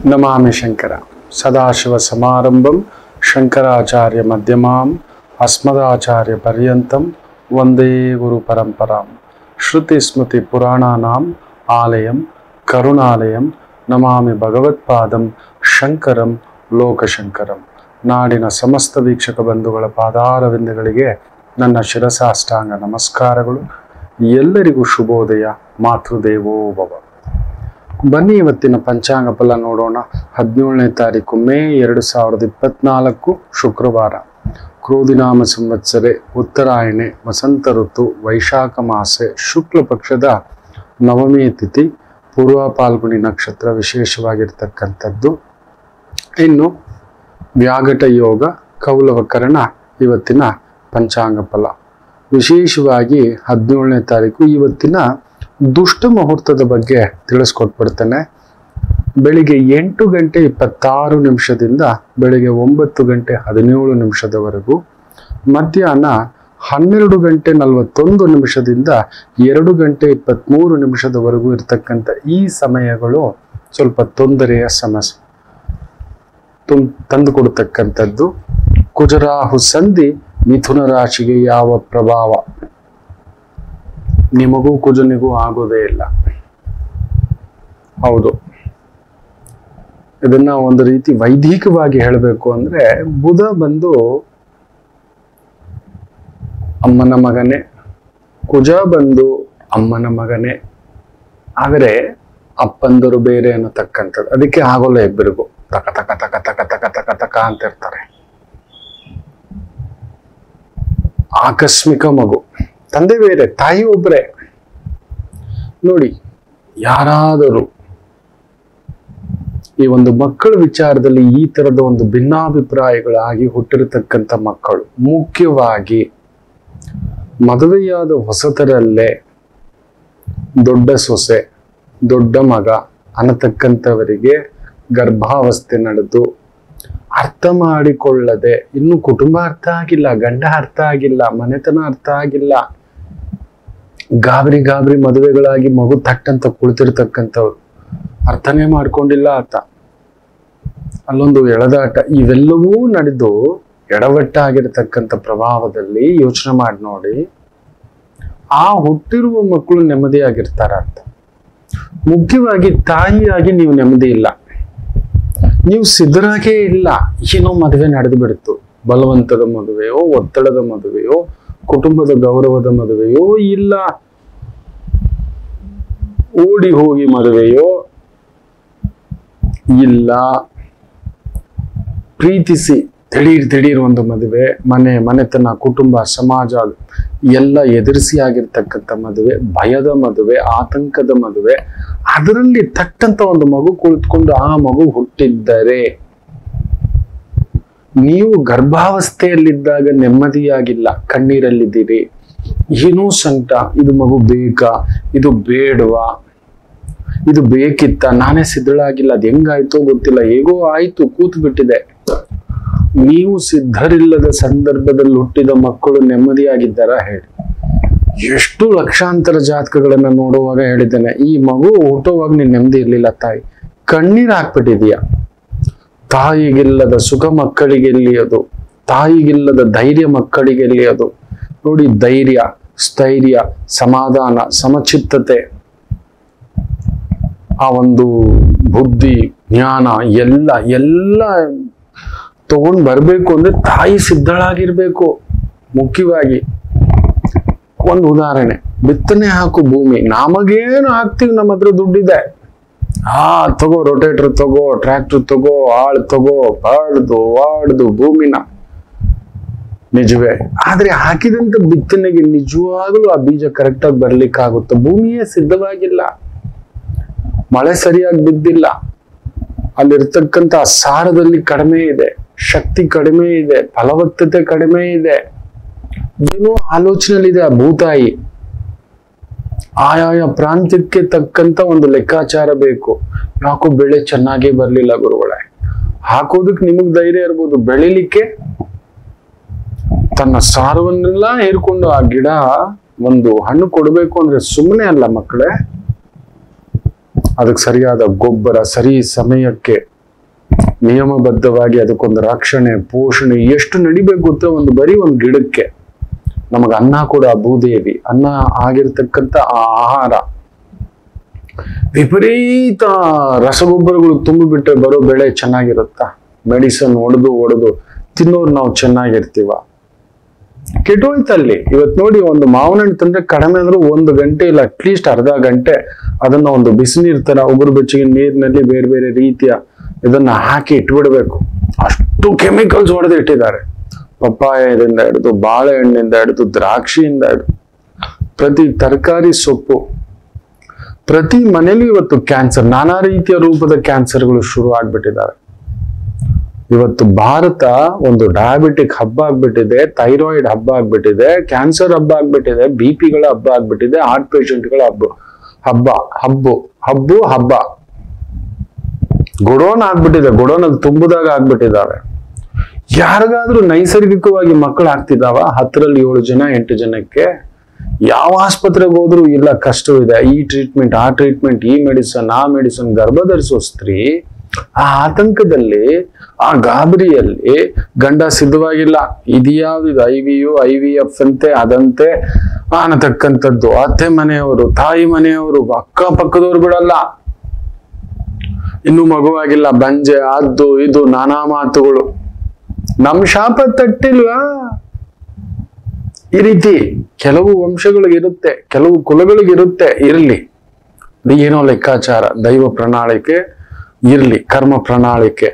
ನಮಾಮಿ ಶಂಕರ ಸದಾಶಿವ ಸಮಾರಂಭಂ ಶಂಕರಾಚಾರ್ಯ ಮಧ್ಯಮಾಂ ಅಸ್ಮದಾಚಾರ್ಯ ಪರ್ಯಂತಂ ವಂದೇ ಗುರು ಪರಂಪರಾಂ ಶ್ರುತಿ ಸ್ಮೃತಿ ಪುರಾಣಾನಾಂ ಆಲಯಂ ಕರುಣಾಲಯಂ ನಮಾಮಿ ಭಗವತ್ಪಾದಂ ಶಂಕರಂ ಲೋಕಶಂಕರಂ ನಾಡಿನ ಸಮಸ್ತ ವೀಕ್ಷಕ ಬಂಧುಗಳ ಪಾದಾರವಿಂದಗಳಿಗೆ ನನ್ನ ಶಿರಸಾಷ್ಟಾಂಗ ನಮಸ್ಕಾರಗಳು ಎಲ್ಲರಿಗೂ ಶುಭೋದಯ ಮಾತೃದೇವೋ ಭವ ಬನ್ನಿ ಇವತ್ತಿನ ಪಂಚಾಂಗ ಫಲ ನೋಡೋಣ ಹದಿನೇಳನೇ ತಾರೀಕು ಮೇ ಎರಡು ಸಾವಿರದ ಇಪ್ಪತ್ನಾಲ್ಕು ಶುಕ್ರವಾರ ಕ್ರೋಧಿನಾಮ ಸಂವತ್ಸರೆ ಉತ್ತರಾಯಣೆ ವಸಂತ ಋತು ವೈಶಾಖ ಮಾಸೆ ಶುಕ್ಲ ಪಕ್ಷದ ನವಮಿ ತಿಥಿ ಪೂರ್ವ ಪಾಲ್ಗುಣಿ ನಕ್ಷತ್ರ ವಿಶೇಷವಾಗಿರ್ತಕ್ಕಂಥದ್ದು ಇನ್ನು ವ್ಯಾಗಟ ಯೋಗ ಕೌಲವಕರಣ ಇವತ್ತಿನ ಪಂಚಾಂಗ ಫಲ ವಿಶೇಷವಾಗಿ ಹದಿನೇಳನೇ ತಾರೀಕು ಇವತ್ತಿನ ದುಷ್ಟ ಮುಹೂರ್ತದ ಬಗ್ಗೆ ತಿಳಿಸ್ಕೊಟ್ಬಿಡ್ತೇನೆ ಬೆಳಿಗ್ಗೆ ಎಂಟು ಗಂಟೆ ಇಪ್ಪತ್ತಾರು ನಿಮಿಷದಿಂದ ಬೆಳಿಗ್ಗೆ ಒಂಬತ್ತು ಗಂಟೆ ಹದಿನೇಳು ನಿಮಿಷದವರೆಗೂ ಮಧ್ಯಾಹ್ನ ಹನ್ನೆರಡು ಗಂಟೆ ನಲವತ್ತೊಂದು ನಿಮಿಷದಿಂದ ಎರಡು ಗಂಟೆ ಇಪ್ಪತ್ತ್ಮೂರು ನಿಮಿಷದವರೆಗೂ ಇರತಕ್ಕಂಥ ಈ ಸಮಯಗಳು ಸ್ವಲ್ಪ ತೊಂದರೆಯ ಸಮಸ್ಯೆ ತುಂ ತಂದುಕೊಡ್ತಕ್ಕಂಥದ್ದು ಕುಜರಾಹು ಸಂಧಿ ಮಿಥುನ ರಾಶಿಗೆ ಯಾವ ಪ್ರಭಾವ ನಿಮಗೂ ಕುಜನಿಗೂ ಆಗೋದೇ ಇಲ್ಲ ಹೌದು ಇದನ್ನ ಒಂದು ರೀತಿ ವೈದಿಕವಾಗಿ ಹೇಳಬೇಕು ಅಂದ್ರೆ ಬುಧ ಬಂದು ಅಮ್ಮನ ಮಗನೇ ಕುಜ ಬಂದು ಅಮ್ಮನ ಮಗನೇ ಆದರೆ ಅಪ್ಪಂದರು ಬೇರೆ ಅನ್ನತಕ್ಕಂಥದ್ದು ಅದಕ್ಕೆ ಆಗೋಲ್ಲ ಇಬ್ಬರಿಗೂ ತಕ ತಕ ತಕ ತಕ ತಕ ತಕ ತಕ ಅಂತ ಇರ್ತಾರೆ ಆಕಸ್ಮಿಕ ಮಗು ತಂದೆ ಬೇರೆ ತಾಯಿ ಒಬ್ಬರೇ ನೋಡಿ ಯಾರಾದರೂ ಈ ಒಂದು ಮಕ್ಕಳ ವಿಚಾರದಲ್ಲಿ ಈ ತರದ ಒಂದು ಭಿನ್ನಾಭಿಪ್ರಾಯಗಳಾಗಿ ಹುಟ್ಟಿರತಕ್ಕಂಥ ಮಕ್ಕಳು ಮುಖ್ಯವಾಗಿ ಮದುವೆಯಾದ ಹೊಸತರಲ್ಲೇ ದೊಡ್ಡ ಸೊಸೆ ದೊಡ್ಡ ಮಗ ಅನ್ನತಕ್ಕಂಥವರಿಗೆ ಗರ್ಭಾವಸ್ಥೆ ನಡೆದು ಅರ್ಥ ಮಾಡಿಕೊಳ್ಳದೆ ಇನ್ನು ಕುಟುಂಬ ಅರ್ಥ ಆಗಿಲ್ಲ ಗಂಡ ಅರ್ಥ ಆಗಿಲ್ಲ ಮನೆತನ ಅರ್ಥ ಆಗಿಲ್ಲ ಗಾಬರಿ ಗಾಬರಿ ಮದುವೆಗಳಾಗಿ ಮಗು ತಟ್ಟಂತ ಕುಳಿತಿರ್ತಕ್ಕಂಥವ್ರು ಅರ್ಥನೇ ಮಾಡ್ಕೊಂಡಿಲ್ಲ ಆತ ಅಲ್ಲೊಂದು ಎಳೆದಾಟ ಇವೆಲ್ಲವೂ ನಡೆದು ಎಡವಟ್ಟಾಗಿರ್ತಕ್ಕಂಥ ಪ್ರಭಾವದಲ್ಲಿ ಯೋಚನೆ ಮಾಡಿ ನೋಡಿ ಆ ಹುಟ್ಟಿರುವ ಮಕ್ಕಳು ನೆಮ್ಮದಿಯಾಗಿರ್ತಾರ ಅಂತ ಮುಖ್ಯವಾಗಿ ತಾಯಿಯಾಗಿ ನೀವು ನೆಮ್ಮದಿ ಇಲ್ಲ ನೀವು ಸಿದ್ಧರಾಗೇ ಇಲ್ಲ ಏನೋ ಮದುವೆ ನಡೆದು ಬಿಡ್ತು ಬಲವಂತದ ಮದುವೆಯೋ ಒತ್ತಡದ ಮದುವೆಯೋ ಕುಟುಂಬದ ಗೌರವದ ಮದುವೆಯೋ ಇಲ್ಲ ಓಡಿ ಹೋಗಿ ಮದುವೆಯೋ ಇಲ್ಲ ಪ್ರೀತಿಸಿ ದಿಢೀರ್ ದಿಢೀರ್ ಒಂದು ಮದುವೆ ಮನೆ ಮನೆತನ ಕುಟುಂಬ ಸಮಾಜ ಎಲ್ಲ ಎದುರಿಸಿ ಆಗಿರ್ತಕ್ಕಂಥ ಮದುವೆ ಭಯದ ಮದುವೆ ಆತಂಕದ ಮದುವೆ ಅದರಲ್ಲಿ ತಟ್ಟಂತ ಒಂದು ಮಗು ಕುಳಿತುಕೊಂಡು ಆ ಮಗು ಹುಟ್ಟಿದ್ದರೆ ನೀವು ಗರ್ಭಾವಸ್ಥೆಯಲ್ಲಿದ್ದಾಗ ನೆಮ್ಮದಿಯಾಗಿಲ್ಲ ಕಣ್ಣೀರಲ್ಲಿದ್ದೀರಿ ಏನೋ ಸಂಕಟ ಇದು ಮಗು ಬೇಕಾ ಇದು ಬೇಡವಾ ಇದು ಬೇಕಿತ್ತ ನಾನೇ ಸಿದ್ಧಳಾಗಿಲ್ಲ ಅದು ಹೆಂಗಾಯ್ತೋ ಗೊತ್ತಿಲ್ಲ ಹೇಗೋ ಆಯ್ತು ಕೂತು ಬಿಟ್ಟಿದೆ ನೀವು ಸಿದ್ಧರಿಲ್ಲದ ಸಂದರ್ಭದಲ್ಲಿ ಹುಟ್ಟಿದ ಮಕ್ಕಳು ನೆಮ್ಮದಿಯಾಗಿದ್ದಾರ ಹೇಳಿ ಎಷ್ಟು ಲಕ್ಷಾಂತರ ಜಾತಕಗಳನ್ನ ನೋಡುವಾಗ ಹೇಳಿದ್ದೇನೆ ಈ ಮಗು ಹುಟ್ಟುವಾಗ ನೀನ್ ನೆಮ್ಮದಿ ಇರ್ಲಿಲ್ಲ ತಾಯಿ ಕಣ್ಣೀರ್ ಹಾಕ್ಬಿಟ್ಟಿದೀಯ ತಾಯಿಗಿಲ್ಲದ ಸುಖ ಮಕ್ಕಳಿಗೆ ಎಲ್ಲಿಯೋದು ತಾಯಿಗಿಲ್ಲದ ಧೈರ್ಯ ಮಕ್ಕಳಿಗೆ ಎಲ್ಲಿಯೋದು ನೋಡಿ ಧೈರ್ಯ ಸ್ಥೈರ್ಯ ಸಮಾಧಾನ ಸಮಚಿತ್ತತೆ ಆ ಒಂದು ಬುದ್ಧಿ ಜ್ಞಾನ ಎಲ್ಲ ಎಲ್ಲ ತಗೊಂಡ್ ಬರ್ಬೇಕು ಅಂದ್ರೆ ತಾಯಿ ಸಿದ್ಧಳಾಗಿರ್ಬೇಕು ಮುಖ್ಯವಾಗಿ ಒಂದು ಉದಾಹರಣೆ ಬಿತ್ತನೆ ಹಾಕು ಭೂಮಿ ನಮಗೇನು ಹಾಕ್ತಿವಿ ನಮ್ಮ ಹತ್ರ ದುಡ್ಡಿದೆ ಆ ತಗೋ ರೊಟೇಟರ್ ತಗೋ ಟ್ರ್ಯಾಕ್ಟರ್ ತಗೋ ಆಳ್ ತಗೋ ಬಾಳ್ದು ವಾಡ್ದು ಭೂಮಿನ ನಿಜವೇ ಆದ್ರೆ ಹಾಕಿದಂತ ಬಿತ್ತನೆಗೆ ನಿಜವಾಗ್ಲೂ ಆ ಬೀಜ ಕರೆಕ್ಟ್ ಆಗಿ ಬರ್ಲಿಕ್ಕಾಗುತ್ತೆ ಭೂಮಿಯೇ ಸಿದ್ಧವಾಗಿಲ್ಲ ಮಳೆ ಸರಿಯಾಗಿ ಬಿದ್ದಿಲ್ಲ ಅಲ್ಲಿರ್ತಕ್ಕಂಥ ಸಾರದಲ್ಲಿ ಕಡಿಮೆ ಇದೆ ಶಕ್ತಿ ಕಡಿಮೆ ಇದೆ ಫಲವತ್ತತೆ ಕಡಿಮೆ ಇದೆ ಏನೋ ಆಲೋಚನೆಯಲ್ಲಿದೆ ಆ ಭೂತಾಯಿ ಆಯಾಯ ಪ್ರಾಂತ್ಯಕ್ಕೆ ತಕ್ಕಂತ ಒಂದು ಲೆಕ್ಕಾಚಾರ ಬೇಕು ಯಾಕೋ ಬೆಳೆ ಚೆನ್ನಾಗೇ ಬರ್ಲಿಲ್ಲ ಗುರುಗಳೇ ಹಾಕೋದಕ್ಕೆ ನಿಮಗ್ ಧೈರ್ಯ ಇರ್ಬೋದು ಬೆಳಿಲಿಕ್ಕೆ ತನ್ನ ಸಾರವನ್ನೆಲ್ಲ ಹೇರ್ಕೊಂಡು ಆ ಗಿಡ ಒಂದು ಹಣ್ಣು ಕೊಡಬೇಕು ಅಂದ್ರೆ ಸುಮ್ಮನೆ ಅಲ್ಲ ಮಕ್ಕಳೇ ಅದಕ್ಕೆ ಸರಿಯಾದ ಗೊಬ್ಬರ ಸರಿ ಸಮಯಕ್ಕೆ ನಿಯಮಬದ್ಧವಾಗಿ ಅದಕ್ಕೊಂದು ರಕ್ಷಣೆ ಪೋಷಣೆ ಎಷ್ಟು ನಡಿಬೇಕು ಗೊತ್ತಾ ಒಂದು ಬರೀ ಒಂದು ಗಿಡಕ್ಕೆ ನಮಗೆ ಅನ್ನ ಕೂಡ ಭೂದೇವಿ ಅನ್ನ ಆಗಿರ್ತಕ್ಕಂಥ ಆ ಆಹಾರ ವಿಪರೀತ ರಸಗೊಬ್ಬರಗಳು ತುಂಬಿಬಿಟ್ರೆ ಬರೋ ಬೆಳೆ ಚೆನ್ನಾಗಿರುತ್ತಾ ಮೆಡಿಸನ್ ಒಡೆದು ಒಡೆದು ತಿನ್ನೋರು ನಾವು ಚೆನ್ನಾಗಿರ್ತೀವ ಕೆಟ್ಟೋಯ್ತಲ್ಲಿ ಇವತ್ತು ನೋಡಿ ಒಂದು ಮಾವಿನ ಹಣ್ಣು ತಂದ್ರೆ ಕಡಿಮೆ ಅಂದ್ರೆ ಒಂದು ಗಂಟೆ ಇಲ್ಲ ಅಟ್ಲೀಸ್ಟ್ ಅರ್ಧ ಗಂಟೆ ಅದನ್ನ ಒಂದು ಬಿಸಿನೀರ್ ತರ ಉಗುರು ಬೆಚ್ಚಗೆ ನೀರಿನಲ್ಲಿ ಬೇರೆ ಬೇರೆ ರೀತಿಯ ಇದನ್ನ ಹಾಕಿ ಇಟ್ಬಿಡ್ಬೇಕು ಅಷ್ಟು ಕೆಮಿಕಲ್ಸ್ ಹೊಡೆದು ಇಟ್ಟಿದ್ದಾರೆ ಪಪ್ಪಾಯದಿಂದ ಹಿಡಿದು ಬಾಳೆಹಣ್ಣಿಂದ ಹಿಡಿದು ದ್ರಾಕ್ಷಿಯಿಂದ ಹಿಡಿದು ಪ್ರತಿ ತರಕಾರಿ ಸೊಪ್ಪು ಪ್ರತಿ ಮನೇಲಿ ಇವತ್ತು ಕ್ಯಾನ್ಸರ್ ನಾನಾ ರೀತಿಯ ರೂಪದ ಕ್ಯಾನ್ಸರ್ಗಳು ಶುರು ಆಗ್ಬಿಟ್ಟಿದ್ದಾರೆ ಇವತ್ತು ಭಾರತ ಒಂದು ಡಯಾಬಿಟಿಕ್ ಹಬ್ಬ ಆಗ್ಬಿಟ್ಟಿದೆ ಥೈರಾಯ್ಡ್ ಹಬ್ಬ ಆಗ್ಬಿಟ್ಟಿದೆ ಕ್ಯಾನ್ಸರ್ ಹಬ್ಬ ಆಗ್ಬಿಟ್ಟಿದೆ ಬಿ ಪಿಗಳ ಹಬ್ಬ ಆಗ್ಬಿಟ್ಟಿದೆ ಹಾರ್ಟ್ ಪೇಷಂಟ್ಗಳ ಹಬ್ಬ ಹಬ್ಬ ಹಬ್ಬು ಹಬ್ಬು ಹಬ್ಬ ಗುಡೋನ್ ಆಗ್ಬಿಟ್ಟಿದೆ ಗುಡೋನಲ್ಲಿ ತುಂಬುದಾಗ ಆಗ್ಬಿಟ್ಟಿದ್ದಾವೆ ಯಾರಿಗಾದ್ರೂ ನೈಸರ್ಗಿಕವಾಗಿ ಮಕ್ಕಳು ಆಗ್ತಿದಾವ ಹತ್ತರಲ್ಲಿ ಏಳು ಜನ ಎಂಟು ಜನಕ್ಕೆ ಯಾವ ಆಸ್ಪತ್ರೆಗೆ ಹೋದ್ರು ಇಲ್ಲ ಕಷ್ಟವಿದೆ ಈ ಟ್ರೀಟ್ಮೆಂಟ್ ಆ ಟ್ರೀಟ್ಮೆಂಟ್ ಈ ಮೆಡಿಸನ್ ಆ ಮೆಡಿಸನ್ ಗರ್ಭಧರಿಸೋ ಸ್ತ್ರೀ ಆ ಆತಂಕದಲ್ಲಿ ಆ ಗಾಬರಿಯಲ್ಲಿ ಗಂಡ ಸಿದ್ಧವಾಗಿಲ್ಲ ಇದ್ಯಾವ್ದು I V U I V F ಅಂತೆ ಅದಂತೆ ಅನ್ನತಕ್ಕಂಥದ್ದು ಅತ್ತೆ ಮನೆಯವರು ತಾಯಿ ಮನೆಯವರು ಅಕ್ಕಪಕ್ಕದವ್ರು ಬಿಡಲ್ಲ ಇನ್ನು ಮಗುವಾಗಿಲ್ಲ ಬಂಜೆ ಅದು ಇದು ನಾನಾ ಮಾತುಗಳು ನಮ್ ಶಾಪ ತಟ್ಟಿಲ್ವಾ ಈ ರೀತಿ ಕೆಲವು ವಂಶಗಳಿಗಿರುತ್ತೆ ಕೆಲವು ಕುಲಗಳಿಗಿರುತ್ತೆ ಇರಲಿ ಇದು ಏನೋ ಲೆಕ್ಕಾಚಾರ ದೈವ ಪ್ರಣಾಳಿಕೆ ಇರ್ಲಿ ಕರ್ಮ ಪ್ರಣಾಳಿಕೆ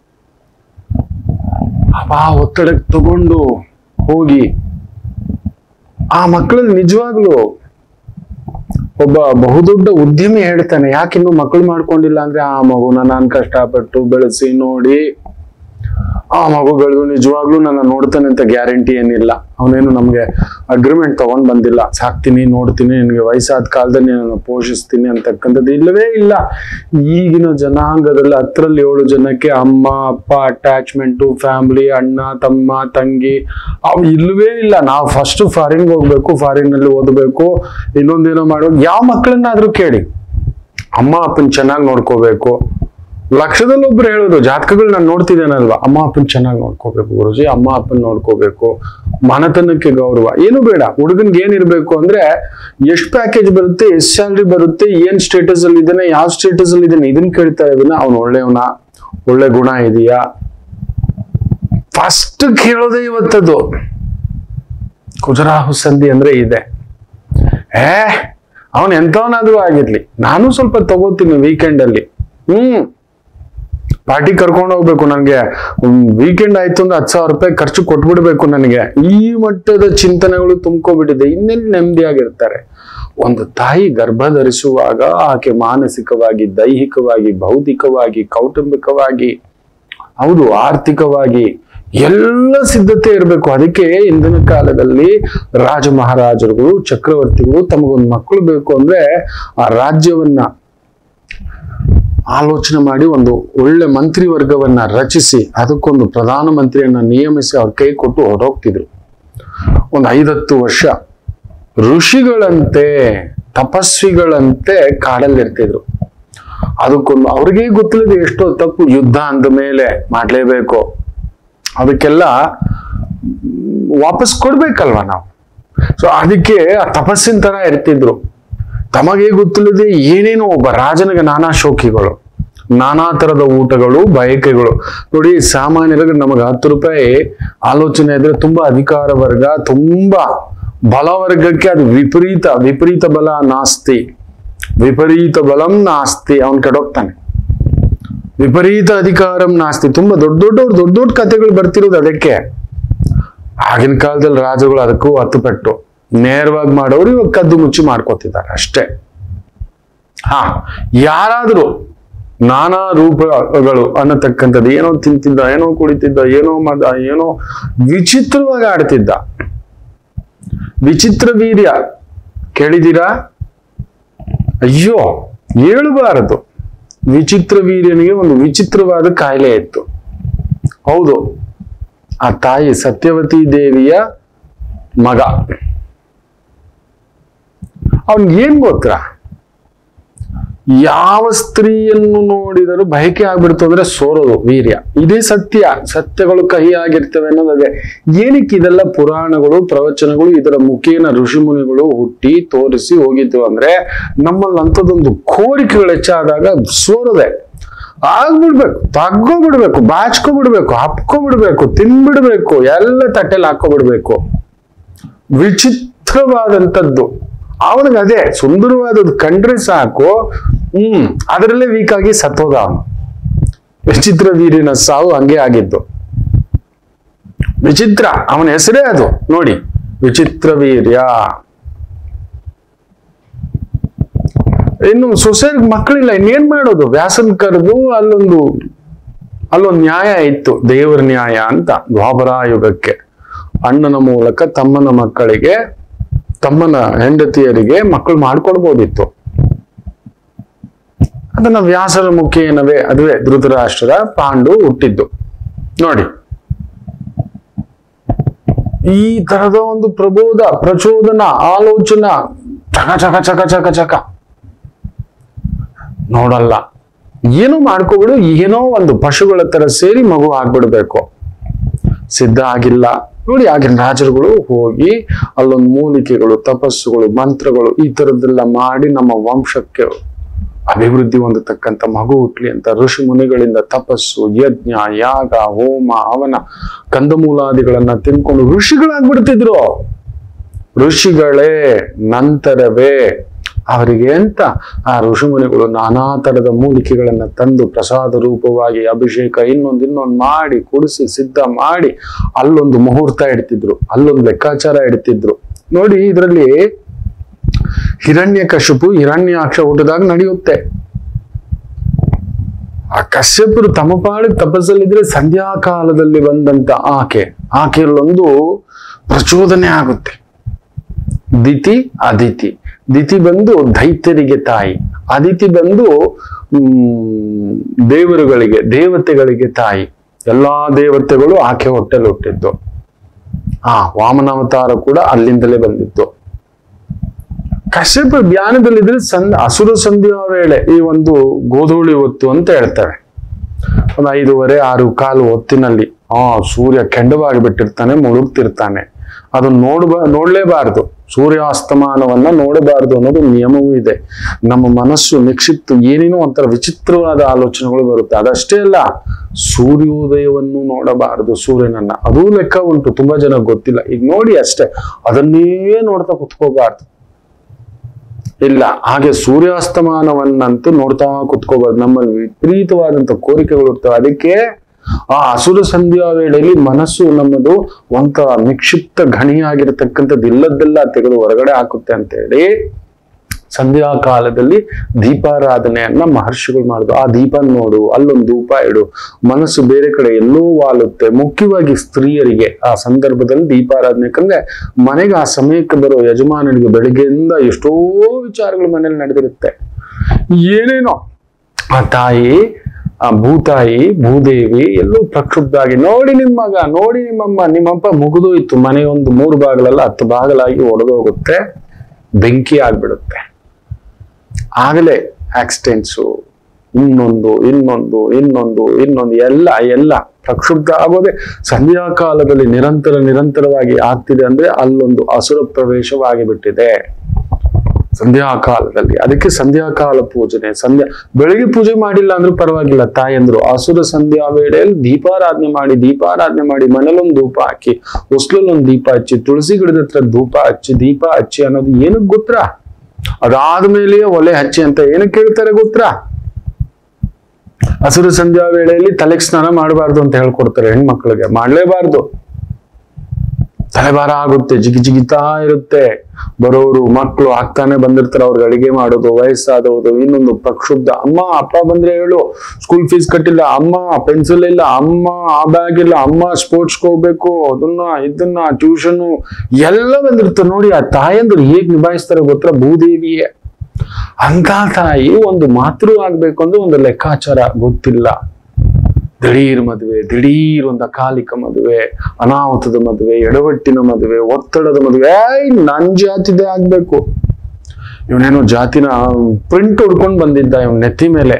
ಆ ಒತ್ತಡಕ್ಕೆ ತಗೊಂಡು ಹೋಗಿ ಆ ಮಕ್ಕಳಲ್ಲಿ ನಿಜವಾಗ್ಲು ಒಬ್ಬ ಬಹುದೊಡ್ಡ ಉದ್ಯಮಿ ಹೇಳ್ತಾನೆ ಯಾಕಿನ್ನು ಮಕ್ಕಳು ಮಾಡ್ಕೊಂಡಿಲ್ಲ ಅಂದ್ರೆ ಆ ಮಗುನ ನಾನ್ ಕಷ್ಟಪಟ್ಟು ಬೆಳೆಸಿ ನೋಡಿ ಆ ಮಗು ಬೆಳೆದು ನಿಜವಾಗ್ಲೂ ನನ್ನ ನೋಡ್ತಾನೆ ಅಂತ ಗ್ಯಾರಂಟಿ ಏನಿಲ್ಲ ಅವನೇನು ನಮ್ಗೆ ಅಗ್ರಿಮೆಂಟ್ ತಗೊಂಡ್ ಬಂದಿಲ್ಲ ಸಾಕ್ತೀನಿ ನೋಡ್ತೀನಿ ನಿನಗೆ ವಯಸ್ಸಾದ ಕಾಲದಲ್ಲಿ ನಾನು ಪೋಷಿಸ್ತೀನಿ ಅಂತಕ್ಕಂಥದ್ದು ಇಲ್ಲವೇ ಇಲ್ಲ ಈಗಿನ ಜನಾಂಗದಲ್ಲಿ ಹತ್ತರಲ್ಲಿ ಏಳು ಜನಕ್ಕೆ ಅಮ್ಮ ಅಪ್ಪ ಅಟ್ಯಾಚ್ಮೆಂಟು ಫ್ಯಾಮಿಲಿ ಅಣ್ಣ ತಮ್ಮ ತಂಗಿ ಅವು ಇಲ್ಲವೇ ಇಲ್ಲ ನಾವು ಫಸ್ಟ್ ಫಾರಿನ್ಗೆ ಹೋಗ್ಬೇಕು ಫಾರಿನ್ ನಲ್ಲಿ ಓದಬೇಕು ಇನ್ನೊಂದೇನೋ ಮಾಡ್ಬೇಕು ಯಾವ ಮಕ್ಕಳನ್ನಾದ್ರೂ ಕೇಳಿ ಅಮ್ಮ ಅಪ್ಪನ್ ಚೆನ್ನಾಗಿ ನೋಡ್ಕೋಬೇಕು ಲಕ್ಷದಲ್ಲಿ ಒಬ್ರು ಹೇಳೋದು ಜಾತಕಗಳು ನಾನು ನೋಡ್ತಿದ್ದೇನಲ್ವಾ ಅಮ್ಮ ಅಪ್ಪನ್ ಚೆನ್ನಾಗಿ ನೋಡ್ಕೋಬೇಕು ಗುರುಜಿ ಅಮ್ಮ ಅಪ್ಪನ್ ನೋಡ್ಕೋಬೇಕು ಮನತನಕ್ಕೆ ಗೌರವ ಏನು ಬೇಡ ಹುಡುಗನ್ಗೆ ಏನಿರ್ಬೇಕು ಅಂದ್ರೆ ಎಷ್ಟು ಪ್ಯಾಕೇಜ್ ಬರುತ್ತೆ ಎಷ್ಟು ಸ್ಯಾಲ್ರಿ ಬರುತ್ತೆ ಏನ್ ಸ್ಟೇಟಸ್ ಅಲ್ಲಿ ಇದ್ದಾನೆ ಯಾವ ಸ್ಟೇಟಸ್ ಅಲ್ಲಿ ಇದ್ದಾನೆ ಇದನ್ನ ಕೇಳ್ತಾ ಇದನ್ನ ಅವ್ನು ಒಳ್ಳೆಯವನ ಒಳ್ಳೆ ಗುಣ ಇದೆಯಾ ಫಸ್ಟ್ ಕೇಳೋದೇ ಇವತ್ತದು ಕುಜರಾಹು ಸಂಧಿ ಅಂದ್ರೆ ಇದೆ ಏ ಅವನ್ ಎಂತವನಾದ್ರೂ ಆಗಿರ್ಲಿ ನಾನು ಸ್ವಲ್ಪ ತಗೋತೀನಿ ವೀಕೆಂಡ್ ಅಲ್ಲಿ ಹ್ಮ್ ಪಾರ್ಟಿ ಕರ್ಕೊಂಡು ಹೋಗ್ಬೇಕು ನನಗೆ ವೀಕೆಂಡ್ ಆಯ್ತು ಅಂದ್ರೆ ಹತ್ತು ಸಾವಿರ ರೂಪಾಯಿ ಖರ್ಚು ಕೊಟ್ಬಿಡ್ಬೇಕು ನನಗೆ ಈ ಮಟ್ಟದ ಚಿಂತನೆಗಳು ತುಂಬ್ಕೊಬಿಟ್ಟಿದೆ ಇನ್ನೆಲ್ಲಿ ನೆಮ್ಮದಿಯಾಗಿರ್ತಾರೆ ಒಂದು ತಾಯಿ ಗರ್ಭ ಧರಿಸುವಾಗ ಆಕೆ ಮಾನಸಿಕವಾಗಿ ದೈಹಿಕವಾಗಿ ಭೌತಿಕವಾಗಿ ಕೌಟುಂಬಿಕವಾಗಿ ಹೌದು ಆರ್ಥಿಕವಾಗಿ ಎಲ್ಲ ಸಿದ್ಧತೆ ಇರಬೇಕು ಅದಕ್ಕೆ ಇಂದಿನ ಕಾಲದಲ್ಲಿ ರಾಜ ಮಹಾರಾಜರುಗಳು ಚಕ್ರವರ್ತಿಗಳು ತಮಗೊಂದು ಮಕ್ಕಳು ಬೇಕು ಅಂದ್ರೆ ಆ ರಾಜ್ಯವನ್ನ ಆಲೋಚನೆ ಮಾಡಿ ಒಂದು ಒಳ್ಳೆ ಮಂತ್ರಿ ವರ್ಗವನ್ನ ರಚಿಸಿ ಅದಕ್ಕೊಂದು ಪ್ರಧಾನ ಮಂತ್ರಿಯನ್ನ ನಿಯಮಿಸಿ ಅವ್ರ ಕೈ ಕೊಟ್ಟು ಹೊರಹೋಗ್ತಿದ್ರು ಒಂದು ಐದತ್ತು ವರ್ಷ ಋಷಿಗಳಂತೆ ತಪಸ್ವಿಗಳಂತೆ ಕಾಡಲ್ಲಿರ್ತಿದ್ರು ಅದಕ್ಕೊಂದು ಅವ್ರಿಗೆ ಗೊತ್ತಿಲ್ಲದೆ ಎಷ್ಟೋ ತಪ್ಪು ಯುದ್ಧ ಅಂದ ಮೇಲೆ ಮಾಡ್ಲೇಬೇಕು ಅದಕ್ಕೆಲ್ಲ ವಾಪಸ್ ಕೊಡ್ಬೇಕಲ್ವಾ ನಾವು ಸೊ ಅದಕ್ಕೆ ಆ ತಪಸ್ಸಿನ ತರ ಇರ್ತಿದ್ರು ತಮಗೆ ಗೊತ್ತಿಲ್ಲದೆ ಏನೇನೋ ಒಬ್ಬ ರಾಜನಿಗೆ ನಾನಾ ಶೋಕಿಗಳು ನಾನಾ ತರದ ಊಟಗಳು ಬಯಕೆಗಳು ನೋಡಿ ಸಾಮಾನ್ಯರಿಗೆ ನಮಗೆ ಹತ್ತು ರೂಪಾಯಿ ಆಲೋಚನೆ ಇದ್ರೆ ತುಂಬಾ ಅಧಿಕಾರ ವರ್ಗ ತುಂಬಾ ಬಲವರ್ಗಕ್ಕೆ ಅದು ವಿಪರೀತ ವಿಪರೀತ ಬಲ ನಾಸ್ತಿ ವಿಪರೀತ ಬಲಂ ನಾಸ್ತಿ ಅವನ್ ಕೆಡೋಗ್ತಾನೆ ವಿಪರೀತ ಅಧಿಕಾರಂ ನಾಸ್ತಿ ತುಂಬಾ ದೊಡ್ಡ ದೊಡ್ಡವ್ರು ದೊಡ್ಡ ದೊಡ್ಡ ಕಥೆಗಳು ಬರ್ತಿರೋದು ಅದಕ್ಕೆ ಆಗಿನ ಕಾಲದಲ್ಲಿ ರಾಜಗಳು ಅದಕ್ಕೂ ಹತ್ತು ಪೆಟ್ಟು ನೇರವಾಗಿ ಮಾಡೋರು ಇವಾಗ ಕದ್ದು ಮುಚ್ಚಿ ಮಾಡ್ಕೋತಿದ್ದಾರೆ ಅಷ್ಟೇ ಹಾ ಯಾರಾದ್ರೂ ನಾನಾ ರೂಪಗಳು ಅನ್ನತಕ್ಕಂಥದ್ದು ಏನೋ ತಿಂತಿದ್ದ ಏನೋ ಕುಡಿತಿದ್ದ ಏನೋ ಮದ ಏನೋ ವಿಚಿತ್ರವಾಗಿ ಆಡ್ತಿದ್ದ ವಿಚಿತ್ರ ವೀರ್ಯ ಕೇಳಿದ್ದೀರಾ ಅಯ್ಯೋ ಹೇಳಬಾರದು ವಿಚಿತ್ರ ವೀರ್ಯನಿಗೆ ಒಂದು ವಿಚಿತ್ರವಾದ ಕಾಯಿಲೆ ಇತ್ತು ಹೌದು ಆ ತಾಯಿ ಸತ್ಯವತಿ ದೇವಿಯ ಮಗ ಅವನ್ಗೆ ಏನ್ ಗೊತ್ತಾ ಯಾವ ಸ್ತ್ರೀಯನ್ನು ನೋಡಿದರೂ ಬಯಕೆ ಆಗ್ಬಿಡ್ತು ಅಂದ್ರೆ ಸೋರೋದು ವೀರ್ಯ ಇದೇ ಸತ್ಯ ಸತ್ಯಗಳು ಕಹಿ ಆಗಿರ್ತವೆ ಅನ್ನೋದೇ ಏನಕ್ಕೆ ಇದೆಲ್ಲ ಪುರಾಣಗಳು ಪ್ರವಚನಗಳು ಇದರ ಮುಖೇನ ಋಷಿಮುನಿಗಳು ಹುಟ್ಟಿ ತೋರಿಸಿ ಹೋಗಿದ್ದು ಅಂದ್ರೆ ನಮ್ಮಲ್ಲಿ ಅಂಥದ್ದೊಂದು ಕೋರಿಕೆಗಳು ಹೆಚ್ಚಾದಾಗ ಸೋರದೆ ಆಗ್ಬಿಡ್ಬೇಕು ತಗ್ಗೋಬಿಡ್ಬೇಕು ಬಾಚ್ಕೊಬಿಡ್ಬೇಕು ಹಪ್ಕೊಬಿಡ್ಬೇಕು ತಿನ್ಬಿಡ್ಬೇಕು ಎಲ್ಲ ತಟ್ಟೆಲಿ ಹಾಕೋಬಿಡ್ಬೇಕು ವಿಚಿತ್ರವಾದಂಥದ್ದು ಅವನಿಗೆ ಅದೇ ಸುಂದರವಾದದ್ದು ಕಂಡ್ರೆ ಸಾಕು ಹ್ಮ್ ಅದರಲ್ಲೇ ವೀಕ್ ಆಗಿ ಸತ್ತೋದ ಅವನು ವಿಚಿತ್ರ ವೀರಿನ ಸಾವು ಹಂಗೆ ಆಗಿದ್ದು ವಿಚಿತ್ರ ಅವನ ಹೆಸರೇ ಅದು ನೋಡಿ ವಿಚಿತ್ರ ವೀರ್ಯ ಇನ್ನು ಸೊಸೈಟಿ ಮಕ್ಕಳಿಲ್ಲ ಇನ್ನೇನ್ ಮಾಡೋದು ವ್ಯಾಸನ್ ಕರೆದು ಅಲ್ಲೊಂದು ಅಲ್ಲೊಂದು ನ್ಯಾಯ ಇತ್ತು ದೇವರ ನ್ಯಾಯ ಅಂತ ದ್ವಾಪರ ಯುಗಕ್ಕೆ ಅಣ್ಣನ ಮೂಲಕ ತಮ್ಮನ ಮಕ್ಕಳಿಗೆ ತಮ್ಮನ ಹೆಂಡತಿಯರಿಗೆ ಮಕ್ಕಳು ಮಾಡ್ಕೊಡ್ಬೋದಿತ್ತು ಅದನ್ನ ವ್ಯಾಸರ ಮುಖೇನವೇ ಅದುವೇ ಧೃತರಾಷ್ಟ್ರದ ಪಾಂಡು ಹುಟ್ಟಿದ್ದು ನೋಡಿ ಈ ತರದ ಒಂದು ಪ್ರಬೋಧ ಪ್ರಚೋದನ ಆಲೋಚನಾ ಚಕ ಚಕ ಚಕ ಚಕ ಚಕ ನೋಡಲ್ಲ ಏನೋ ಮಾಡ್ಕೊಬಿಡು ಏನೋ ಒಂದು ಪಶುಗಳ ತರ ಸೇರಿ ಮಗು ಆಗ್ಬಿಡ್ಬೇಕು ಸಿದ್ಧ ಆಗಿಲ್ಲ ನೋಡಿ ಆಗಿನ ರಾಜರುಗಳು ಹೋಗಿ ಅಲ್ಲೊಂದು ಮೂಲಿಕೆಗಳು ತಪಸ್ಸುಗಳು ಮಂತ್ರಗಳು ಈ ತರದ್ದೆಲ್ಲ ಮಾಡಿ ನಮ್ಮ ವಂಶಕ್ಕೆ ಅಭಿವೃದ್ಧಿ ಹೊಂದತಕ್ಕಂಥ ಮಗು ಹುಟ್ಲಿ ಅಂತ ಋಷಿ ಮುನಿಗಳಿಂದ ತಪಸ್ಸು ಯಜ್ಞ ಯಾಗ ಹೋಮ ಅವನ ಕಂದಮೂಲಾದಿಗಳನ್ನ ತಿನ್ಕೊಂಡು ಋಷಿಗಳಾಗ್ಬಿಡ್ತಿದ್ರು ಋಷಿಗಳೇ ನಂತರವೇ ಅವರಿಗೆ ಅಂತ ಆ ಋಷಿಮುನಿಗಳು ನಾನಾ ತರದ ಮೂಲಿಕೆಗಳನ್ನ ತಂದು ಪ್ರಸಾದ ರೂಪವಾಗಿ ಅಭಿಷೇಕ ಇನ್ನೊಂದು ಇನ್ನೊಂದು ಮಾಡಿ ಕುಡಿಸಿ ಸಿದ್ಧ ಮಾಡಿ ಅಲ್ಲೊಂದು ಮುಹೂರ್ತ ಇಡ್ತಿದ್ರು ಅಲ್ಲೊಂದು ಲೆಕ್ಕಾಚಾರ ಇಡ್ತಿದ್ರು ನೋಡಿ ಇದರಲ್ಲಿ ಹಿರಣ್ಯ ಕಶುಪು ಹಿರಣ್ಯಾಕ್ಷ ಹುಟ್ಟಿದಾಗ ನಡೆಯುತ್ತೆ ಆ ಕಶ್ಯಪರು ತಮ್ಮ ಪಾಡಿಗೆ ತಪಸ್ಸಲ್ಲಿದ್ರೆ ಸಂಧ್ಯಾ ಕಾಲದಲ್ಲಿ ಬಂದಂತ ಆಕೆ ಆಕೆಯಲ್ಲೊಂದು ಪ್ರಚೋದನೆ ಆಗುತ್ತೆ ದಿತಿ ಅದಿತಿ ದಿತಿ ಬಂದು ದೈತ್ಯರಿಗೆ ತಾಯಿ ಅದಿತಿ ಬಂದು ಹ್ಮ್ ದೇವರುಗಳಿಗೆ ದೇವತೆಗಳಿಗೆ ತಾಯಿ ಎಲ್ಲಾ ದೇವತೆಗಳು ಆಕೆ ಹೊಟ್ಟೆಲಿ ಹುಟ್ಟಿದ್ದು ಆ ವಾಮನಾವತಾರ ಕೂಡ ಅಲ್ಲಿಂದಲೇ ಬಂದಿತ್ತು ಕಶ್ಯಪ ಧ್ಯಾನದಲ್ಲಿದ್ರೆ ಸಂದ ಅಸುರ ಸಂಧ್ಯಾ ವೇಳೆ ಈ ಒಂದು ಗೋಧೂಳಿ ಹೊತ್ತು ಅಂತ ಹೇಳ್ತಾರೆ ಒಂದು ಐದೂವರೆ ಆರು ಕಾಲು ಹೊತ್ತಿನಲ್ಲಿ ಆ ಸೂರ್ಯ ಕೆಂಡವಾಗಿ ಬಿಟ್ಟಿರ್ತಾನೆ ಮುಳುಗ್ತಿರ್ತಾನೆ ಅದನ್ನ ನೋಡ್ಬ ನೋಡ್ಲೇಬಾರ್ದು ಸೂರ್ಯಾಸ್ತಮಾನವನ್ನ ನೋಡಬಾರ್ದು ಅನ್ನೋದು ನಿಯಮವೂ ಇದೆ ನಮ್ಮ ಮನಸ್ಸು ನಿಕ್ಷಿಪ್ತ ಏನೇನೋ ಒಂಥರ ವಿಚಿತ್ರವಾದ ಆಲೋಚನೆಗಳು ಬರುತ್ತೆ ಅದಷ್ಟೇ ಅಲ್ಲ ಸೂರ್ಯೋದಯವನ್ನು ನೋಡಬಾರದು ಸೂರ್ಯನನ್ನ ಅದೂ ಲೆಕ್ಕ ಉಂಟು ತುಂಬಾ ಜನ ಗೊತ್ತಿಲ್ಲ ಈಗ ನೋಡಿ ಅಷ್ಟೇ ಅದನ್ನೇ ನೋಡ್ತಾ ಕುತ್ಕೋಬಾರ್ದು ಇಲ್ಲ ಹಾಗೆ ಸೂರ್ಯಾಸ್ತಮಾನವನ್ನಂತೂ ನೋಡ್ತಾ ಕುತ್ಕೋಬಾರ್ದು ನಮ್ಮಲ್ಲಿ ವಿಪರೀತವಾದಂತ ಕೋರಿಕೆಗಳು ಇರ್ತವೆ ಅದಕ್ಕೆ ಆ ಹಸುರು ಸಂಧ್ಯಾ ವೇಳೆಯಲ್ಲಿ ಮನಸ್ಸು ನಮ್ಮದು ಒಂತ ನಿಕ್ಷಿಪ್ತ ಗಣಿಯಾಗಿರ್ತಕ್ಕಂಥದ್ದು ಇಲ್ಲದ್ದೆಲ್ಲ ತೆಗೆದು ಹೊರಗಡೆ ಹಾಕುತ್ತೆ ಅಂತ ಹೇಳಿ ಸಂಧ್ಯಾ ಕಾಲದಲ್ಲಿ ದೀಪಾರಾಧನೆಯನ್ನ ಮಹರ್ಷಿಗಳು ಮಾಡುದು ಆ ದೀಪ ನೋಡು ಅಲ್ಲೊಂದು ಧೂಪ ಇಡು ಮನಸ್ಸು ಬೇರೆ ಕಡೆ ಎಲ್ಲೋ ವಾಲುತ್ತೆ ಮುಖ್ಯವಾಗಿ ಸ್ತ್ರೀಯರಿಗೆ ಆ ಸಂದರ್ಭದಲ್ಲಿ ದೀಪಾರಾಧನೆ ಯಾಕಂದ್ರೆ ಮನೆಗೆ ಆ ಸಮಯಕ್ಕೆ ಬರೋ ಯಜಮಾನನಿಗೆ ಬೆಳಿಗ್ಗೆಯಿಂದ ಎಷ್ಟೋ ವಿಚಾರಗಳು ಮನೇಲಿ ನಡೆದಿರುತ್ತೆ ಏನೇನೋ ಆ ತಾಯಿ ಆ ಭೂತಾಯಿ ಭೂದೇವಿ ಎಲ್ಲೋ ಪ್ರಕ್ಷುಬ್ಧಾಗಿ ನೋಡಿ ನಿಮ್ಮ ಮಗ ನೋಡಿ ನಿಮ್ಮಮ್ಮ ನಿಮ್ಮಪ್ಪ ಮುಗಿದೋಯ್ತು ಮನೆ ಒಂದು ಮೂರು ಭಾಗಲಲ್ಲ ಹತ್ತು ಭಾಗಲಾಗಿ ಒಡೆದೋಗುತ್ತೆ ಬೆಂಕಿ ಆಗ್ಬಿಡುತ್ತೆ ಆಗಲೇ ಆಕ್ಸಿಡೆಂಟ್ಸು ಇನ್ನೊಂದು ಇನ್ನೊಂದು ಇನ್ನೊಂದು ಇನ್ನೊಂದು ಎಲ್ಲ ಎಲ್ಲ ಪ್ರಕ್ಷುಬ್ಧ ಆಗೋದೇ ಸಂಧ್ಯಾ ಕಾಲದಲ್ಲಿ ನಿರಂತರ ನಿರಂತರವಾಗಿ ಆಗ್ತಿದೆ ಅಂದ್ರೆ ಅಲ್ಲೊಂದು ಅಸುರ ಪ್ರವೇಶವಾಗಿ ಬಿಟ್ಟಿದೆ ಸಂಧ್ಯಾ ಕಾಲದಲ್ಲಿ ಅದಕ್ಕೆ ಸಂಧ್ಯಾಕಾಲ ಪೂಜನೆ ಸಂಧ್ಯಾ ಬೆಳಿಗ್ಗೆ ಪೂಜೆ ಮಾಡಿಲ್ಲ ಅಂದ್ರೂ ಪರವಾಗಿಲ್ಲ ತಾಯಂದ್ರು ಅಸುರ ಸಂಧ್ಯಾ ವೇಳೆಯಲ್ಲಿ ದೀಪಾರಾಧನೆ ಮಾಡಿ ದೀಪಾರಾಧನೆ ಮಾಡಿ ಮನೇಲೊಂದು ಧೂಪ ಹಾಕಿ ಹೊಸ್ಲಲ್ಲೊಂದು ದೀಪ ಹಚ್ಚಿ ತುಳಸಿ ಗಿಡದ ಹತ್ರ ಧೂಪ ಹಚ್ಚಿ ದೀಪ ಹಚ್ಚಿ ಅನ್ನೋದು ಏನಕ್ ಗೊತ್ತಾ ಅದಾದ್ಮೇಲೆಯೇ ಒಲೆ ಹಚ್ಚಿ ಅಂತ ಏನಕ್ಕೆ ಹೇಳ್ತಾರೆ ಗೊತ್ತಾ ಹಸಿರು ಸಂಧ್ಯಾ ವೇಳೆಯಲ್ಲಿ ತಲೆಗೆ ಸ್ನಾನ ಮಾಡಬಾರ್ದು ಅಂತ ಹೇಳ್ಕೊಡ್ತಾರೆ ಹೆಣ್ಮಕ್ಳಿಗೆ ಮಾಡ್ಲೇಬಾರ್ದು ತಲೆಭಾರ ಆಗುತ್ತೆ ಜಿಗಿ ಜಿಗಿತಾ ಇರುತ್ತೆ ಬರೋರು ಮಕ್ಕಳು ಆಗ್ತಾನೆ ಬಂದಿರ್ತಾರೆ ಅವ್ರಿಗೆ ಅಡಿಗೆ ಮಾಡೋದು ವಯಸ್ಸಾದವರು ಇನ್ನೊಂದು ಪ್ರಕ್ಷುಬ್ಧ ಅಮ್ಮ ಅಪ್ಪ ಬಂದ್ರೆ ಹೇಳು ಸ್ಕೂಲ್ ಫೀಸ್ ಕಟ್ಟಿಲ್ಲ ಅಮ್ಮ ಪೆನ್ಸಿಲ್ ಇಲ್ಲ ಅಮ್ಮ ಆ ಬ್ಯಾಗ್ ಇಲ್ಲ ಅಮ್ಮ ಸ್ಪೋರ್ಟ್ಸ್ಗೆ ಹೋಗ್ಬೇಕು ಅದನ್ನ ಇದನ್ನ ಟ್ಯೂಷನ್ ಎಲ್ಲ ಬಂದಿರ್ತಾರೆ ನೋಡಿ ಆ ತಾಯಂದ್ರು ಹೇಗ್ ನಿಭಾಯಿಸ್ತಾರೆ ಗೊತ್ತಾ ಭೂದೇವಿಯೇ ಅಂತ ತಾಯಿ ಒಂದು ಮಾತೃ ಆಗ್ಬೇಕು ಅಂದ್ರೆ ಒಂದು ಲೆಕ್ಕಾಚಾರ ಗೊತ್ತಿಲ್ಲ ದಿಢೀರ್ ಮದುವೆ ದಿಢೀರ್ ಒಂದು ಅಕಾಲಿಕ ಮದುವೆ ಅನಾಹುತದ ಮದುವೆ ಎಡವಟ್ಟಿನ ಮದುವೆ ಒತ್ತಡದ ಮದುವೆ ಏಯ್ ನನ್ ಜಾತಿದೆ ಆಗ್ಬೇಕು ಇವನೇನೋ ಜಾತಿನ ಪ್ರಿಂಟ್ ಹೊಡ್ಕೊಂಡು ಬಂದಿದ್ದ ಇವನ್ ನೆತ್ತಿ ಮೇಲೆ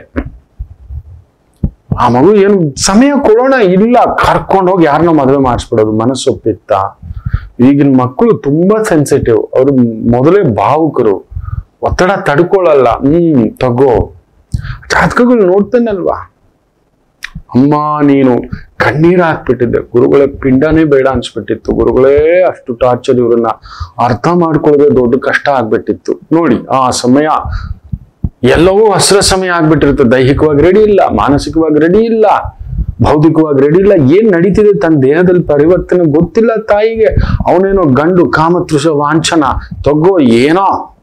ಆ ಮಗು ಏನು ಸಮಯ ಕೊಡೋಣ ಇಲ್ಲ ಕರ್ಕೊಂಡು ಹೋಗಿ ಯಾರನ್ನ ಮದುವೆ ಮಾಡಿಸ್ಬಿಡೋದು ಮನಸ್ಸೊಪ್ಪಿತ್ತ ಈಗಿನ ಮಕ್ಕಳು ತುಂಬಾ ಸೆನ್ಸಿಟಿವ್ ಅವರು ಮೊದಲೇ ಭಾವುಕರು ಒತ್ತಡ ತಡ್ಕೊಳ್ಳಲ್ಲ ಹ್ಮ್ ತಗೋ ಜಾತಕಗಳು ನೋಡ್ತೇನಲ್ವಾ ಅಮ್ಮ ನೀನು ಕಣ್ಣೀರ್ ಹಾಕ್ಬಿಟ್ಟಿದ್ದೆ ಗುರುಗಳ ಪಿಂಡನೇ ಬೇಡ ಅನ್ಸ್ಬಿಟ್ಟಿತ್ತು ಗುರುಗಳೇ ಅಷ್ಟು ಟಾರ್ಚರ್ ಇವ್ರನ್ನ ಅರ್ಥ ಮಾಡ್ಕೊಳ್ಳೋದೇ ದೊಡ್ಡ ಕಷ್ಟ ಆಗ್ಬಿಟ್ಟಿತ್ತು ನೋಡಿ ಆ ಸಮಯ ಎಲ್ಲವೂ ಹಸ್ರ ಸಮಯ ಆಗ್ಬಿಟ್ಟಿರುತ್ತೆ ದೈಹಿಕವಾಗಿ ರೆಡಿ ಇಲ್ಲ ಮಾನಸಿಕವಾಗಿ ರೆಡಿ ಇಲ್ಲ ಭೌತಿಕವಾಗಿ ರೆಡಿ ಇಲ್ಲ ಏನ್ ನಡೀತಿದೆ ತನ್ನ ದೇಹದಲ್ಲಿ ಪರಿವರ್ತನೆ ಗೊತ್ತಿಲ್ಲ ತಾಯಿಗೆ ಅವನೇನೋ ಗಂಡು ಕಾಮತೃಷ ವಾಂಛನ ತಗೋ ಏನೋ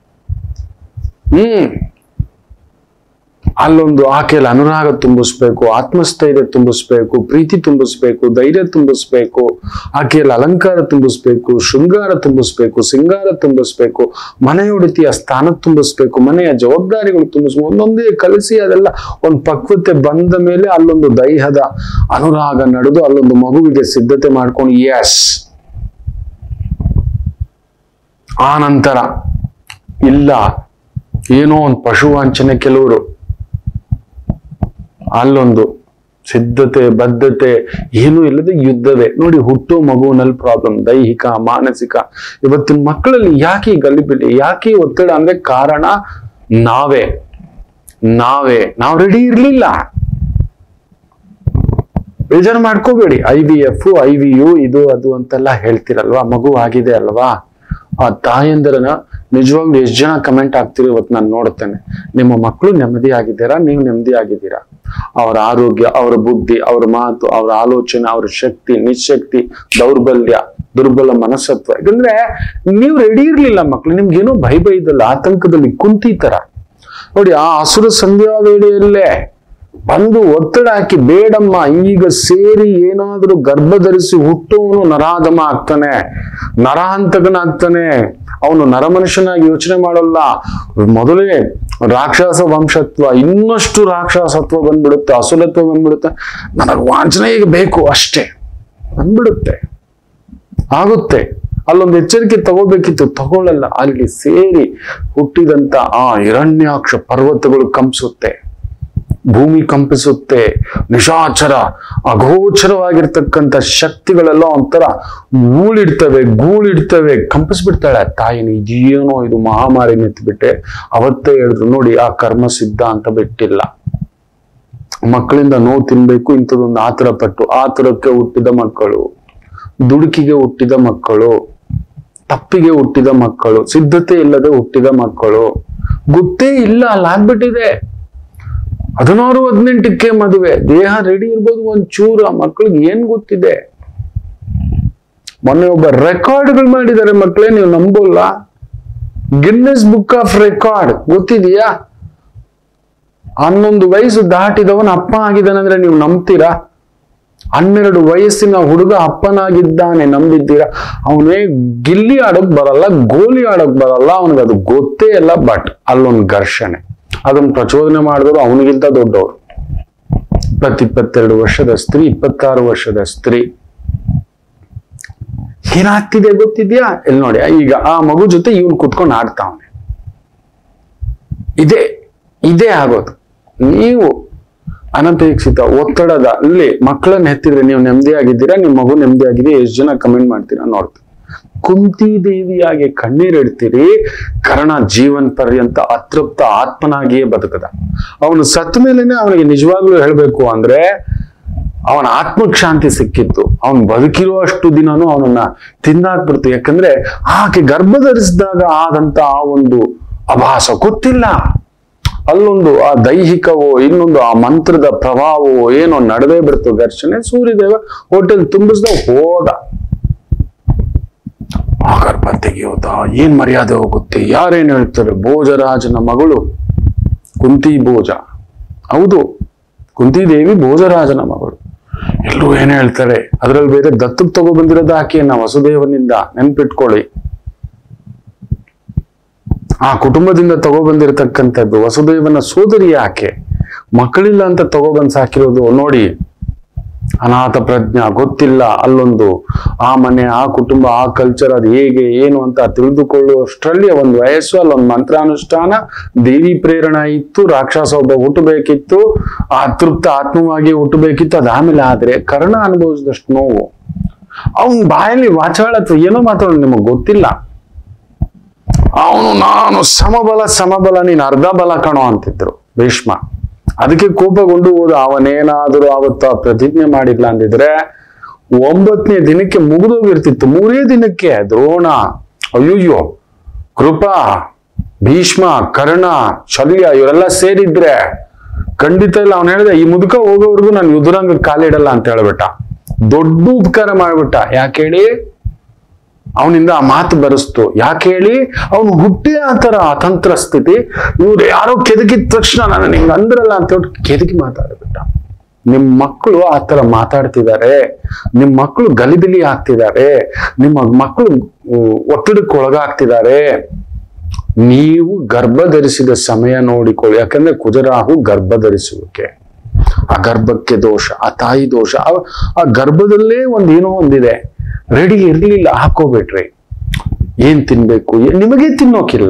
ಹ್ಮ್ ಅಲ್ಲೊಂದು ಆಕೆಯಲ್ಲಿ ಅನುರಾಗ ತುಂಬಿಸ್ಬೇಕು ಆತ್ಮಸ್ಥೈರ್ಯ ತುಂಬಿಸ್ಬೇಕು ಪ್ರೀತಿ ತುಂಬಿಸ್ಬೇಕು ಧೈರ್ಯ ತುಂಬಿಸ್ಬೇಕು ಆಕೆಯಲ್ಲಿ ಅಲಂಕಾರ ತುಂಬಿಸ್ಬೇಕು ಶೃಂಗಾರ ತುಂಬಿಸ್ಬೇಕು ಸಿಂಗಾರ ತುಂಬಿಸ್ಬೇಕು ಮನೆಯೊಡತಿಯ ಸ್ಥಾನ ತುಂಬಿಸ್ಬೇಕು ಮನೆಯ ಜವಾಬ್ದಾರಿಗಳು ತುಂಬಿಸ್ಬೇಕು ಒಂದೊಂದೇ ಕಲಿಸಿ ಅದೆಲ್ಲ ಒಂದು ಪಕ್ವತೆ ಬಂದ ಮೇಲೆ ಅಲ್ಲೊಂದು ದೈಹದ ಅನುರಾಗ ನಡೆದು ಅಲ್ಲೊಂದು ಮಗುವಿಗೆ ಸಿದ್ಧತೆ ಮಾಡ್ಕೊಂಡು ಎಸ್ ಆ ನಂತರ ಇಲ್ಲ ಏನೋ ಒಂದು ಪಶುವಾಂಚನೆ ಕೆಲವರು ಅಲ್ಲೊಂದು ಸಿದ್ಧತೆ ಬದ್ಧತೆ ಏನೂ ಇಲ್ಲದೆ ಯುದ್ಧವೇ ನೋಡಿ ಹುಟ್ಟೋ ಮಗುವಿನಲ್ಲಿ ಪ್ರಾಬ್ಲಮ್ ದೈಹಿಕ ಮಾನಸಿಕ ಇವತ್ತಿನ ಮಕ್ಕಳಲ್ಲಿ ಯಾಕೆ ಈ ಗಲಿಬಿಲಿ ಯಾಕೆ ಈ ಒತ್ತಡ ಅಂದ್ರೆ ಕಾರಣ ನಾವೇ ನಾವೇ ನಾವು ರೆಡಿ ಇರ್ಲಿಲ್ಲ ಬೇಜಾರು ಮಾಡ್ಕೋಬೇಡಿ I V F I V U ಇದು ಅದು ಅಂತೆಲ್ಲ ಹೇಳ್ತಿರಲ್ವಾ ಮಗು ಆಗಿದೆ ಅಲ್ವಾ ಆ ತಾಯಂದಿರನ ನಿಜವಾಗ್ಲೂ ಎಷ್ಟು ಜನ ಕಮೆಂಟ್ ಆಗ್ತಿರೋ ಇವತ್ತು ನಾನು ನೋಡುತ್ತೇನೆ ನಿಮ್ಮ ಮಕ್ಕಳು ನೆಮ್ಮದಿ ಆಗಿದ್ದೀರಾ ನೀವು ನೆಮ್ಮದಿ ಆಗಿದ್ದೀರಾ ಅವರ ಆರೋಗ್ಯ ಅವರ ಬುದ್ಧಿ ಅವರ ಮಾತು ಅವರ ಆಲೋಚನೆ ಅವರ ಶಕ್ತಿ ನಿಶಕ್ತಿ ದೌರ್ಬಲ್ಯ ದುರ್ಬಲ ಮನಸ್ಸತ್ವ ಯಾಕಂದ್ರೆ ನೀವು ರೆಡಿ ಇರ್ಲಿಲ್ಲ ಮಕ್ಳು ನಿಮ್ಗೇನೋ ಭಯ ಭಯದಲ್ಲಿ ಆತಂಕದಲ್ಲಿ ಕುಂತಿತರ ನೋಡಿ ಆ ಹಸುರ ಸಂಧ್ಯಾ ವೇಳೆಯಲ್ಲೇ ಬಂದು ಒತ್ತಡ ಹಾಕಿ ಬೇಡಮ್ಮ ಈಗ ಸೇರಿ ಏನಾದ್ರೂ ಗರ್ಭ ಧರಿಸಿ ಹುಟ್ಟುವನು ನರಾಧಮ ಆಗ್ತಾನೆ ನರಹಂತಕನಾಗ್ತಾನೆ ಅವನು ನರಮನುಷ್ಯನಾಗಿ ಯೋಚನೆ ಮಾಡಲ್ಲ ಮೊದಲೇ ರಾಕ್ಷಸ ವಂಶತ್ವ ಇನ್ನಷ್ಟು ರಾಕ್ಷಸತ್ವ ಬಂದ್ಬಿಡುತ್ತೆ ಅಸುಲತ್ವ ಬಂದ್ಬಿಡುತ್ತೆ ನನಗೆ ವಾಂಚನೆ ಈಗ ಬೇಕು ಅಷ್ಟೇ ಬಂದ್ಬಿಡುತ್ತೆ ಆಗುತ್ತೆ ಅಲ್ಲೊಂದು ಎಚ್ಚರಿಕೆ ತಗೋಬೇಕಿತ್ತು ತಗೊಳ್ಳಲ್ಲ ಅಲ್ಲಿ ಸೇರಿ ಹುಟ್ಟಿದಂತ ಆ ಹಿರಣ್ಯಾಕ್ಷ ಪರ್ವತಗಳು ಕಂಪಿಸುತ್ತೆ ಭೂಮಿ ಕಂಪಿಸುತ್ತೆ ನಿಶಾಚರ ಅಗೋಚರವಾಗಿರ್ತಕ್ಕಂಥ ಶಕ್ತಿಗಳೆಲ್ಲ ಒಂಥರ ಗೂಳಿಡ್ತವೆ ಗೂಳಿಡ್ತವೆ ಕಂಪಿಸ್ಬಿಡ್ತಾಳೆ ತಾಯಿನ ಇದೇನೋ ಇದು ಮಹಾಮಾರಿ ನಿಂತ್ಬಿಟ್ಟೆ ಅವತ್ತೇ ಹೇಳಿದ್ರು ನೋಡಿ ಆ ಕರ್ಮ ಸಿದ್ಧ ಅಂತ ಬಿಟ್ಟಿಲ್ಲ ಮಕ್ಕಳಿಂದ ನೋವು ತಿನ್ಬೇಕು ಇಂಥದೊಂದು ಆತರ ಪಟ್ಟು ಆತುರಕ್ಕೆ ಹುಟ್ಟಿದ ಮಕ್ಕಳು ದುಡುಕಿಗೆ ಹುಟ್ಟಿದ ಮಕ್ಕಳು ತಪ್ಪಿಗೆ ಹುಟ್ಟಿದ ಮಕ್ಕಳು ಸಿದ್ಧತೆ ಇಲ್ಲದೆ ಹುಟ್ಟಿದ ಮಕ್ಕಳು ಗೊತ್ತೇ ಇಲ್ಲ ಅಲ್ಲಿ ಆಗ್ಬಿಟ್ಟಿದೆ ಹದಿನಾರು ಹದಿನೆಂಟಕ್ಕೆ ಮದುವೆ ದೇಹ ರೆಡಿ ಇರ್ಬೋದು ಒಂದ್ ಚೂರು ಆ ಮಕ್ಳಿಗೆ ಏನ್ ಗೊತ್ತಿದೆ ಮೊನ್ನೆ ಒಬ್ಬ ರೆಕಾರ್ಡ್ಗಳು ಮಾಡಿದ್ದಾರೆ ಮಕ್ಕಳೇ ನೀವು ನಂಬೋಲ್ಲ ಗಿನ್ನೆಸ್ ಬುಕ್ ಆಫ್ ರೆಕಾರ್ಡ್ ಗೊತ್ತಿದೆಯಾ ಹನ್ನೊಂದು ವಯಸ್ಸು ದಾಟಿದವನ ಅಪ್ಪ ಆಗಿದ್ದಾನಂದ್ರೆ ನೀವು ನಂಬ್ತೀರಾ ಹನ್ನೆರಡು ವಯಸ್ಸಿನ ಹುಡುಗ ಅಪ್ಪನಾಗಿದ್ದಾನೆ ನಂಬಿದ್ದೀರಾ ಅವನೇ ಗಿಲ್ಲಿ ಆಡೋಕ್ ಬರಲ್ಲ ಗೋಲಿ ಆಡೋಕ್ ಬರಲ್ಲ ಅವನಿಗೆ ಅದು ಗೊತ್ತೇ ಇಲ್ಲ ಬಟ್ ಅಲ್ಲೊಂದು ಘರ್ಷಣೆ ಅದನ್ನ ಪ್ರಚೋದನೆ ಮಾಡಿದವರು ಅವನಿಗಿಂತ ದೊಡ್ಡವರು ಇಪ್ಪತ್ ಇಪ್ಪತ್ತೆರಡು ವರ್ಷದ ಸ್ತ್ರೀ ಇಪ್ಪತ್ತಾರು ವರ್ಷದ ಸ್ತ್ರೀ ಏನಾಗ್ತಿದೆ ಗೊತ್ತಿದ್ಯಾ ಇಲ್ಲಿ ನೋಡಿ ಈಗ ಆ ಮಗು ಜೊತೆ ಇವನು ಕುತ್ಕೊಂಡು ಆಡ್ತಾವನೆ ಇದೇ ಇದೇ ಆಗೋದು ನೀವು ಅನಪೇಕ್ಷಿತ ಒತ್ತಡದ ಅಲ್ಲಿ ಮಕ್ಕಳನ್ನ ಹೆತ್ತಿದ್ರೆ ನೀವು ನೆಮ್ಮದಿಯಾಗಿದ್ದೀರಾ ನಿಮ್ಮ ಮಗು ನೆಮ್ಮದಿಯಾಗಿದೆ ಎಷ್ಟು ಜನ ಕಮೆಂಟ್ ಮಾಡ್ತೀರಾ ನೋಡ್ತೀನಿ ಕುಂತಿ ದೇವಿಯಾಗಿ ಕಣ್ಣೀರಿಡ್ತೀರಿ ಕರ್ಣ ಜೀವನ್ ಪರ್ಯಂತ ಅತೃಪ್ತ ಆತ್ಮನಾಗಿಯೇ ಬದುಕದ ಅವನು ಸತ್ತ ಮೇಲೇನೆ ಅವನಿಗೆ ನಿಜವಾಗ್ಲೂ ಹೇಳ್ಬೇಕು ಅಂದ್ರೆ ಅವನ ಆತ್ಮಕ್ ಶಾಂತಿ ಸಿಕ್ಕಿತ್ತು ಅವನ್ ಬದುಕಿರೋ ಅಷ್ಟು ದಿನನೂ ಅವನನ್ನ ತಿಂದಾಕ್ಬಿಡ್ತು ಯಾಕಂದ್ರೆ ಆಕೆ ಗರ್ಭ ಧರಿಸಿದಾಗ ಆದಂತ ಆ ಒಂದು ಅಭಾಸ ಗೊತ್ತಿಲ್ಲ ಅಲ್ಲೊಂದು ಆ ದೈಹಿಕವೋ ಇನ್ನೊಂದು ಆ ಮಂತ್ರದ ಪ್ರಭಾವವೋ ಏನೋ ನಡೆದೇ ಬಿಡ್ತು ಘರ್ಷಣೆ ಸೂರ್ಯದೇವ ಹೋಟೆಲ್ ತುಂಬಿಸ್ದ ಹೋದ ಆ ಗರ್ಭ ತೆಗೆಯೋದ ಏನ್ ಮರ್ಯಾದೆ ಹೋಗುತ್ತೆ ಯಾರೇನ್ ಹೇಳ್ತಾರೆ ಭೋಜರಾಜನ ಮಗಳು ಕುಂತಿ ಭೋಜ ಹೌದು ಕುಂತಿದೇವಿ ಭೋಜರಾಜನ ಮಗಳು ಎಲ್ಲರೂ ಏನ್ ಹೇಳ್ತಾರೆ ಅದ್ರಲ್ಲಿ ಬೇರೆ ದತ್ತಕ್ ತಗೋ ಬಂದಿರೋದು ಆಕೆಯನ್ನ ವಸುದೇವನಿಂದ ನೆನ್ಪಿಟ್ಕೊಳ್ಳಿ ಆ ಕುಟುಂಬದಿಂದ ತಗೊಬಂದಿರತಕ್ಕಂಥದ್ದು ವಸುದೇವನ ಸೋದರಿ ಆಕೆ ಮಕ್ಕಳಿಲ್ಲ ಅಂತ ತಗೊಬಂದ್ ಸಾಕಿರೋದು ನೋಡಿ ಅನಾಥ ಪ್ರಜ್ಞ ಗೊತ್ತಿಲ್ಲ ಅಲ್ಲೊಂದು ಆ ಮನೆ ಆ ಕುಟುಂಬ ಆ ಕಲ್ಚರ್ ಅದು ಹೇಗೆ ಏನು ಅಂತ ತಿಳಿದುಕೊಳ್ಳುವಷ್ಟರಲ್ಲಿ ಒಂದು ವಯಸ್ಸು ಅಲ್ಲೊಂದು ಮಂತ್ರಾನುಷ್ಠಾನ ದೇವಿ ಪ್ರೇರಣೆ ಇತ್ತು ರಾಕ್ಷಸ ಒಬ್ಬ ಹುಟ್ಟಬೇಕಿತ್ತು ಆ ತೃಪ್ತ ಆತ್ಮವಾಗಿ ಹುಟ್ಟಬೇಕಿತ್ತು ಅದಾದ್ಮೇಲೆ ಆದ್ರೆ ಕರ್ಣ ಅನುಭವಿಸಿದಷ್ಟು ನೋವು ಅವನ್ ಬಾಯಲ್ಲಿ ವಾಚಾಳತ್ವ ಏನೋ ಮಾತಾಡೋದು ನಿಮಗ್ ಗೊತ್ತಿಲ್ಲ ಅವನು ನಾನು ಸಮಬಲ ಸಮಬಲ ನೀನು ಅರ್ಧ ಬಲ ಕಣೋ ಅಂತಿದ್ರು ಭೀಷ್ಮ ಅದಕ್ಕೆ ಕೋಪಗೊಂಡು ಹೋದ ಅವನೇನಾದರೂ ಅವತ್ತು ಆ ಪ್ರತಿಜ್ಞೆ ಮಾಡಿಲ್ಲ ಅಂದಿದ್ರೆ ಒಂಬತ್ತನೇ ದಿನಕ್ಕೆ ಮುಗಿದೋಗಿರ್ತಿತ್ತು ಮೂರೇ ದಿನಕ್ಕೆ ದ್ರೋಣ ಅಯ್ಯಯ್ಯೋ ಕೃಪಾ ಭೀಷ್ಮ ಕರ್ಣ ಶಲ್ಯ ಇವರೆಲ್ಲ ಸೇರಿದ್ರೆ ಖಂಡಿತ ಇಲ್ಲ ಅವನು ಹೇಳಿದ ಈ ಮುದುಕ ಹೋಗೋವರೆಗೂ ನಾನು ಯುದ್ಧರಂಗ ಕಾಲಿಡಲ್ಲ ಅಂತ ಹೇಳ್ಬಿಟ್ಟ ದೊಡ್ಡ ಉಪಕಾರ ಮಾಡ್ಬಿಟ್ಟ ಯಾಕೆ ಹೇಳಿ ಅವನಿಂದ ಆ ಮಾತು ಬರೆಸ್ತು ಯಾಕೆ ಹೇಳಿ ಅವನು ಹುಟ್ಟಿ ಆ ತರ ಅತಂತ್ರ ಸ್ಥಿತಿ ಇವ್ರು ಯಾರೋ ಕೆದಕಿದ ತಕ್ಷಣ ನಾನು ನಿಂಗೆ ಅಂದ್ರಲ್ಲ ಅಂತ ಹೇಳ್ಬಿಟ್ಟು ಕೆದಕಿ ಮಾತಾಡ್ಬಿಟ್ಟ ನಿಮ್ ಮಕ್ಕಳು ಆ ತರ ಮಾತಾಡ್ತಿದ್ದಾರೆ ನಿಮ್ ಮಕ್ಕಳು ಗಲಿಬಿಲಿ ಆಗ್ತಿದ್ದಾರೆ ನಿಮ್ಮ ಮಕ್ಕಳು ಉ- ಒತ್ತಡಕ್ಕೆ ಒಳಗಾಗ್ತಿದ್ದಾರೆ ನೀವು ಗರ್ಭ ಧರಿಸಿದ ಸಮಯ ನೋಡಿಕೊಳ್ಳಿ ಯಾಕಂದ್ರೆ ಕುಜರಾಹು ಗರ್ಭ ಧರಿಸುವಿಕೆ ಆ ಗರ್ಭಕ್ಕೆ ದೋಷ ಆ ತಾಯಿ ದೋಷ ಆ- ಆ ಗರ್ಭದಲ್ಲೇ ಒಂದ್ ಏನೋ ಒಂದಿದೆ ರೆಡಿ ಇರ್ಲಿಲ್ಲ ಹಾಕೋಬಿಟ್ರಿ ಏನ್ ತಿನ್ಬೇಕು ಏನ್- ನಿಮಗೆ ತಿನ್ನೋಕಿಲ್ಲ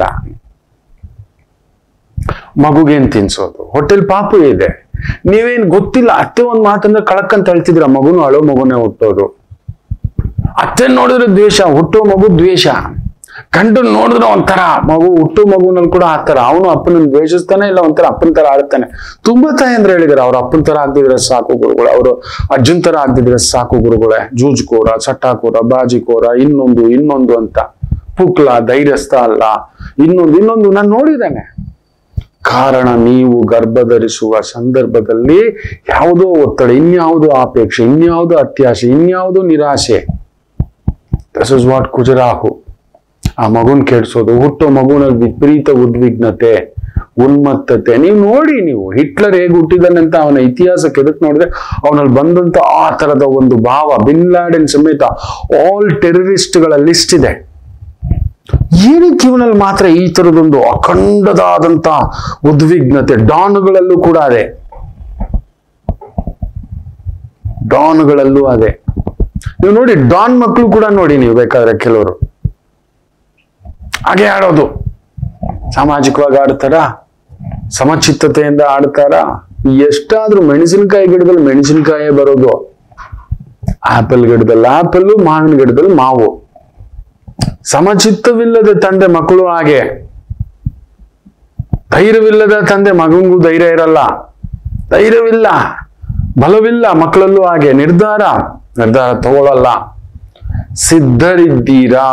ಮಗುಗೇನ್ ತಿನ್ಸೋದು ಹೋಟೆಲ್ ಪಾಪು ಇದೆ ನೀವೇನ್ ಗೊತ್ತಿಲ್ಲ ಅತ್ತೆ ಒಂದ್ ಮಾತಂದ್ರೆ ಕಳಕ್ಕಂತ ಹೇಳ್ತಿದ್ರ ಮಗುನು ಅಳೋ ಮಗುನೇ ಹುಟ್ಟೋದು ಅತ್ತೆ ನೋಡಿದ್ರೆ ದ್ವೇಷ ಹುಟ್ಟೋ ಮಗು ದ್ವೇಷ ಕಂಡು ನೋಡಿದ್ರೆ ಒಂಥರ ಮಗು ಹುಟ್ಟೋ ಮಗುನಲ್ಲಿ ಕೂಡ ಆತರ ಅವನು ಅಪ್ಪನ ದ್ವೇಷಿಸ್ತಾನೆ ಇಲ್ಲ ಒಂಥರ ಅಪ್ಪನ ತರ ಆಡ್ತಾನೆ ತುಂಬಾ ತಾಯಿ ಅಂದ್ರೆ ಹೇಳಿದಾರೆ ಅವ್ರ ಅಪ್ಪನ ತರ ಆಗ್ದಿದ್ರೆ ಸಾಕು ಗುರುಗಳು ಅವರು ಅಜ್ಜನ್ ತರ ಆಗ್ದಿದ್ರೆ ಸಾಕು ಗುರುಗಳೇ ಜೂಜ್ಕೋರ ಚಟ್ಟಾಕೋರ ಬಾಜಿಕೋರ ಇನ್ನೊಂದು ಇನ್ನೊಂದು ಅಂತ ಪುಕ್ಲ ಧೈರ್ಯಸ್ಥ ಅಲ್ಲ ಇನ್ನೊಂದು ಇನ್ನೊಂದು ನಾನು ನೋಡಿದ್ದೇನೆ ಕಾರಣ ನೀವು ಗರ್ಭ ಧರಿಸುವ ಸಂದರ್ಭದಲ್ಲಿ ಯಾವುದೋ ಒತ್ತಡ ಇನ್ಯಾವುದೋ ಅಪೇಕ್ಷೆ ಇನ್ಯಾವುದೋ ಅತ್ಯಾಸೆ ಇನ್ಯಾವುದೋ ನಿರಾಶೆ ದಿಸ್ ಇಸ್ ವಾಟ್ ಕುಜರಾಹು ಆ ಮಗುನ್ ಕೆಡ್ಸೋದು ಹುಟ್ಟೋ ಮಗುನಲ್ಲಿ ವಿಪರೀತ ಉದ್ವಿಗ್ನತೆ ಉನ್ಮತ್ತತೆ ನೀವು ನೋಡಿ ನೀವು ಹಿಟ್ಲರ್ ಹೇಗೆ ಹುಟ್ಟಿದಾನೆ ಅಂತ ಅವನ ಇತಿಹಾಸ ಕೆದಕ್ ನೋಡಿದ್ರೆ ಅವನಲ್ಲಿ ಬಂದಂತ ಆ ತರದ ಒಂದು ಭಾವ ಬಿನ್ ಲಾಡೆನ್ ಸಮೇತ ಆಲ್ ಟೆರರಿಸ್ಟ್ಗಳ ಲಿಸ್ಟ್ ಇದೆ ಏನಕ್ಕೆ ಇವನಲ್ಲಿ ಮಾತ್ರ ಈ ತರದೊಂದು ಅಖಂಡದಾದಂತ ಉದ್ವಿಗ್ನತೆ ಡಾನ್ಗಳಲ್ಲೂ ಕೂಡ ಅದೇ ಡಾನ್ಗಳಲ್ಲೂ ಅದೇ ನೀವು ನೋಡಿ ಡಾನ್ ಮಕ್ಕಳು ಕೂಡ ನೋಡಿ ನೀವು ಬೇಕಾದ್ರೆ ಕೆಲವರು ಹಾಗೆ ಆಡೋದು ಸಾಮಾಜಿಕವಾಗಿ ಆಡ್ತಾರ ಸಮಚಿತ್ತತೆಯಿಂದ ಆಡ್ತಾರ ಎಷ್ಟಾದ್ರೂ ಮೆಣಸಿನಕಾಯಿ ಗಿಡದಲ್ಲಿ ಮೆಣಸಿನಕಾಯಿ ಬರೋದು ಆಪಲ್ ಗಿಡದಲ್ಲಿ ಆಪಲ್ ಮಾವಿನ ಗಿಡದಲ್ಲಿ ಮಾವು ಸಮಚಿತ್ತವಿಲ್ಲದ ತಂದೆ ಮಕ್ಕಳು ಹಾಗೆ ಧೈರ್ಯವಿಲ್ಲದ ತಂದೆ ಮಗನಿಗೂ ಧೈರ್ಯ ಇರಲ್ಲ ಧೈರ್ಯವಿಲ್ಲ ಬಲವಿಲ್ಲ ಮಕ್ಕಳಲ್ಲೂ ಹಾಗೆ ನಿರ್ಧಾರ ನಿರ್ಧಾರ ತಗೊಳ್ಳಲ್ಲ ಸಿದ್ಧರಿದ್ದೀರಾ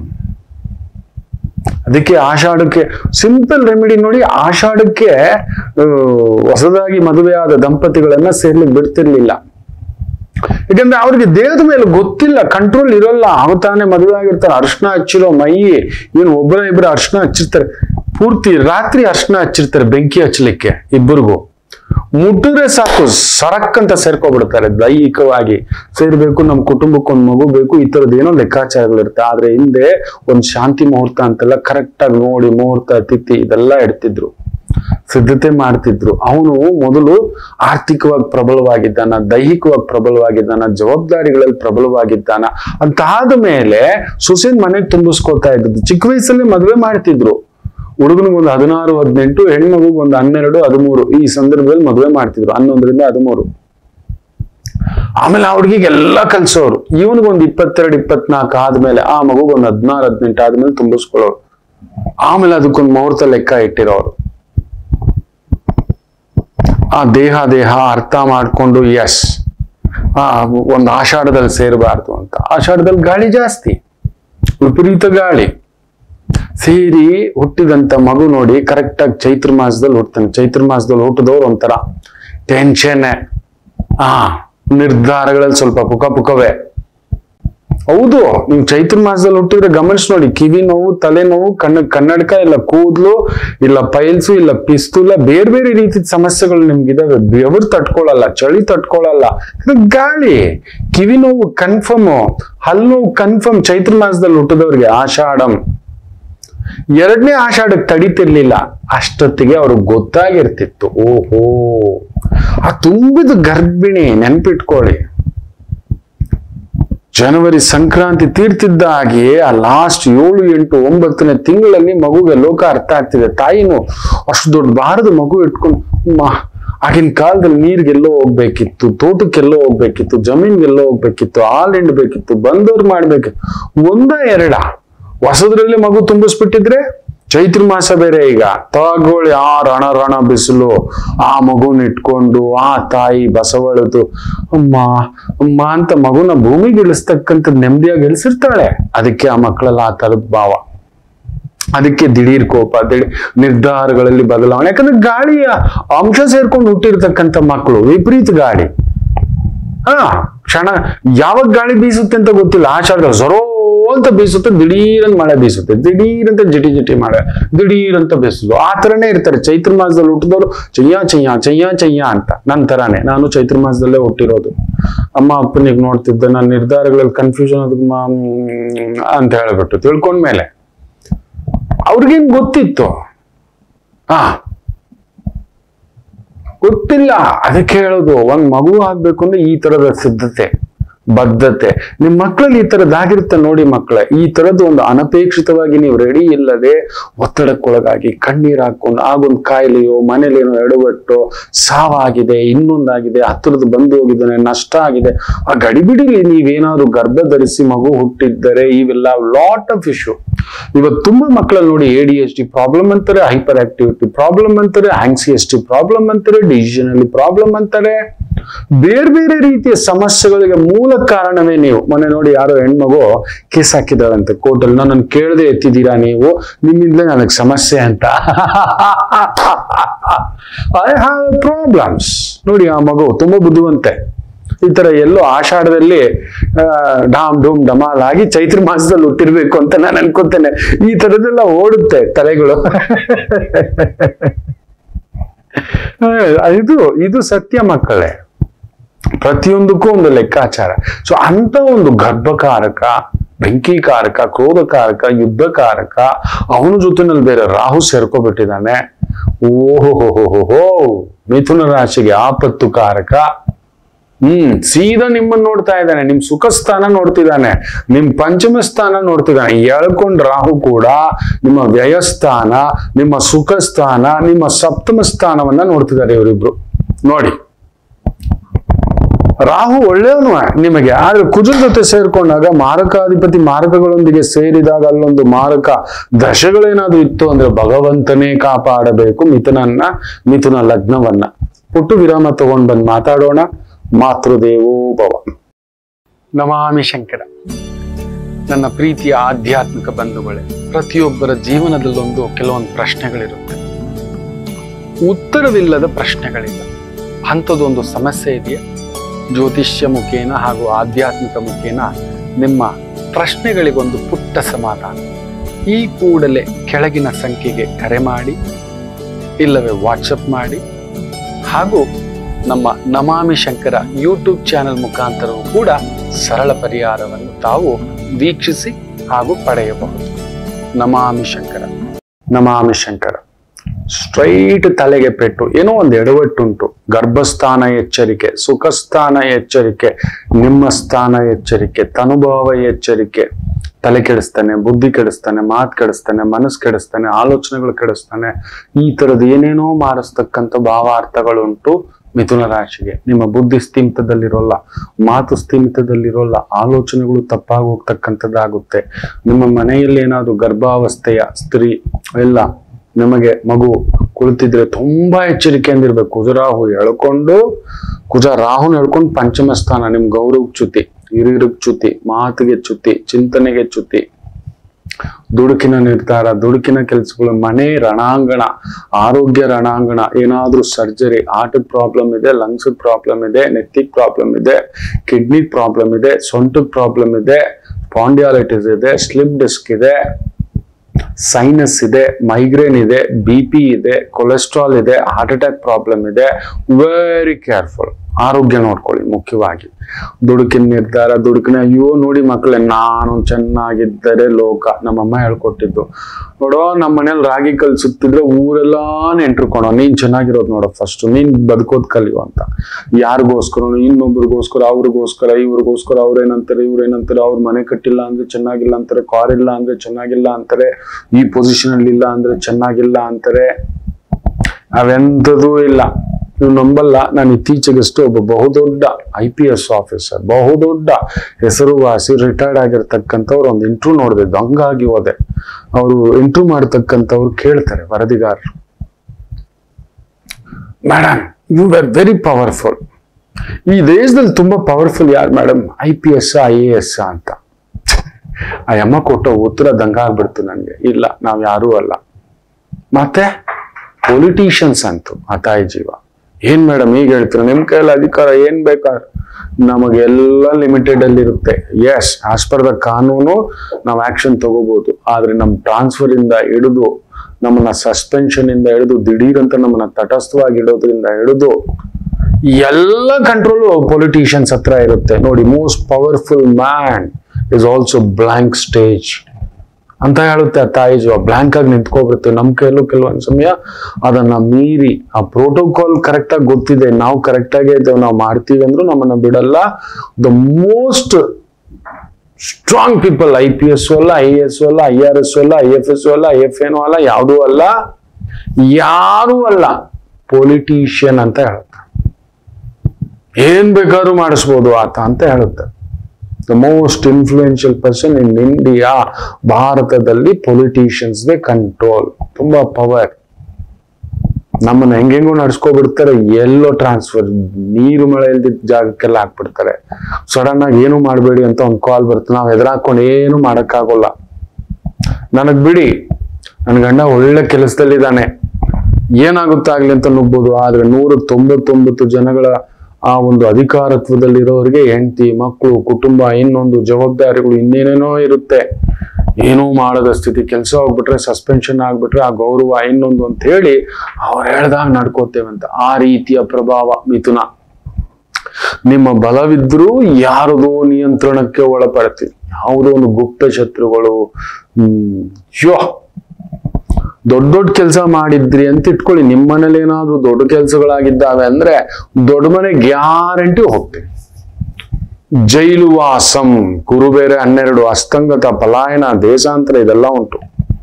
ಅದಕ್ಕೆ ಆಷಾಢಕ್ಕೆ ಸಿಂಪಲ್ ರೆಮಿಡಿ ನೋಡಿ ಆಷಾಢಕ್ಕೆ ಆ, ಹೊಸದಾಗಿ ಮದುವೆಯಾದ ದಂಪತಿಗಳನ್ನ ಸೇರ್ಲಿಕ್ಕೆ ಬಿಡ್ತಿರ್ಲಿಲ್ಲ ಯಾಕಂದ್ರೆ ಅವ್ರಿಗೆ ದೇಹದ ಮೇಲೆ ಗೊತ್ತಿಲ್ಲ ಕಂಟ್ರೋಲ್ ಇರೋಲ್ಲ ಅವ್ರು ತಾನೇ ಮದುವೆ ಆಗಿರ್ತಾರೆ ಅರ್ಶನ ಹಚ್ಚಿರೋ ಮೈ ಏನು ಒಬ್ಬರ ಇಬ್ಬರ ಅರ್ಶನ ಹಚ್ಚಿರ್ತಾರೆ ಪೂರ್ತಿ ರಾತ್ರಿ ಅರ್ಶನ ಹಚ್ಚಿರ್ತಾರೆ ಬೆಂಕಿ ಹಚ್ಚಲಿಕ್ಕೆ ಇಬ್ಬರಿಗೂ ಮುಟ್ಟಿದ್ರೆ ಸಾಕು ಸರಕ್ ಅಂತ ಸೇರ್ಕೊಬಿಡ್ತಾರೆ ದೈಹಿಕವಾಗಿ ಸೇರ್ಬೇಕು ನಮ್ ಕುಟುಂಬಕ್ಕೆ ಒಂದ್ ಮಗು ಬೇಕು ಈ ತರದ್ ಏನೋ ಲೆಕ್ಕಾಚಾರಗಳಿರುತ್ತೆ ಆದ್ರೆ ಹಿಂದೆ ಒಂದ್ ಶಾಂತಿ ಮುಹೂರ್ತ ಅಂತೆಲ್ಲ ಕರೆಕ್ಟ್ ಆಗಿ ನೋಡಿ ಮುಹೂರ್ತ ತಿಥಿ ಇದೆಲ್ಲ ಇಡ್ತಿದ್ರು ಸಿದ್ಧತೆ ಮಾಡ್ತಿದ್ರು ಅವನು ಮೊದಲು ಆರ್ಥಿಕವಾಗಿ ಪ್ರಬಲವಾಗಿದ್ದಾನ ದೈಹಿಕವಾಗಿ ಪ್ರಬಲವಾಗಿದ್ದಾನ ಜವಾಬ್ದಾರಿಗಳಲ್ಲಿ ಪ್ರಬಲವಾಗಿದ್ದಾನ ಅಂತಾದ ಮೇಲೆ ಸೊಸೆನ್ ಮನೆಗೆ ತುಂಬಿಸ್ಕೊತಾ ಇದ್ದದ್ದು ಚಿಕ್ಕ ವಯಸ್ಸಲ್ಲಿ ಮದುವೆ ಮಾಡ್ತಿದ್ರು ಹುಡುಗನಿಗೆ ಒಂದು ಹದಿನಾರು ಹದಿನೆಂಟು ಹೆಣ್ಮಗುಗೆ ಒಂದು ಹನ್ನೆರಡು ಹದಿಮೂರು ಈ ಸಂದರ್ಭದಲ್ಲಿ ಮದುವೆ ಮಾಡ್ತಿದ್ರು ಹನ್ನೊಂದರಿಂದ ಹದಿಮೂರು ಆಮೇಲೆ ಆ ಹುಡುಗಿಗೆ ಎಲ್ಲ ಕಲ್ಸೋರು ಇವನಿಗೆ ಒಂದು ಇಪ್ಪತ್ತೆರಡು ಇಪ್ಪತ್ನಾಲ್ಕು ಆದ್ಮೇಲೆ ಆ ಮಗುಗೆ ಒಂದು ಹದಿನಾರು ಹದಿನೆಂಟು ಆದ್ಮೇಲೆ ತುಂಬಿಸ್ಕೊಳ್ಳೋರು ಆಮೇಲೆ ಅದಕ್ಕೊಂದು ಮುಹೂರ್ತ ಲೆಕ್ಕ ಇಟ್ಟಿರೋರು ಆ ದೇಹ ದೇಹ ಅರ್ಥ ಮಾಡ್ಕೊಂಡು ಎಸ್ ಆ ಒಂದು ಆಷಾಢದಲ್ಲಿ ಸೇರಬಾರ್ದು ಅಂತ ಆಷಾಢದಲ್ಲಿ ಗಾಳಿ ಜಾಸ್ತಿ ವಿಪರೀತ ಗಾಳಿ ಸೇರಿ ಹುಟ್ಟಿದಂತ ಮಗು ನೋಡಿ ಕರೆಕ್ಟ್ ಆಗಿ ಚೈತ್ರ ಮಾಸದಲ್ಲಿ ಹುಟ್ತಾನೆ ಚೈತ್ರ ಮಾಸದಲ್ಲಿ ಹುಟ್ಟಿದವ್ರು ಒಂಥರ ಟೆನ್ಷನ್ ಆ ನಿರ್ಧಾರಗಳಲ್ಲಿ ಸ್ವಲ್ಪ ಪುಕ ಪುಕವೇ ಹೌದು ನೀವು ಚೈತ್ರ ಮಾಸದಲ್ಲಿ ಹುಟ್ಟಿದ್ರೆ ಗಮನಿಸಿ ನೋಡಿ ಕಿವಿ ನೋವು ತಲೆ ನೋವು ಕಣ್ಣ ಕನ್ನಡಕ ಇಲ್ಲ ಕೂದಲು ಇಲ್ಲ ಪೈಲ್ಸು ಇಲ್ಲ ಪಿಸ್ತೂಲ ಬೇರೆ ಬೇರೆ ರೀತಿಯ ಸಮಸ್ಯೆಗಳು ನಿಮ್ಗಿದಾವೆ ಬೆವರು ತಟ್ಕೊಳ್ಳಲ್ಲ ಚಳಿ ತಟ್ಕೊಳ್ಳಲ್ಲ ಇದು ಗಾಳಿ ಕಿವಿ ನೋವು ಕನ್ಫರ್ಮ್ ಹಲ್ಲು ನೋವು ಕನ್ಫರ್ಮ್ ಚೈತ್ರ ಮಾಸದಲ್ಲಿ ಹುಟ್ಟಿದವ್ರಿಗೆ ಆಷಾಢಂ ಎರಡನೇ ಆಷಾಢಕ್ಕೆ ತಡಿತಿರ್ಲಿಲ್ಲ ಅಷ್ಟೊತ್ತಿಗೆ ಅವ್ರಿಗೆ ಗೊತ್ತಾಗಿರ್ತಿತ್ತು ಓಹೋ ಆ ತುಂಬಿದ ಗರ್ಭಿಣಿ ನೆನ್ಪಿಟ್ಕೊಳ್ಳಿ ಜನವರಿ ಸಂಕ್ರಾಂತಿ ತೀರ್ತಿದ್ದ ಹಾಗೆಯೇ ಆ ಲಾಸ್ಟ್ ಏಳು ಎಂಟು ಒಂಬತ್ತನೇ ತಿಂಗಳಲ್ಲಿ ಮಗುಗೆ ಲೋಕ ಅರ್ಥ ಆಗ್ತಿದೆ ತಾಯಿನೂ ಅಷ್ಟು ದೊಡ್ಡ ಭಾರದ ಮಗು ಇಟ್ಕೊಂಡು ಮ- ಆಗಿನ ಕಾಲದಲ್ಲಿ ನೀರಿಗೆಲ್ಲೋ ಹೋಗ್ಬೇಕಿತ್ತು ತೋಟಕ್ಕೆಲ್ಲೋ ಹೋಗ್ಬೇಕಿತ್ತು ಜಮೀನ್ಗೆಲ್ಲೋ ಹೋಗ್ಬೇಕಿತ್ತು ಹಾಲು ಹಿಂಡ್ಬೇಕಿತ್ತು ಬಂದವ್ರು ಮಾಡ್ಬೇಕಿತ್ತು ಒಂದ ಎರಡ ಹೊಸದ್ರಲ್ಲಿ ಮಗು ತುಂಬಿಸ್ಬಿಟ್ಟಿದ್ರೆ ಚೈತ್ರ ಮಾಸ ಬೇರೆ ಈಗ ತಗೊಳ್ಳಿ ಆ ರಣ ರಣ ಬಿಸಿಲು ಆ ಮಗುನ ಇಟ್ಕೊಂಡು ಆ ತಾಯಿ ಬಸವಳದು ಅಮ್ಮ ಅಮ್ಮ ಅಂತ ಮಗುನ ಭೂಮಿಗೆ ಇಳಿಸ್ತಕ್ಕಂಥ ನೆಮ್ಮದಿಯಾಗಿ ಇಳಿಸಿರ್ತಾಳೆ ಅದಕ್ಕೆ ಆ ಮಕ್ಕಳೆಲ್ಲ ಆ ತರದ ಭಾವ ಅದಕ್ಕೆ ದಿಢೀರ್ ಕೋಪ ದಿಢೀರ್ ನಿರ್ಧಾರಗಳಲ್ಲಿ ಬದಲಾವಣೆ ಯಾಕಂದ್ರೆ ಗಾಳಿಯ ಅಂಶ ಸೇರ್ಕೊಂಡು ಹುಟ್ಟಿರ್ತಕ್ಕಂಥ ಮಕ್ಕಳು ವಿಪರೀತ ಗಾಳಿ ಹಾ ಕ್ಷಣ ಯಾವಾಗ ಗಾಳಿ ಬೀಸುತ್ತೆ ಅಂತ ಗೊತ್ತಿಲ್ಲ ಆಷಾಢದಲ್ಲಿ ಜೊರೋ ಅಂತ ಬೀಸುತ್ತೆ ದಿಢೀರಂತ ಮಳೆ ಬೀಸುತ್ತೆ ದಿಢೀರಂತ ಜಿಟಿ ಜಿಟಿ ಮಳೆ ದಿಢೀರಂತ ಬೀಸುದು ಆ ತರನೇ ಇರ್ತಾರೆ ಚೈತ್ರ ಮಾಸದಲ್ಲಿ ಹುಟ್ಟಿದವರು ಚಯ್ಯ ಚಯ್ಯ ಚಯ್ಯ ಚಯ್ಯ ಅಂತ ನನ್ನ ತರಾನೇ ನಾನು ಚೈತ್ರ ಮಾಸದಲ್ಲೇ ಹುಟ್ಟಿರೋದು ಅಮ್ಮ ಅಪ್ಪನಿಗೆ ನೋಡ್ತಿದ್ದೆ ನನ್ನ ನಿರ್ಧಾರಗಳಲ್ಲಿ ಕನ್ಫ್ಯೂಷನ್ ಅದಕ್ಕೆ ಮಾ- ಮ್, ಅಂತ ಹೇಳ್ಬಿಟ್ಟು ತಿಳ್ಕೊಂಡ್ಮೇಲೆ ಅವ್ರಿಗೇನ್ ಗೊತ್ತಿತ್ತು ಹಾ ಗೊತ್ತಿಲ್ಲ ಅದಕ್ಕೆ ಹೇಳೋದು ಒಂದ್ ಮಗು ಆಗ್ಬೇಕು ಅಂದ್ರೆ ಈ ತರದ ಸಿದ್ಧತೆ ಬದ್ಧತೆ ನಿಮ್ ಮಕ್ಕಳಲ್ಲಿ ಈ ತರದಾಗಿರುತ್ತೆ ನೋಡಿ ಮಕ್ಕಳೇ ಈ ತರದ್ದು ಒಂದು ಅನಪೇಕ್ಷಿತವಾಗಿ ನೀವು ರೆಡಿ ಇಲ್ಲದೆ ಒತ್ತಡಕ್ಕೊಳಗಾಗಿ ಕಣ್ಣೀರ್ ಹಾಕೊಂಡು ಆಗೊಂದು ಕಾಯಿಲೆಯೋ ಮನೇಲೇನೋ ಎಡವಟ್ಟೋ ಸಾವಾಗಿದೆ ಇನ್ನೊಂದಾಗಿದೆ ಹತ್ತಿರದ ಬಂದು ಹೋಗಿದ್ದಾನೆ ನಷ್ಟ ಆಗಿದೆ ಆ ಗಡಿಬಿಡಿಲಿ ನೀವೇನಾದ್ರೂ ಗರ್ಭ ಧರಿಸಿ ಮಗು ಹುಟ್ಟಿದ್ದರೆ ಇವೆಲ್ಲ ಲಾಟ್ ಆಫ್ ಇಶ್ಯೂ ಇವತ್ತು ತುಂಬಾ ಮಕ್ಕಳಲ್ಲಿ ನೋಡಿ A D S D problem ಅಂತಾರೆ ಹೈಪರ್ ಆಕ್ಟಿವಿಟಿ ಪ್ರಾಬ್ಲಮ್ ಅಂತಾರೆ ಆಂಗ್ಸಿಯಸ್ಟಿ ಪ್ರಾಬ್ಲಮ್ ಅಂತಾರೆ ಡಿಸಿಷನ್ ಅಲ್ಲಿ ಪ್ರಾಬ್ಲಮ್ ಅಂತಾರೆ ಬೇರೆ ಬೇರೆ ರೀತಿಯ ಸಮಸ್ಯೆಗಳಿಗೆ ಮೂಲ ಕಾರಣವೇ ನೀವು ಮೊನ್ನೆ ನೋಡಿ ಯಾರೋ ಹೆಣ್ಮಗು ಕೇಸ್ ಹಾಕಿದಾಳಂತೆ ಕೋರ್ಟಲ್ಲಿ ನನ್ನನ್ನು ಕೇಳದೆ ಎತ್ತಿದ್ದೀರಾ ನೀವು ನಿಮ್ಮಿಂದಲೇ ನನಗೆ ಸಮಸ್ಯೆ ಅಂತ ಐ ಹ್ಯಾವ್ ಪ್ರಾಬ್ಲಮ್ಸ್ ನೋಡಿ ಆ ಮಗು ತುಂಬಾ ಬುದ್ಧಿವಂತೆ ಈ ತರ ಎಲ್ಲೋ ಆಷಾಢದಲ್ಲಿ ಆ, ಡಾಮ್ ಡೂಮ್ ಡಮಾಲ್ ಆಗಿ ಚೈತ್ರ ಮಾಸದಲ್ಲಿ ಹುಟ್ಟಿರ್ಬೇಕು ಅಂತ ನಾನು ಅನ್ಕೋತೇನೆ ಈ ತರದೆಲ್ಲ ಓಡುತ್ತೆ ತಲೆಗಳು ಆ, ಇದು ಇದು ಸತ್ಯ ಮಕ್ಕಳೇ ಪ್ರತಿಯೊಂದಕ್ಕೂ ಒಂದು ಲೆಕ್ಕಾಚಾರ ಸೊ ಅಂತ ಒಂದು ಗರ್ಭಕಾರಕ ಬೆಂಕಿಕಾರಕ ಕ್ರೋಧಕಾರಕ ಯುದ್ಧಕಾರಕ ಅವನ ಜೊತೆನಲ್ಲಿ ಬೇರೆ ರಾಹು ಸೇರ್ಕೊಬಿಟ್ಟಿದ್ದಾನೆ ಓಹೋ ಮಿಥುನ ರಾಶಿಗೆ ಆಪತ್ತು ಕಾರಕ ಹ್ಮ್ ಸೀದಾ ನಿಮ್ಮನ್ನ ನೋಡ್ತಾ ಇದ್ದಾನೆ ನಿಮ್ ಸುಖ ಸ್ಥಾನ ನೋಡ್ತಿದ್ದಾನೆ ನಿಮ್ ಪಂಚಮ ಸ್ಥಾನ ನೋಡ್ತಿದ್ದಾನೆ ಎಳ್ಕೊಂಡ್ ರಾಹು ಕೂಡ ನಿಮ್ಮ ವ್ಯಯಸ್ಥಾನ ನಿಮ್ಮ ಸುಖ ಸ್ಥಾನ ನಿಮ್ಮ ಸಪ್ತಮ ಸ್ಥಾನವನ್ನ ನೋಡ್ತಿದ್ದಾರೆ ಇವರಿಬ್ರು ನೋಡಿ ರಾಹು ಒಳ್ಳೆಯವನು ನಿಮಗೆ ಆದ್ರೆ ಕುಜನ ಜೊತೆ ಸೇರ್ಕೊಂಡಾಗ ಮಾರಕಾಧಿಪತಿ ಮಾರಕಗಳೊಂದಿಗೆ ಸೇರಿದಾಗ ಅಲ್ಲೊಂದು ಮಾರಕ ದಶೆಗಳೇನಾದ್ರೂ ಇತ್ತು ಅಂದ್ರೆ ಭಗವಂತನೇ ಕಾಪಾಡಬೇಕು ಮಿಥುನನ್ನ ಮಿಥುನ ಲಗ್ನವನ್ನ ಪುಟ್ಟು ವಿರಾಮ ತಗೊಂಡ್ ಬಂದ್ ಮಾತಾಡೋಣ ಮಾತೃದೇವೋ ಭವ ನಮಾಮಿ ಶಂಕರ ನನ್ನ ಪ್ರೀತಿಯ ಆಧ್ಯಾತ್ಮಿಕ ಬಂಧುಗಳೇ ಪ್ರತಿಯೊಬ್ಬರ ಜೀವನದಲ್ಲೊಂದು ಕೆಲವೊಂದು ಪ್ರಶ್ನೆಗಳಿರುತ್ತೆ ಉತ್ತರವಿಲ್ಲದ ಪ್ರಶ್ನೆಗಳಿಲ್ಲ ಅಂಥದ್ದೊಂದು ಸಮಸ್ಯೆ ಇದೆಯಾ ಜ್ಯೋತಿಷ್ಯ ಮುಖೇನ ಹಾಗೂ ಆಧ್ಯಾತ್ಮಿಕ ಮುಖೇನ ನಿಮ್ಮ ಪ್ರಶ್ನೆಗಳಿಗೊಂದು ಪುಟ್ಟ ಸಮಾಧಾನ ಈ ಕೂಡಲೇ ಕೆಳಗಿನ ಸಂಖ್ಯೆಗೆ ಕರೆ ಮಾಡಿ ಇಲ್ಲವೇ ವಾಟ್ಸಪ್ ಮಾಡಿ ಹಾಗೂ ನಮ್ಮ ನಮಾಮಿ ಶಂಕರ ಯೂಟ್ಯೂಬ್ ಚಾನೆಲ್ ಮುಖಾಂತರವೂ ಕೂಡ ಸರಳ ಪರಿಹಾರವನ್ನು ತಾವು ವೀಕ್ಷಿಸಿ ಹಾಗೂ ಪಡೆಯಬಹುದು ನಮಾಮಿ ಶಂಕರ ನಮಾಮಿ ಶಂಕರ ಸ್ಟ್ರೈಟ್ ತಲೆಗೆ ಪೆಟ್ಟು ಏನೋ ಒಂದು ಎಡವಟ್ಟುಂಟು ಗರ್ಭಸ್ಥಾನ ಎಚ್ಚರಿಕೆ ಸುಖಸ್ಥಾನ ಎಚ್ಚರಿಕೆ ನಿಮ್ಮ ಸ್ಥಾನ ಎಚ್ಚರಿಕೆ ತನುಭಾವ ಎಚ್ಚರಿಕೆ ತಲೆ ಕೆಡಿಸ್ತಾನೆ ಬುದ್ಧಿ ಕೆಡಿಸ್ತಾನೆ ಮಾತು ಕೆಡಿಸ್ತಾನೆ ಮನಸ್ಸು ಕೆಡಿಸ್ತಾನೆ ಆಲೋಚನೆಗಳು ಕೆಡಿಸ್ತಾನೆ ಈ ತರದ್ ಏನೇನೋ ಮಾಡಿಸ್ತಕ್ಕಂಥ ಭಾವಾರ್ಥಗಳುಂಟು ಮಿಥುನ ರಾಶಿಗೆ ನಿಮ್ಮ ಬುದ್ಧಿ ಸ್ಥಿಮಿತದಲ್ಲಿರೋಲ್ಲ ಮಾತು ಸ್ಥಿಮಿತದಲ್ಲಿರೋಲ್ಲ ಆಲೋಚನೆಗಳು ತಪ್ಪಾಗಿ ಹೋಗ್ತಕ್ಕಂಥದ್ದಾಗುತ್ತೆ ನಿಮ್ಮ ಮನೆಯಲ್ಲಿ ಏನಾದ್ರು ಗರ್ಭಾವಸ್ಥೆಯ ಸ್ತ್ರೀ ಎಲ್ಲ ನಿಮಗೆ ಮಗು ಕುಳಿತಿದ್ರೆ ತುಂಬಾ ಎಚ್ಚರಿಕೆಯಿಂದ ಇರ್ಬೇಕು ಕುಜರಾಹು ಎಳ್ಕೊಂಡು ಕುಜ ರಾಹುನ ಎಳ್ಕೊಂಡು ಪಂಚಮ ಸ್ಥಾನ ನಿಮ್ ಗೌರವಕ್ಕೆ ಚ್ಯುತಿ ಹಿರಿಯರಿಗೆ ಚ್ಯುತಿ ಮಾತಿಗೆ ಚ್ಯುತಿ ಚಿಂತನೆಗೆ ಚ್ಯುತಿ ದುಡುಕಿನ ನಿರ್ಧಾರ ದುಡುಕಿನ ಕೆಲಸಗಳು ಮನೆ ರಣಾಂಗಣ ಆರೋಗ್ಯ ರಣಾಂಗಣ ಏನಾದ್ರೂ ಸರ್ಜರಿ ಹಾರ್ಟ್ ಪ್ರಾಬ್ಲಮ್ ಇದೆ ಲಂಗ್ಸ್ ಪ್ರಾಬ್ಲಮ್ ಇದೆ ನೆತ್ತಿಗ್ ಪ್ರಾಬ್ಲಮ್ ಇದೆ ಕಿಡ್ನಿ ಪ್ರಾಬ್ಲಮ್ ಇದೆ ಸೊಂಟದ ಪ್ರಾಬ್ಲಮ್ ಇದೆ ಪಾಂಡಿಯಾಲಿಟಿಸ್ ಇದೆ ಸ್ಲಿಪ್ ಡಿಸ್ಕ್ ಇದೆ ಸೈನಸ್ ಇದೆ ಮೈಗ್ರೇನ್ ಇದೆ ಬಿ ಪಿ ಇದೆ ಕೊಲೆಸ್ಟ್ರಾಲ್ ಇದೆ ಹಾರ್ಟ್ ಅಟ್ಯಾಕ್ ಪ್ರಾಬ್ಲಮ್ ಇದೆ ವೆರಿ ಕೇರ್ಫುಲ್ ಆರೋಗ್ಯ ನೋಡ್ಕೊಳ್ಳಿ ಮುಖ್ಯವಾಗಿ ದುಡುಕಿನ ನಿರ್ಧಾರ ದುಡುಕಿನ ಅಯ್ಯೋ ನೋಡಿ ಮಕ್ಕಳೇ ನಾನು ಚೆನ್ನಾಗಿದ್ದರೆ ಲೋಕ ನಮ್ಮಮ್ಮ ಹೇಳ್ಕೊಟ್ಟಿದ್ದು ನೋಡೋ ನಮ್ಮ ಮನೇಲಿ ರಾಗಿ ಕಲ್ ಸುತ್ತಿದ್ರೆ ಊರೆಲ್ಲ ನೆಂಟ್ರು ಕೊಡೋ ನೀನ್ ಚೆನ್ನಾಗಿರೋದು ನೋಡೋ ಫಸ್ಟ್ ನೀನ್ ಬದುಕೋದ್ ಕಲಿಯೋ ಅಂತ ಯಾರಿಗೋಸ್ಕರ ಇನ್ನೊಬ್ರಿಗೋಸ್ಕರ ಅವ್ರಿಗೋಸ್ಕರ ಇವ್ರಿಗೋಸ್ಕರ ಅವ್ರೇನಂತಾರೆ ಇವ್ರೇನಂತಾರೆ ಅವ್ರ ಮನೆ ಕಟ್ಟಿಲ್ಲ ಅಂದ್ರೆ ಚೆನ್ನಾಗಿಲ್ಲ ಅಂತಾರೆ ಕಾರ್ ಇಲ್ಲ ಅಂದ್ರೆ ಚೆನ್ನಾಗಿಲ್ಲ ಅಂತಾರೆ ಈ ಪೊಸಿಷನ್ ಅಲ್ಲಿ ಇಲ್ಲ ಅಂದ್ರೆ ಚೆನ್ನಾಗಿಲ್ಲ ಅಂತಾರೆ ಅವೆಂಥದೂ ಇಲ್ಲ ನೀವು ನಂಬಲ್ಲ ನಾನು ಇತ್ತೀಚೆಗಷ್ಟೇ ಒಬ್ಬ ಬಹುದೊಡ್ಡ ಐ ಪಿ ಎಸ್ ಆಫೀಸರ್ ಬಹುದೊಡ್ಡ ಹೆಸರುವಾಸಿ ರಿಟೈರ್ಡ್ ಆಗಿರ್ತಕ್ಕಂಥವ್ರು ಒಂದು ಇಂಟ್ರ್ಯೂ ನೋಡಿದೆ ಹಂಗಾಗಿ ಹೋದೆ ಅವರು ಇಂಟ್ರ್ಯೂ ಮಾಡ್ತಕ್ಕಂಥವ್ರು ಕೇಳ್ತಾರೆ ವರದಿಗಾರರು madam you are very powerful ಈ ದೇಶದಲ್ಲಿ ತುಂಬಾ ಪವರ್ಫುಲ್ ಯಾರು madam I P S I A S ಅಂತ ಆ ಅಮ್ಮ ಕೊಟ್ಟ ಉತ್ತರ ದಂಗಾಗ್ಬಿಡ್ತು ನನಗೆ ಇಲ್ಲ ನಾವ್ ಯಾರೂ ಅಲ್ಲ ಮತ್ತೆ ಪೊಲಿಟಿಷಿಯನ್ಸ್ ಅಂತು ಆ ತಾಯಿ ಜೀವ ಏನ್ ಮೇಡಮ್ ಈಗ ಹೇಳ್ತೀರ ನಿಮ್ ಕೈಯಲ್ಲಿ ಅಧಿಕಾರ ಏನ್ ಬೇಕಾದ್ರೆ ನಮಗೆಲ್ಲ ಲಿಮಿಟೆಡ್ ಅಲ್ಲಿ ಇರುತ್ತೆ ಎಸ್ ಆಸ್ ಪರ್ ದ ಕಾನೂನು ನಾವು ಆಕ್ಷನ್ ತಗೋಬಹುದು ಆದ್ರೆ ನಮ್ ಟ್ರಾನ್ಸ್ಫರ್ ಇಂದ ಹಿಡಿದು ನಮ್ಮನ್ನ ಸಸ್ಪೆನ್ಷನ್ ಇಂದ ಹಿಡಿದು ದಿಢೀರ್ ಅಂತ ನಮ್ಮನ್ನ ತಟಸ್ಥವಾಗಿ ಇಡೋದ್ರಿಂದ ಹಿಡಿದು ಎಲ್ಲ ಕಂಟ್ರೋಲ್ ಪೊಲಿಟಿಷಿಯನ್ಸ್ ಹತ್ರ ಇರುತ್ತೆ ನೋಡಿ most powerful man is also blank stage ಅಂತ ಹೇಳುತ್ತೆ ಆ ತಾಯಿ ಜೀವ ಬ್ಲಾಂಕ್ ಆಗಿ ನಿಂತ್ಕೊಬಿಡುತ್ತೆ ನಮ್ ಕೈಯಲ್ಲೂ ಕೆಲವೊಂದ್ ಸಮಯ ಅದನ್ನ ಮೀರಿ ಆ ಪ್ರೋಟೋಕಾಲ್ ಕರೆಕ್ಟ್ ಆಗಿ ಗೊತ್ತಿದೆ ನಾವು ಕರೆಕ್ಟ್ ಆಗೇ ಇದ್ದೇವೆ ನಾವು ಮಾಡ್ತೀವಿ ಅಂದ್ರೂ ನಮ್ಮನ್ನ ಬಿಡಲ್ಲ the most strong people I P S ಅಲ್ಲ ಐ ಎಸ್ ಅಲ್ಲ ಐ ಆರ್ ಎಸ್ ಅಲ್ಲ ಐ ಎಫ್ ಎಸ್ ಅಲ್ಲ ಐ ಎಫ್ ಏನೂ ಅಲ್ಲ ಯಾವುದೂ ಅಲ್ಲ ಯಾರೂ ಅಲ್ಲ ಪೊಲಿಟಿಷಿಯನ್ ಅಂತ ಹೇಳುತ್ತೆ ಏನ್ ಬೇಕಾದ್ರೂ ಮಾಡಿಸ್ಬೋದು ಆತ ಅಂತ ಹೇಳುತ್ತೆ the most influential person in India ಭಾರತದಲ್ಲಿ ಪೊಲಿಟಿಷಿಯನ್ಸ್ಗೆ ಕಂಟ್ರೋಲ್ ತುಂಬಾ ಪವರ್ ನಮ್ಮನ್ನ ಹೆಂಗೆಂಗೋ ನಡ್ಸ್ಕೊಬಿಡ್ತಾರೆ ಎಲ್ಲೋ ಟ್ರಾನ್ಸ್ಫರ್ ನೀರು ಮಳೆ ಇಲ್ದಿದ್ದ ಜಾಗಕ್ಕೆಲ್ಲ ಹಾಕ್ಬಿಡ್ತಾರೆ ಸಡನ್ ಆಗಿ ಏನು ಮಾಡಬೇಡಿ ಅಂತ ಒಂದು ಕಾಲ್ ಬರುತ್ತೆ ನಾವು ಎದುರಾಕೊಂಡು ಏನು ಮಾಡಕ್ಕಾಗೋಲ್ಲ ನನಗ್ ಬಿಡಿ ನನ್ನ ಗಂಡ ಒಳ್ಳೆ ಕೆಲಸದಲ್ಲಿದ್ದಾನೆ ಏನಾಗುತ್ತಾಗ್ಲಿ ಅಂತ ನುಗ್ಬೋದು ಆದ್ರೆ ನೂರ ತೊಂಬತ್ತೊಂಬತ್ತು ಜನಗಳ ಆ ಒಂದು ಅಧಿಕಾರತ್ವದಲ್ಲಿರೋರಿಗೆ ಹೆಂಡತಿ ಮಕ್ಕಳು ಕುಟುಂಬ ಇನ್ನೊಂದು ಜವಾಬ್ದಾರಿಗಳು ಇನ್ನೇನೇನೋ ಇರುತ್ತೆ ಏನೂ ಮಾಡದ ಸ್ಥಿತಿ ಕೆಲಸ ಹೋಗ್ಬಿಟ್ರೆ ಸಸ್ಪೆನ್ಷನ್ ಆಗ್ಬಿಟ್ರೆ ಆ ಗೌರವ ಇನ್ನೊಂದು ಅಂತ ಹೇಳಿ ಅವ್ರು ಹೇಳ್ದಾಗ ನಡ್ಕೋತೇವೆ ಅಂತ ಆ ರೀತಿಯ ಪ್ರಭಾವ ಮಿಥುನ ನಿಮ್ಮ ಬಲವಿದ್ರೂ ಯಾರದೋ ನಿಯಂತ್ರಣಕ್ಕೆ ಒಳಪಡ್ತೀವಿ ಯಾವುದೋ ಒಂದು ಗುಪ್ತ ಶತ್ರುಗಳು ಹ್ಮ್ ಯೋ ದೊಡ್ಡ ದೊಡ್ಡ ಕೆಲಸ ಮಾಡಿದ್ರಿ ಅಂತ ಇಟ್ಕೊಳ್ಳಿ ನಿಮ್ಮ ಮನೇಲಿ ಏನಾದ್ರೂ ದೊಡ್ಡ ಕೆಲಸಗಳಾಗಿದ್ದಾವೆ ಅಂದ್ರೆ ದೊಡ್ಡ ಮನೆ ಗ್ಯಾರಂಟಿ ಹೋಗ್ತೀವಿ ಜೈಲು ವಾಸಂ ಕುರುಬೇರೆ ಹನ್ನೆರಡು ಅಸ್ತಂಗತ ಪಲಾಯನ ದೇಶಾಂತರ ಇದೆಲ್ಲ ಉಂಟು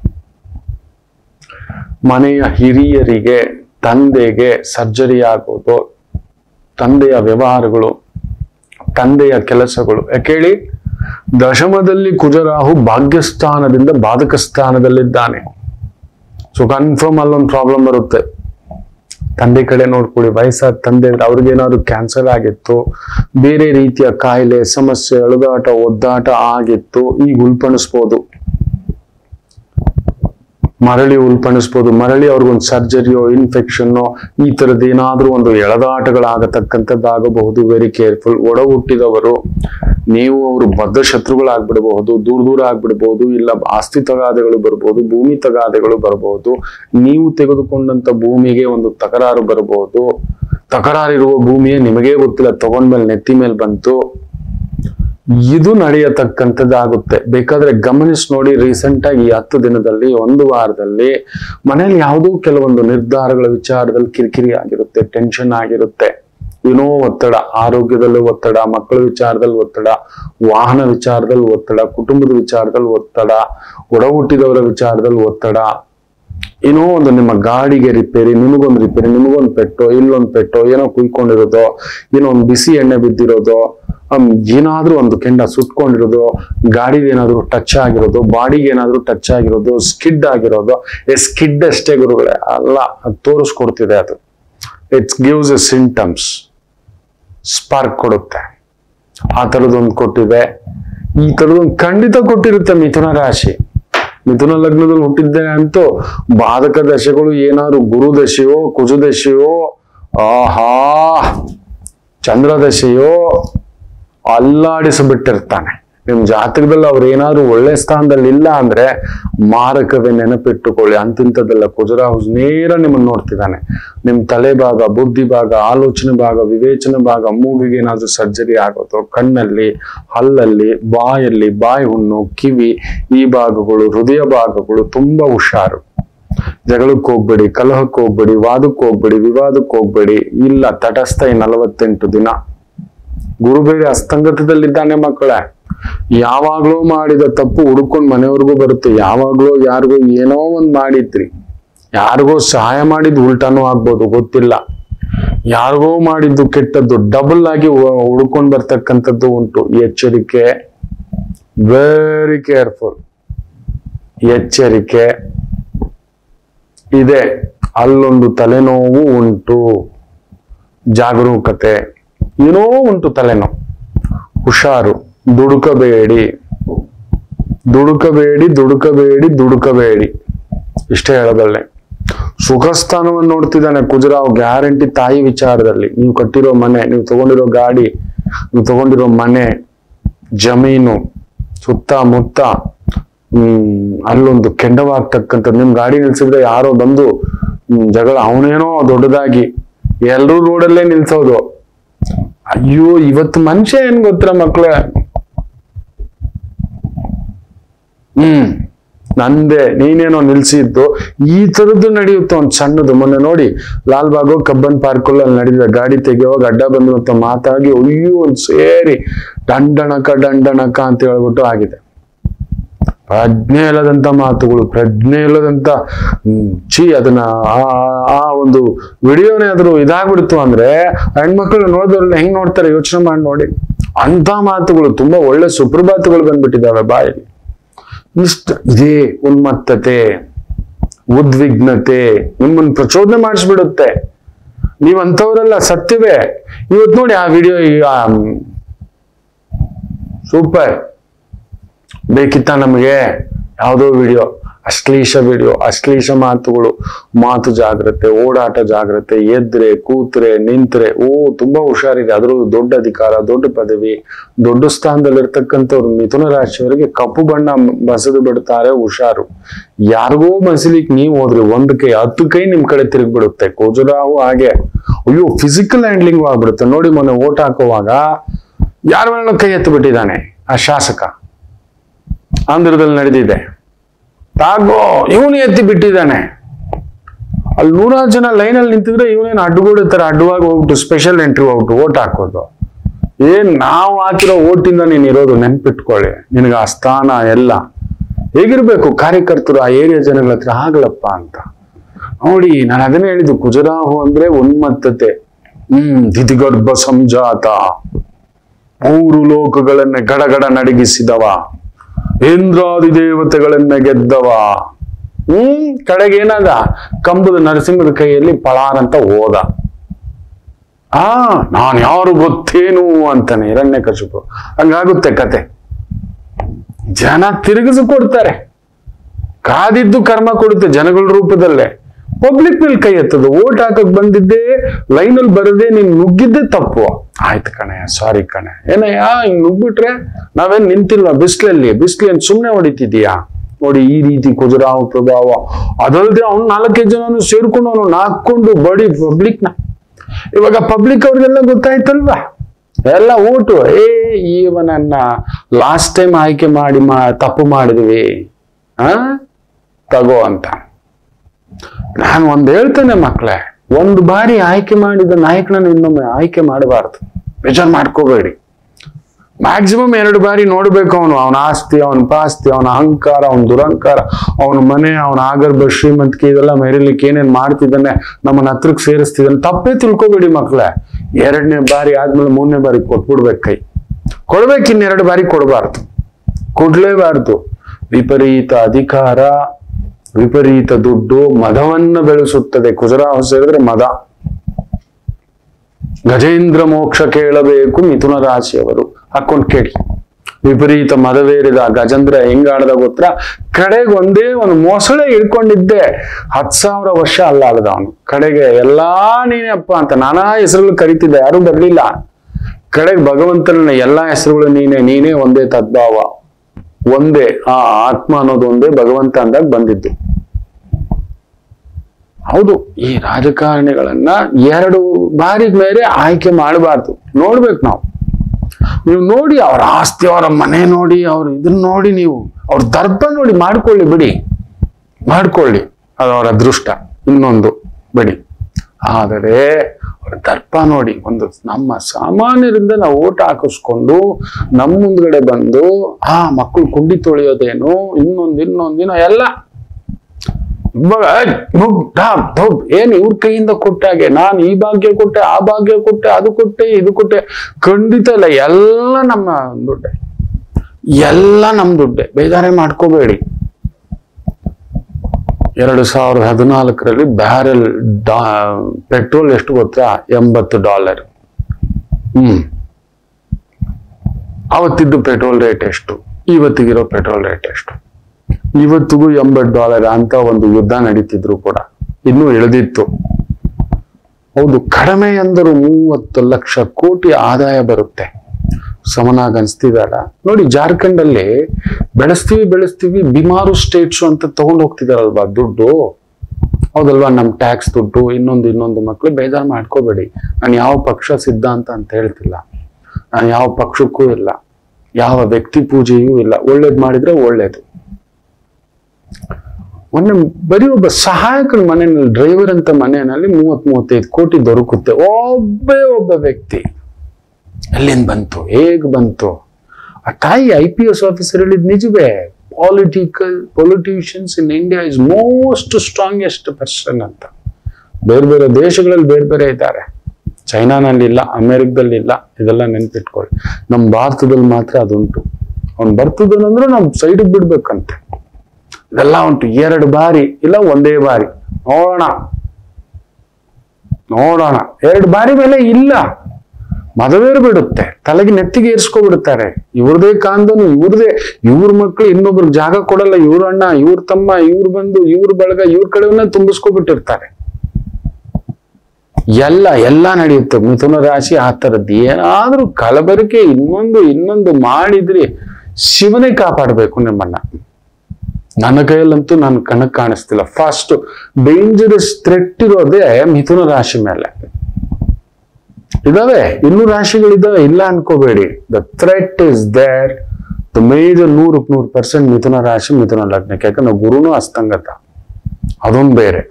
ಮನೆಯ ಹಿರಿಯರಿಗೆ ತಂದೆಗೆ ಸರ್ಜರಿ ಆಗೋದು ತಂದೆಯ ವ್ಯವಹಾರಗಳು ತಂದೆಯ ಕೆಲಸಗಳು ಯಾಕೇಳಿ ದಶಮದಲ್ಲಿ ಕುಜರಾಹು ಭಾಗ್ಯಸ್ಥಾನದಿಂದ ಬಾಧಕ ಸ್ಥಾನದಲ್ಲಿದ್ದಾನೆ ಸೊ ಕನ್ಫರ್ಮ್ ಅಲ್ಲೊಂದು ಪ್ರಾಬ್ಲಮ್ ಬರುತ್ತೆ ತಂದೆ ಕಡೆ ನೋಡ್ಕೊಳ್ಳಿ ವಯಸ್ಸಾದ ತಂದೆ ಅಂದ್ರೆ ಅವ್ರಿಗೇನಾದ್ರು ಕ್ಯಾನ್ಸರ್ ಆಗಿತ್ತು ಬೇರೆ ರೀತಿಯ ಕಾಯಿಲೆ ಸಮಸ್ಯೆ ಅಳುದಾಟ ಒದ್ದಾಟ ಆಗಿತ್ತು ಈಗ ಉಲ್ಪಣಿಸ್ಬೋದು ಮರಳಿ ಉಲ್ಪಣಿಸ್ಬೋದು ಮರಳಿ ಅವ್ರಿಗೊಂದು ಸರ್ಜರಿಯೋ ಇನ್ಫೆಕ್ಷನ್ನೋ ಈ ತರದ್ದು ಏನಾದ್ರೂ ಒಂದು ಎಳೆದಾಟಗಳಾಗತಕ್ಕಂಥದ್ದಾಗಬಹುದು ವೆರಿ ಕೇರ್ಫುಲ್ ಒಡ ಹುಟ್ಟಿದವರು ನೀವು ಅವರು ಬದ್ಧ ಶತ್ರುಗಳಾಗ್ಬಿಡಬಹುದು ದೂರ ದೂರ ಆಗ್ಬಿಡ್ಬಹುದು ಇಲ್ಲ ಆಸ್ತಿ ತಗಾದೆಗಳು ಬರ್ಬೋದು ಭೂಮಿ ತಗಾದೆಗಳು ಬರಬಹುದು ನೀವು ತೆಗೆದುಕೊಂಡಂತ ಭೂಮಿಗೆ ಒಂದು ತಕರಾರು ಬರಬಹುದು ತಕರಾರಿರುವ ಭೂಮಿಯೇ ನಿಮಗೇ ಗೊತ್ತಿಲ್ಲ ತಗೊಂಡ್ಮೇಲೆ ನೆತ್ತಿ ಮೇಲೆ ಬಂತು ಇದು ನಡೆಯತಕ್ಕಂಥದ್ದಾಗುತ್ತೆ ಬೇಕಾದ್ರೆ ಗಮನಿಸಿ ನೋಡಿ ರೀಸೆಂಟ್ ಆಗಿ ಈ ಹತ್ತು ದಿನದಲ್ಲಿ ಒಂದು ವಾರದಲ್ಲಿ ಮನೇಲಿ ಯಾವುದೋ ಕೆಲವೊಂದು ನಿರ್ಧಾರಗಳ ವಿಚಾರದಲ್ಲಿ ಕಿರಿಕಿರಿ ಆಗಿರುತ್ತೆ ಟೆನ್ಷನ್ ಆಗಿರುತ್ತೆ ಏನೋ ಒತ್ತಡ ಆರೋಗ್ಯದಲ್ಲೂ ಒತ್ತಡ ಮಕ್ಕಳ ವಿಚಾರದಲ್ಲಿ ಒತ್ತಡ ವಾಹನ ವಿಚಾರದಲ್ಲಿ ಒತ್ತಡ ಕುಟುಂಬದ ವಿಚಾರದಲ್ಲಿ ಒತ್ತಡ ಒಡ ಹುಟ್ಟಿದವರ ವಿಚಾರದಲ್ಲಿ ಒತ್ತಡ ಏನೋ ಒಂದು ನಿಮ್ಮ ಗಾಡಿಗೆ ರಿಪೇರಿ ನಿಮಗೊಂದು ರಿಪೇರಿ ನಿಮಗೊಂದು ಪೆಟ್ಟೋ ಇಲ್ಲೊಂದು ಪೆಟ್ಟೋ ಏನೋ ಕುಯ್ಕೊಂಡಿರೋದು ಏನೋ ಒಂದು ಬಿಸಿ ಎಣ್ಣೆ ಬಿದ್ದಿರೋದು ಹಮ್, ಏನಾದ್ರೂ ಒಂದು ಕೆಂಡ ಸುಟ್ಕೊಂಡಿರೋದು ಗಾಡಿಗೆ ಏನಾದ್ರು ಟಚ್ ಆಗಿರೋದು ಬಾಡಿಗೆ ಏನಾದ್ರು ಟಚ್ ಆಗಿರೋದು ಸ್ಕಿಡ್ ಆಗಿರೋದು ಎ ಸ್ಕಿಡ್ ಅಷ್ಟೇ ಗುರುಗಳೇ ಅಲ್ಲ ಅದು ತೋರಿಸ್ಕೊಡ್ತಿದೆ ಅದು it's gives a symptoms spark ಕೊಡುತ್ತೆ ಆ ಥರದೊಂದು ಕೊಟ್ಟಿದೆ ಈ ಥರದೊಂದು ಖಂಡಿತ ಕೊಟ್ಟಿರುತ್ತೆ ಮಿಥುನ ರಾಶಿ ಮಿಥುನ ಲಗ್ನದಲ್ಲಿ ಹುಟ್ಟಿದ್ದೆ ಅಂತೂ ಬಾಧಕ ದಶೆಗಳು ಏನಾದ್ರು ಗುರು ದಶೆಯೋ ಕುಜ ದಶೆಯೋ ಆಹಾ ಚಂದ್ರ ದಶೆಯೋ ಅಲ್ಲಾಡಿಸಿಬಿಟ್ಟಿರ್ತಾನೆ ನಿಮ್ ಜಾತಕದಲ್ಲಿ ಅವ್ರು ಏನಾದ್ರು ಒಳ್ಳೆ ಸ್ಥಾನದಲ್ಲಿ ಇಲ್ಲ ಅಂದ್ರೆ ಮಾರಕವೇ ನೆನಪಿಟ್ಟುಕೊಳ್ಳಿ ಅಂತಿಂತದೆಲ್ಲ ಕುಜರಾಹು ನೇರ ನಿಮ್ಮನ್ನ ನೋಡ್ತಿದ್ದಾನೆ ನಿಮ್ ತಲೆ ಭಾಗ ಬುದ್ಧಿ ಭಾಗ ಆಲೋಚನೆ ಭಾಗ ವಿವೇಚನೆ ಭಾಗ ಮೂಗಿಗೆ ಏನಾದ್ರು ಸರ್ಜರಿ ಆಗೋದು ಕಣ್ಣಲ್ಲಿ ಹಲ್ಲಲ್ಲಿ ಬಾಯಲ್ಲಿ ಬಾಯಿ ಹುಣ್ಣು ಕಿವಿ ಈ ಭಾಗಗಳು ಹೃದಯ ಭಾಗಗಳು ತುಂಬಾ ಹುಷಾರು ಜಗಳಕ್ಕೆ ಹೋಗ್ಬೇಡಿ ಕಲಹಕ್ಕೆ ಹೋಗ್ಬೇಡಿ ವಾದಕ್ಕೆ ಹೋಗ್ಬೇಡಿ ವಿವಾದಕ್ಕೆ ಹೋಗ್ಬೇಡಿ ಇಲ್ಲ ತಟಸ್ಥ ಈ ನಲವತ್ತೆಂಟು ದಿನ ಗುರು ಬೇರೆ ಅಸ್ತಂಗತದಲ್ಲಿದ್ದಾನೆ ಮಕ್ಕಳೇ ಯಾವಾಗ್ಲೂ ಮಾಡಿದ ತಪ್ಪು ಹುಡ್ಕೊಂಡ್ ಮನೆಯವ್ರಿಗೂ ಬರುತ್ತೆ ಯಾವಾಗ್ಲೂ ಯಾರಿಗೋ ಏನೋ ಒಂದ್ ಮಾಡಿದ್ರಿ ಯಾರಿಗೋ ಸಹಾಯ ಮಾಡಿದ್ ಉಲ್ಟಾನೂ ಆಗ್ಬೋದು ಗೊತ್ತಿಲ್ಲ ಯಾರಿಗೋ ಮಾಡಿದ್ದು ಕೆಟ್ಟದ್ದು ಡಬಲ್ ಆಗಿ ಹು- ಹುಡ್ಕೊಂಡ್ ಬರ್ತಕ್ಕಂಥದ್ದು ಉಂಟು ಎಚ್ಚರಿಕೆ ವೆರಿ ಕೇರ್ಫುಲ್ ಎಚ್ಚರಿಕೆ ಇದೆ ಅಲ್ಲೊಂದು ತಲೆನೋವು ಉಂಟು ಜಾಗರೂಕತೆ ಏನೋ ಉಂಟು ತಲೆನೋವು ಹುಷಾರು ದುಡುಕಬೇಡಿ ದುಡುಕಬೇಡಿ ದುಡುಕಬೇಡಿ ದುಡುಕಬೇಡಿ ಇಷ್ಟೇ ಹೇಳಬಲ್ಲೆ ಸುಖ ಸ್ಥಾನವನ್ನು ನೋಡ್ತಿದ್ದಾನೆ ಕುಜರಾವ್ ಗ್ಯಾರಂಟಿ ತಾಯಿ ವಿಚಾರದಲ್ಲಿ ನೀವು ಕಟ್ಟಿರೋ ಮನೆ ನೀವು ತಗೊಂಡಿರೋ ಗಾಡಿ ನೀವು ತಗೊಂಡಿರೋ ಮನೆ ಜಮೀನು ಸುತ್ತಮುತ್ತ ಹ್ಮ್ ಅಲ್ಲೊಂದು ಕೆಂಡವಾಗ್ತಕ್ಕಂಥದ್ದು ನಿಮ್ ಗಾಡಿ ನಿಲ್ಸಿದ್ರೆ ಯಾರೋ ಬಂದು ಹ್ಮ್, ಜಗಳ ಅವನೇನೋ ದೊಡ್ಡದಾಗಿ ಎಲ್ರೂ ರೋಡಲ್ಲೇ ನಿಲ್ಸೋದು ಅಯ್ಯೋ ಇವತ್ತು ಮನುಷ್ಯ ಏನ್ ಗೊತ್ತರ ಮಕ್ಳೇ ಹ್ಮ್ ನಂದೇ ನೀನೇನೋ ನಿಲ್ಸಿದ್ದು ಈ ತರದ್ದು ನಡೆಯುತ್ತೆ ಒಂದ್ ಸಣ್ಣದು ಮೊನ್ನೆ ನೋಡಿ ಲಾಲ್ಬಾಗು ಕಬ್ಬನ್ ಪಾರ್ಕ್ ಅಲ್ಲಿ ನಡೆದಿದೆ ಗಾಡಿ ತೆಗೆಯುವಾಗ ಅಡ್ಡ ಬಂದು ಅಂತ ಮಾತಾಗಿ ಅಯ್ಯೋ ಒಂದ್ ಸೇರಿ ದಂಡಣಕ ದಂಡಣಕ ಅಂತ ಹೇಳ್ಬಿಟ್ಟು ಆಗಿದೆ ಪ್ರಜ್ಞೆ ಇಲ್ಲದಂತ ಮಾತುಗಳು ಪ್ರಜ್ಞೆ ಇಲ್ಲದಂತ ಹ್ಮ್, ಛೀ ಅದನ್ನ ಆ- ಆ- ಆ ಒಂದು ವಿಡಿಯೋನೇ ಆದ್ರೂ ಇದಾಗ್ಬಿಡ್ತು ಅಂದ್ರೆ ಹೆಣ್ಮಕ್ಳು ನೋಡಿದವ್ರನ್ನ ಹೆಂಗ್ ನೋಡ್ತಾರೆ ಯೋಚನೆ ಮಾಡಿ ನೋಡಿ ಅಂತ ಮಾತುಗಳು ತುಂಬಾ ಒಳ್ಳೆ ಸುಪ್ರಭಾತಗಳು ಬಂದ್ಬಿಟ್ಟಿದಾವೆ ಬಾಯಲ್ಲಿ ಇಷ್ಟ ಇದೇ ಉನ್ಮತ್ತತೆ ಉದ್ವಿಗ್ನತೆ ನಿಮ್ಮನ್ನ ಪ್ರಚೋದನೆ ಮಾಡಿಸ್ಬಿಡುತ್ತೆ ನೀವಂತವ್ರೆಲ್ಲ ಸತ್ಯವೇ ಇವತ್ತು ನೋಡಿ ಆ ವಿಡಿಯೋ ಈಗ ಸೂಪರ್ ಬೇಕಿತ್ತ ನಮಗೆ ಯಾವುದೋ ವಿಡಿಯೋ ಅಶ್ಲೀಷ ವಿಡಿಯೋ ಅಶ್ಲೀಷ ಮಾತುಗಳು ಮಾತು ಜಾಗ್ರತೆ ಓಡಾಟ ಜಾಗ್ರತೆ ಎದ್ರೆ ಕೂತ್ರೆ ನಿಂತ್ರೆ ಓ ತುಂಬಾ ಹುಷಾರಿದೆ ಅದ್ರ ದೊಡ್ಡ ಅಧಿಕಾರ ದೊಡ್ಡ ಪದವಿ ದೊಡ್ಡ ಸ್ಥಾನದಲ್ಲಿ ಇರ್ತಕ್ಕಂಥವ್ರು ಮಿಥುನ ರಾಶಿಯವರಿಗೆ ಕಪ್ಪು ಬಣ್ಣ ಬಸದು ಬಿಡ್ತಾರೆ ಹುಷಾರು ಯಾರಿಗೋ ಮಸಲಿಕ್ ನೀವು ಹೋದ್ರಿ ಒಂದ್ ಕೈ ಹತ್ತು ಕೈ ನಿಮ್ ಕಡೆ ತಿರುಗ್ಬಿಡುತ್ತೆ ಕೋಜುರಾವು ಹಾಗೆ ಅಯ್ಯೋ ಫಿಸಿಕಲ್ ಹ್ಯಾಂಡ್ಲಿಂಗ್ ಆಗ್ಬಿಡುತ್ತೆ ನೋಡಿ ಮೊನ್ನೆ ಓಟ್ ಹಾಕುವಾಗ ಯಾರ ಮೇಲೆ ಕೈ ಎತ್ತು ಬಿಟ್ಟಿದ್ದಾನೆ ಆ ಶಾಸಕ ಆಂಧ್ರದಲ್ಲಿ ನಡೆದಿದೆ ತಾಗೋ ಇವನು ಎತ್ತಿ ಬಿಟ್ಟಿದ್ದಾನೆ ಅಲ್ಲಿ ನೂರಾರು ಜನ ಲೈನಲ್ಲಿ ನಿಂತಿದ್ರೆ ಇವನೇನು ಅಡ್ಡಗೋಡೆ ತರ ಅಡ್ಡವಾಗಿ ಹೋಗ್ಬಿಟ್ಟು ಸ್ಪೆಷಲ್ ಎಂಟ್ರಿ ಹೋಗ್ಬಿಟ್ಟು ಓಟ್ ಹಾಕೋದು ಏನ್ ನಾವು ಹಾಕಿರೋ ಓಟಿಂದ ನೀನ್ ಇರೋದು ನೆನ್ಪಿಟ್ಕೊಳ್ಳಿ ನಿನಗೆ ಆ ಸ್ಥಾನ ಎಲ್ಲ ಹೇಗಿರ್ಬೇಕು ಕಾರ್ಯಕರ್ತರು ಆ ಏರಿಯಾ ಜನಗಳ ಹತ್ರ ಆಗ್ಲಪ್ಪ ಅಂತ ನೋಡಿ ನಾನು ಅದನ್ನೇ ಹೇಳಿದ್ದು ಕುಜರಾಹು ಅಂದ್ರೆ ಉನ್ಮತ್ತತೆ ಹ್ಮ್ ದಿದಿಗರ್ಭ ಸಂಜಾತ ಮೂರು ಲೋಕಗಳನ್ನೇ ಗಡಗಡ ನಡಗಿಸಿದವ ಇಂದ್ರಾದಿ ದೇವತೆಗಳನ್ನ ಗೆದ್ದವ ಹ್ಮ್ ಕಡೆಗೆ ಏನಾದ ಕಂಬದ ನರಸಿಂಹದ ಕೈಯಲ್ಲಿ ಪಳಾರ್ ಅಂತ ಹೋದ ಆ ನಾನ್ ಯಾರು ಗೊತ್ತೇನು ಅಂತಾನೆ ಹಿರಣ್ಯ ಕಶುಪು ಹಂಗಾಗುತ್ತೆ ಕತೆ ಜನ ತಿರುಗಿಸಿ ಕೊಡ್ತಾರೆ ಕಾದಿದ್ದು ಕರ್ಮ ಕೊಡುತ್ತೆ ಜನಗಳ ರೂಪದಲ್ಲೇ ಪಬ್ಲಿಕ್ ನಲ್ಲಿ ಕೈ ಎತ್ತದು ಓಟ್ ಹಾಕಕ್ ಬಂದಿದ್ದೆ ಲೈನಲ್ಲಿ ಬರದೆ ನೀನ್ ನುಗ್ಗಿದ್ದೆ ತಪ್ಪು ಆಯ್ತು ಕಣೆ ಸಾರಿ ಕಣೆ ಏನಯ್ಯ ಹಿಂಗ್ ನುಗ್ಬಿಟ್ರೆ ನಾವೇನ್ ನಿಂತಿಲ್ವಾ ಬಿಸ್ಲಲ್ಲಿ ಬಿಸ್ಲು ಏನ್ ಸುಮ್ನೆ ಹೊಡಿತಿದೀಯಾ ನೋಡಿ ಈ ರೀತಿ ಕುಜರಾವ ಪ್ರಭಾವ ಅದಲ್ಲದೆ ಅವ್ನು ನಾಲ್ಕೈದು ಜನನು ಸೇರ್ಕೊಂಡು ಅವನು ನಾಕೊಂಡು ಬಡಿ ಪಬ್ಲಿಕ್ ನ ಇವಾಗ ಪಬ್ಲಿಕ್ ಅವ್ರಿಗೆಲ್ಲ ಗೊತ್ತಾಯ್ತಲ್ವಾ ಎಲ್ಲ ಓಟು ಏ ಇವನನ್ನ ಲಾಸ್ಟ್ ಟೈಮ್ ಆಯ್ಕೆ ಮಾಡಿ ಮಾ ತಪ್ಪು ಮಾಡಿದ್ವಿ ಆ ತಗೋ ಅಂತ ನಾನು ಒಂದ್ ಹೇಳ್ತೇನೆ ಮಕ್ಳೇ ಒಂದು ಬಾರಿ ಆಯ್ಕೆ ಮಾಡಿದ ನಾಯಕನನ್ನ ಇನ್ನೊಮ್ಮೆ ಆಯ್ಕೆ ಮಾಡಬಾರ್ದು ಬೇಜಾರ್ ಮಾಡ್ಕೋಬೇಡಿ ಮ್ಯಾಕ್ಸಿಮಮ್ ಎರಡು ಬಾರಿ ನೋಡ್ಬೇಕು ಅವನು ಅವನ ಆಸ್ತಿ ಅವನ ಪಾಸ್ತಿ ಅವನ ಅಹಂಕಾರ ಅವನ ದುರಹಂಕಾರ ಅವನ ಮನೆ ಅವನ ಆಗರ್ಭ ಶ್ರೀಮಂತಿಕೆ ಇದೆಲ್ಲ ಮೆರಿಲಿಕ್ಕೆ ಏನೇನ್ ಮಾಡ್ತಿದ್ದಾನೆ ನಮ್ಮನ್ನ ಹತ್ರಕ್ಕೆ ಸೇರಿಸ್ತಿದ್ದಾನೆ ತಪ್ಪೇ ತಿಳ್ಕೊಬೇಡಿ ಮಕ್ಳೇ ಎರಡನೇ ಬಾರಿ ಆದ್ಮೇಲೆ ಮೂರನೇ ಬಾರಿ ಕೊಟ್ಬಿಡ್ಬೇಕು ಕೈ ಕೊಡ್ಬೇಕು ಇನ್ನೆರಡು ಬಾರಿ ಕೊಡಬಾರ್ದು ಕೊಡ್ಲೇಬಾರ್ದು ವಿಪರೀತ ಅಧಿಕಾರ ವಿಪರೀತ ದುಡ್ಡು ಮದವನ್ನ ಬೆಳೆಸುತ್ತದೆ ಕುಜರಾಹು ಸೇರಿದ್ರೆ ಮದ ಗಜೇಂದ್ರ ಮೋಕ್ಷ ಕೇಳಬೇಕು ಮಿಥುನ ರಾಶಿಯವರು ಹಾಕೊಂಡ್ ಕೇಳಿ ವಿಪರೀತ ಮದವೇರಿದ ಗಜೇಂದ್ರ ಹೆಂಗಾಡ್ದ ಗೊತ್ತಾ ಕಡೆಗೆ ಒಂದೇ ಒಂದು ಮೊಸಳೆ ಇಟ್ಕೊಂಡಿದ್ದೆ ಹತ್ ಸಾವಿರ ವರ್ಷ ಅಲ್ಲಾಡ್ದ ಅವನು ಕಡೆಗೆ ಎಲ್ಲಾ ನೀನೇ ಅಪ್ಪ ಅಂತ ನಾನಾ ಹೆಸರುಗಳು ಕರಿತಿದ್ದೆ ಯಾರು ಬರ್ಲಿಲ್ಲ ಕಡೆಗೆ ಭಗವಂತನ ಎಲ್ಲಾ ಹೆಸರುಗಳು ನೀನೇ ನೀನೇ ಒಂದೇ ತದ್ಭಾವ ಒಂದೇ ಆ ಆತ್ಮ ಅನ್ನೋದು ಒಂದೇ ಭಗವಂತ ಅಂದಾಗ ಬಂದಿದ್ದು ಹೌದು ಈ ರಾಜಕಾರಣಿಗಳನ್ನ ಎರಡು ಬಾರಿ ಮೇಲೆ ಆಯ್ಕೆ ಮಾಡಬಾರ್ದು ನೋಡ್ಬೇಕು ನಾವು ನೀವು ನೋಡಿ ಅವ್ರ ಆಸ್ತಿ ಅವರ ಮನೆ ನೋಡಿ ಅವ್ರ ಇದನ್ನ ನೋಡಿ ನೀವು ಅವ್ರ ದರ್ಪ ನೋಡಿ ಮಾಡ್ಕೊಳ್ಳಿ ಬಿಡಿ ಮಾಡ್ಕೊಳ್ಳಿ ಅದು ಅವರ ಅದೃಷ್ಟ ಇನ್ನೊಂದು ಬಿಡಿ ಆದರೆ ಅವ್ರ ದರ್ಪ ನೋಡಿ ಒಂದು ನಮ್ಮ ಸಾಮಾನ್ಯರಿಂದ ನಾವು ಓಟ್ ಹಾಕಿಸ್ಕೊಂಡು ನಮ್ಮ ಮುಂದ್ಗಡೆ ಬಂದು ಆ ಮಕ್ಕಳು ಕುಂಡಿ ತೊಳೆಯೋದೇನು ಇನ್ನೊಂದು ಇನ್ನೊಂದಿನ ಎಲ್ಲ ಇವಾಗ ಏಯ್, ಮುಗ್, ಢಾಮ್, ಧುಬ್, ಏನ್ ಇವ್ರ ಕೈಯಿಂದ ಕೊಟ್ಟಾಗೆ ನಾನು ಈ ಭಾಗ್ಯ ಕೊಟ್ಟೆ ಆ ಭಾಗ್ಯ ಕೊಟ್ಟೆ ಅದು ಕೊಟ್ಟೆ ಇದು ಕೊಟ್ಟೆ ಖಂಡಿತ ಇಲ್ಲ ಎಲ್ಲ ನಮ್ಮ ದುಡ್ಡೆ ಎಲ್ಲ ನಮ್ ದುಡ್ಡೆ ಬೇಜಾರೇ ಮಾಡ್ಕೋಬೇಡಿ ಎರಡು ಸಾವಿರದ ಹದಿನಾಲ್ಕರಲ್ಲಿ ಬ್ಯಾರೆಲ್ ಪೆಟ್ರೋಲ್ ಎಷ್ಟು ಗೊತ್ತಾ ಎಂಬತ್ತು ಡಾಲರ್ ಹ್ಮ್ ಅವತ್ತಿದ್ದು ಪೆಟ್ರೋಲ್ ರೇಟ್ ಎಷ್ಟು ಇವತ್ತಿಗಿರೋ ಪೆಟ್ರೋಲ್ ರೇಟ್ ಎಷ್ಟು ಇವತ್ತಿಗೂ ಎಂಬತ್ತು ಡಾಲರ್ ಅಂತ ಒಂದು ಯುದ್ಧ ನಡೀತಿದ್ರು ಕೂಡ ಇನ್ನೂ ಇಳಿದಿತ್ತು ಹೌದು ಕಡಿಮೆ ಎಂದರೂ ಮೂವತ್ತು ಲಕ್ಷ ಕೋಟಿ ಆದಾಯ ಬರುತ್ತೆ ಸಮನಾಗಿ ಅನ್ಸ್ತಿದಾರ ನೋಡಿ ಜಾರ್ಖಂಡ್ ಅಲ್ಲಿ ಬೆಳೆಸ್ತೀವಿ ಬೆಳೆಸ್ತೀವಿ ಬಿಮಾರು ಸ್ಟೇಟ್ಸ್ ಅಂತ ತಗೊಂಡು ಹೋಗ್ತಿದಾರಲ್ವಾ ದುಡ್ಡು ಹೌದಲ್ವಾ ನಮ್ ಟ್ಯಾಕ್ಸ್ ದುಡ್ಡು ಇನ್ನೊಂದು ಇನ್ನೊಂದು ಮಕ್ಳು ಬೇಜಾರು ಮಾಡ್ಕೋಬೇಡಿ ನಾನು ಯಾವ ಪಕ್ಷ ಸಿದ್ಧಾಂತ ಅಂತ ಹೇಳ್ತಿಲ್ಲ ನಾನು ಯಾವ ಪಕ್ಷಕ್ಕೂ ಇಲ್ಲ ಯಾವ ವ್ಯಕ್ತಿ ಪೂಜೆಯೂ ಇಲ್ಲ ಒಳ್ಳೇದ್ ಮಾಡಿದ್ರೆ ಒಳ್ಳೇದು ಮೊನ್ನೆ ಬರೀ ಒಬ್ಬ ಸಹಾಯಕನ ಮನೆಯಲ್ಲಿ ಡ್ರೈವರ್ ಅಂತ ಮನೆಯಲ್ಲಿ ಮೂವತ್ ಮೂವತ್ತೈದು ಕೋಟಿ ದೊರಕುತ್ತೆ ಒಬ್ಬೇ ಒಬ್ಬ ವ್ಯಕ್ತಿ ಎಲ್ಲಿಂದ ಬಂತು ಹೇಗ್ ಬಂತು ಆ ತಾಯಿ ಐ ಪಿ ಎಸ್ ಆಫೀಸರ್ ಹೇಳಿದ್ ನಿಜವೇ political politicians in India is most strongest person ಅಂತ ಬೇರೆ ಬೇರೆ ದೇಶಗಳಲ್ಲಿ ಬೇರೆ ಬೇರೆ ಇದ್ದಾರೆ ಚೈನಾನಲ್ಲಿ ಇಲ್ಲ ಅಮೆರಿಕದಲ್ಲಿ ಇಲ್ಲ ಇದೆಲ್ಲ ನೆನ್ಪಿಟ್ಕೊಳ್ಳಿ ನಮ್ಮ ಭಾರತದಲ್ಲಿ ಮಾತ್ರ ಅದುಂಟು ಅವ್ನು ಬರ್ತದನಂದ್ರೆ ನಾವು ಸೈಡಿಗೆ ಬಿಡ್ಬೇಕಂತೆ ಇದೆಲ್ಲ ಉಂಟು ಎರಡು ಬಾರಿ ಇಲ್ಲ ಒಂದೇ ಬಾರಿ ನೋಡೋಣ ನೋಡೋಣ ಎರಡು ಬಾರಿ ಮೇಲೆ ಇಲ್ಲ ಮದುವೇರು ಬಿಡುತ್ತೆ ತಲೆಗೆ ನೆತ್ತಿಗೆ ಏರ್ಸ್ಕೊಬಿಡುತ್ತಾರೆ ಇವ್ರದೇ ಕಾಂದನು ಇವ್ರದೇ ಇವ್ರ ಮಕ್ಳು ಇನ್ನೊಬ್ರಿಗೆ ಜಾಗ ಕೊಡಲ್ಲ ಇವ್ರ ಅಣ್ಣ ಇವ್ರ ತಮ್ಮ ಇವ್ರು ಬಂದು ಇವ್ರ ಬಳಗ ಇವ್ರ ಕಡೆವನ್ನ ತುಂಬಿಸ್ಕೊಬಿಟ್ಟಿರ್ತಾರೆ ಎಲ್ಲ ಎಲ್ಲ ನಡೆಯುತ್ತೆ ಮಿಥುನ ರಾಶಿ ಆ ಥರದ್ದು ಏನಾದ್ರೂ ಕಲಬೆರಕೆ ಇನ್ನೊಂದು ಇನ್ನೊಂದು ಮಾಡಿದ್ರಿ ಶಿವನೇ ಕಾಪಾಡಬೇಕು ನಿಮ್ಮನ್ನ ನನ್ನ ಕೈಯಲ್ಲಂತೂ ನನ್ನ ಕಣಕ್ ಕಾಣಿಸ್ತಿಲ್ಲ ಫಸ್ಟ್ ಡೇಂಜರಸ್ ಥ್ರೆಟ್ ಇರೋದೇ ಮಿಥುನ ರಾಶಿ ಮೇಲೆ ಇದಾವೆ ಇನ್ನೂ ರಾಶಿಗಳಿದಾವೆ ಇಲ್ಲ ಅನ್ಕೋಬೇಡಿ the threat is there the major ನೂರಕ್ಕೆ ನೂರು ಪರ್ಸೆಂಟ್ ಮಿಥುನ ರಾಶಿ ಮಿಥುನ ಲಗ್ನಕ್ಕೆ ಯಾಕಂದ್ರೆ ಗುರುನು ಅಸ್ತಂಗತ ಅದೊಂದು ಬೇರೆ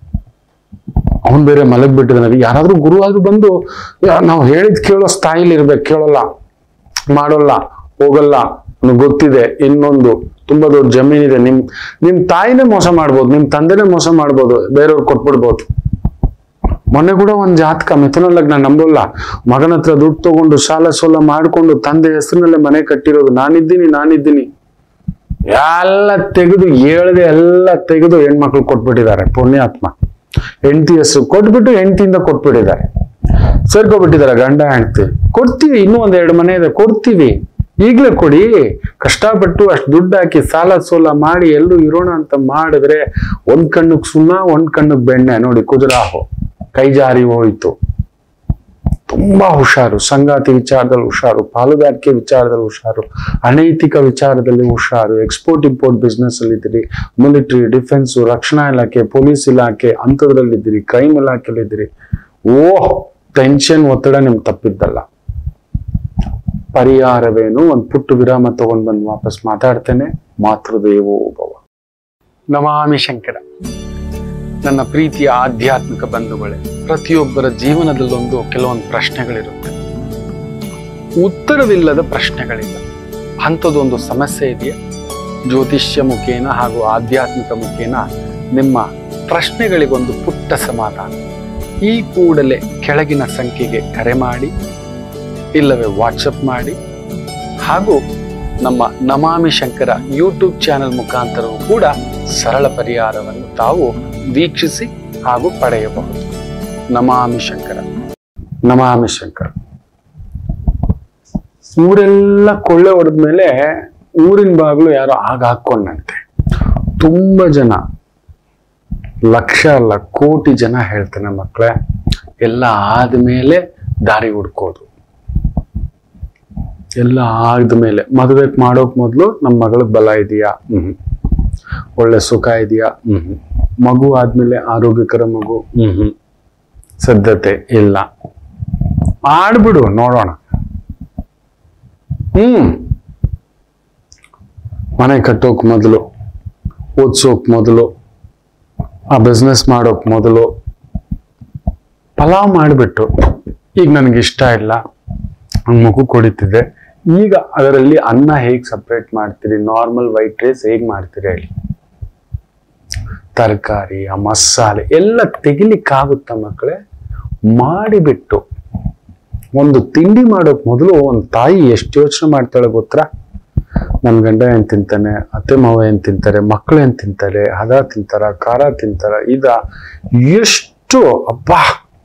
ಅವನ್ ಬೇರೆ ಮಲಗ್ ಬಿಟ್ಟಿದ್ದಾನೆ ಯಾರಾದ್ರೂ ಗುರು ಆದ್ರೂ ಬಂದು ಯಾ- ನಾವು ಹೇಳಿದ್ ಕೇಳೋ ಸ್ಥಾಯಿಲಿ ಇರ್ಬೇಕು ಕೇಳಲ್ಲ ಮಾಡೋಲ್ಲ ಹೋಗಲ್ಲ ಅವ್ನಿಗ್ ಗೊತ್ತಿದೆ ಇನ್ನೊಂದು ತುಂಬಾ ದೊಡ್ಡ ಜಮೀನಿದೆ ನಿಮ್ ನಿಮ್ ತಾಯಿನೇ ಮೋಸ ಮಾಡ್ಬೋದು ನಿಮ್ ತಂದೆನೇ ಮೋಸ ಮಾಡ್ಬೋದು ಬೇರೆಯವ್ರು ಕೊಟ್ಬಿಡ್ಬೋದು ಮೊನ್ನೆ ಕೂಡ ಒಂದ್ ಜಾತಕ ಮಿಥುನ ಲಗ್ನ ನಂಬೋಲ್ಲ ಮಗನ ಹತ್ರ ದುಡ್ಡು ತಗೊಂಡು ಸಾಲ ಸೋಲ ಮಾಡ್ಕೊಂಡು ತಂದೆ ಹೆಸರಿನಲ್ಲೇ ಮನೆ ಕಟ್ಟಿರೋದು ನಾನಿದ್ದೀನಿ ನಾನಿದ್ದೀನಿ ಎಲ್ಲ ತೆಗೆದು ಹೇಳ್ದೆ ಎಲ್ಲ ತೆಗೆದು ಹೆಣ್ಮಕ್ಳು ಕೊಟ್ಬಿಟ್ಟಿದ್ದಾರೆ ಪುಣ್ಯಾತ್ಮ ಹೆಂಡತಿ ಹೆಸರು ಕೊಟ್ಬಿಟ್ಟು ಹೆಂಡತಿಯಿಂದ ಕೊಟ್ಬಿಟ್ಟಿದ್ದಾರೆ ಸೇರ್ಕೊಬಿಟ್ಟಿದ್ದಾರೆ ಗಂಡ ಹೆಂಡತಿ ಕೊಡ್ತೀವಿ ಇನ್ನೂ ಒಂದ್ ಎರಡು ಮನೆ ಇದೆ ಕೊಡ್ತೀವಿ ಈಗ್ಲೇ ಕೊಡಿ ಕಷ್ಟಪಟ್ಟು ಅಷ್ಟು ದುಡ್ಡು ಹಾಕಿ ಸಾಲ ಸೋಲ ಮಾಡಿ ಎಲ್ಲರೂ ಇರೋಣ ಅಂತ ಮಾಡಿದ್ರೆ ಒಂದ್ ಕಣ್ಣಕ್ ಸುಣ್ಣ ಒಂದ್ ಕಣ್ಣಕ್ ಬೆಣ್ಣೆ ನೋಡಿ ಕುಜರಾಹು ಕೈ ಜಾರಿ ಹೋಯ್ತು ತುಂಬಾ ಹುಷಾರು ಸಂಗಾತಿ ವಿಚಾರದಲ್ಲಿ ಹುಷಾರು ಪಾಲುದಾರಿಕೆ ವಿಚಾರದಲ್ಲಿ ಹುಷಾರು ಅನೈತಿಕ ವಿಚಾರದಲ್ಲಿ ಹುಷಾರು ಎಕ್ಸ್ಪೋರ್ಟ್ ಇಂಪೋರ್ಟ್ ಬಿಸ್ನೆಸ್ ಅಲ್ಲಿ ಇದ್ದೀರಿ ಮಿಲಿಟರಿ ಡಿಫೆನ್ಸ್ ರಕ್ಷಣಾ ಇಲಾಖೆ ಪೊಲೀಸ್ ಇಲಾಖೆ ಅಂಥದ್ರಲ್ಲಿದ್ದೀರಿ ಕ್ರೈಮ್ ಇಲಾಖೆಯಲ್ಲಿದ್ದೀರಿ ಓಹ್ ಟೆನ್ಷನ್ ಒತ್ತಡ ನಿಮ್ಗೆ ತಪ್ಪಿದ್ದಲ್ಲ ಪರಿಹಾರವೇನು ಒಂದು ಪುಟ್ಟು ವಿರಾಮ ತಗೊಂಡ್ ಬಂದು ವಾಪಸ್ ಮಾತಾಡ್ತೇನೆ ಮಾತೃದೇವೋ ಭವ ನಮಾಮಿ ಶಂಕರ ನನ್ನ ಪ್ರೀತಿಯ ಆಧ್ಯಾತ್ಮಿಕ ಬಂಧುಗಳೇ ಪ್ರತಿಯೊಬ್ಬರ ಜೀವನದಲ್ಲೊಂದು ಕೆಲವೊಂದು ಪ್ರಶ್ನೆಗಳಿರುತ್ತೆ ಉತ್ತರವಿಲ್ಲದ ಪ್ರಶ್ನೆಗಳಿಲ್ಲ ಅಂಥದ್ದೊಂದು ಸಮಸ್ಯೆ ಇದೆಯಾ ಜ್ಯೋತಿಷ್ಯ ಮುಖೇನ ಹಾಗೂ ಆಧ್ಯಾತ್ಮಿಕ ಮುಖೇನ ನಿಮ್ಮ ಪ್ರಶ್ನೆಗಳಿಗೊಂದು ಪುಟ್ಟ ಸಮಾಧಾನ ಈ ಕೂಡಲೇ ಕೆಳಗಿನ ಸಂಖ್ಯೆಗೆ ಕರೆ ಮಾಡಿ ಇಲ್ಲವೇ ವಾಟ್ಸಪ್ ಮಾಡಿ ಹಾಗೂ ನಮ್ಮ ನಮಾಮಿ ಶಂಕರ ಯೂಟ್ಯೂಬ್ ಚಾನೆಲ್ ಮುಖಾಂತರವೂ ಕೂಡ ಸರಳ ಪರಿಹಾರವನ್ನು ತಾವು ವೀಕ್ಷಿಸಿ ಹಾಗೂ ಪಡೆಯಬಹುದು ನಮಾಮಿ ಶಂಕರ ನಮಾಮಿ ಶಂಕರ ಊರೆಲ್ಲ ಕೊಳ್ಳೆ ಹೊಡೆದ್ಮೇಲೆ ಊರಿನ ಬಾಗಿಲು ಯಾರೋ ಆಗ ಹಾಕೊಂಡಂತೆ ತುಂಬಾ ಜನ ಲಕ್ಷ ಅಲ್ಲ ಕೋಟಿ ಜನ ಹೇಳ್ತಾನೆ ಮಕ್ಕಳೇ ಎಲ್ಲ ಆದ್ಮೇಲೆ ದಾರಿ ಹುಡ್ಕೋದು ಎಲ್ಲ ಆದ್ಮೇಲೆ ಮದುವೆ ಮಾಡೋಕ್ ಮೊದಲು ನಮ್ಮ ಮಗಳಿಗೆ ಬಲ ಇದೆಯಾ ಹ್ಮ್ ಒಳ್ಳೆ ಸುಖ ಇದೆಯಾ ಹ್ಮ್ ಮಗು ಆದ್ಮೇಲೆ ಆರೋಗ್ಯಕರ ಮಗು ಹ್ಮ್ ಸಿದ್ಧತೆ ಇಲ್ಲ ಮಾಡ್ಬಿಡು ನೋಡೋಣ ಹ್ಮ್ ಮನೆ ಕಟ್ಟೋಕ್ ಮೊದಲು ಓದ್ಸೋಕ್ ಮೊದಲು ಆ ಬಿಸ್ನೆಸ್ ಮಾಡೋಕ್ ಮೊದಲು ಪಲಾವ್ ಮಾಡಿಬಿಟ್ಟು ಈಗ ನನಗೆ ಇಷ್ಟ ಇಲ್ಲ ನಂಗ್ ಮಗು ಕೊಡಿತಿದೆ ಈಗ ಅದರಲ್ಲಿ ಅನ್ನ ಹೇಗೆ ಸಪ್ರೇಟ್ ಮಾಡ್ತೀರಿ ನಾರ್ಮಲ್ ವೈಟ್ ರೈಸ್ ಹೇಗೆ ಮಾಡ್ತೀರಿ ಹೇಳಿ ತರಕಾರಿ ಆ ಮಸಾಲೆ ಎಲ್ಲ ತೆಗಿಲಿಕ್ಕಾಗುತ್ತಾ ಮಕ್ಕಳೇ ಮಾಡಿಬಿಟ್ಟು ಒಂದು ತಿಂಡಿ ಮಾಡೋಕ್ ಮೊದಲು ಒಂದು ತಾಯಿ ಎಷ್ಟು ಯೋಚನೆ ಮಾಡ್ತಾಳೆ ಗೊತ್ತಾ ನನ್ನ ಗಂಡ ಏನ್ ತಿಂತಾನೆ ಅತ್ತೆ ಮಾವ ಏನ್ ತಿಂತಾರೆ ಮಕ್ಕಳು ಏನ್ ತಿಂತಾರೆ ಹದ ತಿಂತಾರ ಖಾರ ತಿಂತಾರ ಇದ ಎಷ್ಟು ಅಬ್ಬಾ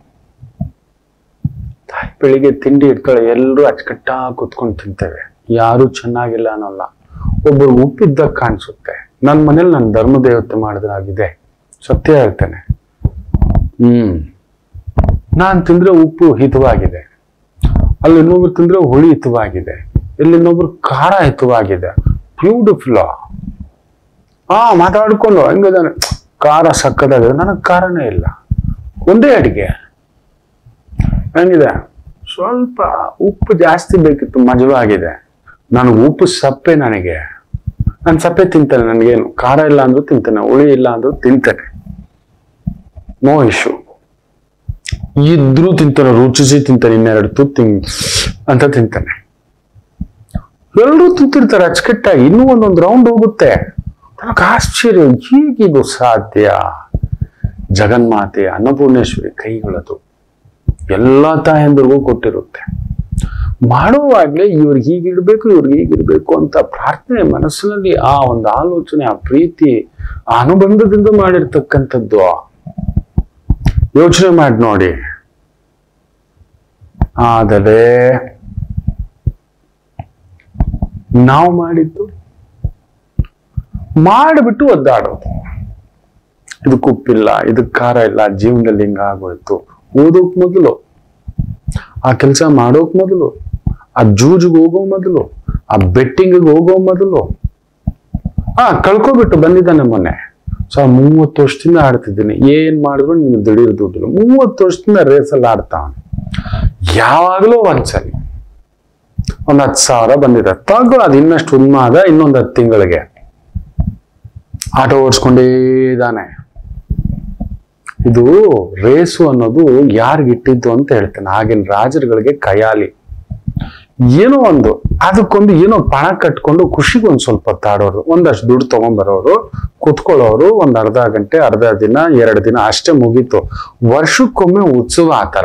ತಾಯಿ ಬೆಳಿಗ್ಗೆ ತಿಂಡಿ ಇಟ್ಕೊಳ್ಳಿ ಎಲ್ಲರೂ ಅಚ್ಚುಕಟ್ಟಾಗಿ ಕುತ್ಕೊಂಡು ತಿಂತೇವೆ ಯಾರು ಚೆನ್ನಾಗಿಲ್ಲ ಅನ್ನೋಲ್ಲ ಒಬ್ಬರು ಉಪ್ಪಿದ್ದಾಗ ಕಾಣಿಸುತ್ತೆ ನನ್ನ ಮನೇಲಿ ನನ್ನ ಧರ್ಮ ದೇವತೆ ಮಾಡಿದ್ರಾಗಿದೆ ಸತ್ಯ ಹೇಳ್ತೇನೆ ಹ್ಮ್ ನಾನ್ ತಿಂದ್ರೆ ಉಪ್ಪು ಹಿತವಾಗಿದೆ ಅಲ್ಲಿ ಇನ್ನೊಬ್ರು ತಿಂದ್ರೆ ಹುಳಿ ಹಿತವಾಗಿದೆ ಇಲ್ಲಿ ಇನ್ನೊಬ್ರು ಖಾರ ಹಿತವಾಗಿದೆ ಬ್ಯೂಟಿಫುಲ್ ಹಾ ಮಾತಾಡ್ಕೊಂಡು ಹಂಗದಾನೆ ಖಾರ ಸಕ್ಕದಾಗಿದೆ ನನಗೆ ಖಾರನೇ ಇಲ್ಲ ಒಂದೇ ಅಡಿಗೆ ಹೆಂಗಿದೆ ಸ್ವಲ್ಪ ಉಪ್ಪು ಜಾಸ್ತಿ ಬೇಕಿತ್ತು ಮಜವಾಗಿದೆ ನನಗೆ ಉಪ್ಪು ಸಪ್ಪೆ ನನಗೆ ನಾನು ಸಪ್ಪೆ ತಿಂತೇನೆ ನನಗೇನು ಖಾರ ಇಲ್ಲ ಅಂದ್ರೂ ತಿಂತೇನೆ ಹುಳಿ ಇಲ್ಲ ಅಂದ್ರೂ ತಿಂತೇನೆ ನೋ ಇಶ್ಯೂ ಇದ್ರೂ ತಿಂತಾನೆ ರುಚಿಸಿ ತಿಂತಾನೆ ಇನ್ನೆರಡು ತುತ್ತು ತಿನ್ ಅಂತ ತಿಂತಾನೆ ಎಲ್ಲರೂ ತಿಂತಿರ್ತಾರೆ ಅಚ್ಚುಕಟ್ಟಾಗಿ ಇನ್ನೂ ಒಂದೊಂದು ರೌಂಡ್ ಹೋಗುತ್ತೆ ನನಗೆ ಆಶ್ಚರ್ಯ ಹೀಗಿದು ಸಾಧ್ಯ ಜಗನ್ಮಾತೆ ಅನ್ನಪೂರ್ಣೇಶ್ವರಿ ಕೈಗಳದು ಎಲ್ಲ ತಾಯಂದಿರಿಗೂ ಕೊಟ್ಟಿರುತ್ತೆ ಮಾಡುವಾಗ್ಲೇ ಇವ್ರಿಗೆ ಹೀಗಿರ್ಬೇಕು ಇವ್ರಿಗೆ ಹೀಗಿರ್ಬೇಕು ಅಂತ ಪ್ರಾರ್ಥನೆ ಮನಸ್ಸಿನಲ್ಲಿ ಆ ಒಂದು ಆಲೋಚನೆ ಆ ಪ್ರೀತಿ ಆ ಅನುಬಂಧದಿಂದ ಮಾಡಿರ್ತಕ್ಕಂಥದ್ದು ಯೋಚನೆ ಮಾಡಿ ನೋಡಿ ಆದರೆ ನಾವು ಮಾಡಿದ್ದು ಮಾಡಿಬಿಟ್ಟು ಒದ್ದಾಡೋದು ಇದಕ್ಕೆ ಉಪ್ಪಿಲ್ಲ ಇದಕ್ಕೆ ಖಾರ ಇಲ್ಲ ಜೀವನದಲ್ಲಿ ಹಿಂಗ ಆಗೋಯ್ತು ಓದೋಕ್ ಮೊದಲು ಆ ಕೆಲಸ ಮಾಡೋಕ್ ಮೊದಲು ಆ ಜೂಜಿಗೆ ಹೋಗೋ ಮೊದಲು ಆ ಬೆಟ್ಟಿಂಗಿಗೆ ಹೋಗೋ ಮೊದಲು ಆ ಕಳ್ಕೊಬಿಟ್ಟು ಬಂದಿದ್ದಾನೆ ಮೊನ್ನೆ ಸೊ ಮೂವತ್ತು ವರ್ಷದಿಂದ ಆಡ್ತಿದ್ದೀನಿ ಏನ್ ಮಾಡಿದ್ರು ನಿಮ್ಗೆ ದಿಢೀರ್ ದುಡ್ಡು ಮೂವತ್ತು ವರ್ಷದಿಂದ ರೇಸಲ್ಲಿ ಆಡ್ತಾವನೆ ಯಾವಾಗಲೂ ಒಂದ್ಸಲಿ ಒಂದ್ ಹತ್ತು ಸಾವಿರ ಬಂದಿದೆ ತಗೋ ಅದು ಇನ್ನಷ್ಟು ಉನ್ಮಾದ ಇನ್ನೊಂದು ಹತ್ತು ತಿಂಗಳಿಗೆ ಆಟೋ ಓಡಿಸ್ಕೊಂಡೇ ಇದ್ದಾನೆ ಇದು ರೇಸು ಅನ್ನೋದು ಯಾರಿಗಿಟ್ಟಿದ್ದು ಅಂತ ಹೇಳ್ತೇನೆ ಆಗಿನ ರಾಜರುಗಳಿಗೆ ಕಯಾಲಿ ಏನೋ ಒಂದು ಅದಕ್ಕೊಂದು ಏನೋ ಪಣ ಕಟ್ಕೊಂಡು ಖುಷಿಗೆ ಒಂದ್ ಸ್ವಲ್ಪ ತಾಡೋರು ಒಂದಷ್ಟು ದುಡ್ಡು ತಗೊಂಡ್ಬರೋರು ಕುತ್ಕೊಳ್ಳೋರು ಒಂದ್ ಅರ್ಧ ಗಂಟೆ ಅರ್ಧ ದಿನ ಎರಡು ದಿನ ಅಷ್ಟೇ ಮುಗೀತು ವರ್ಷಕ್ಕೊಮ್ಮೆ ಉತ್ಸವ ಆತರ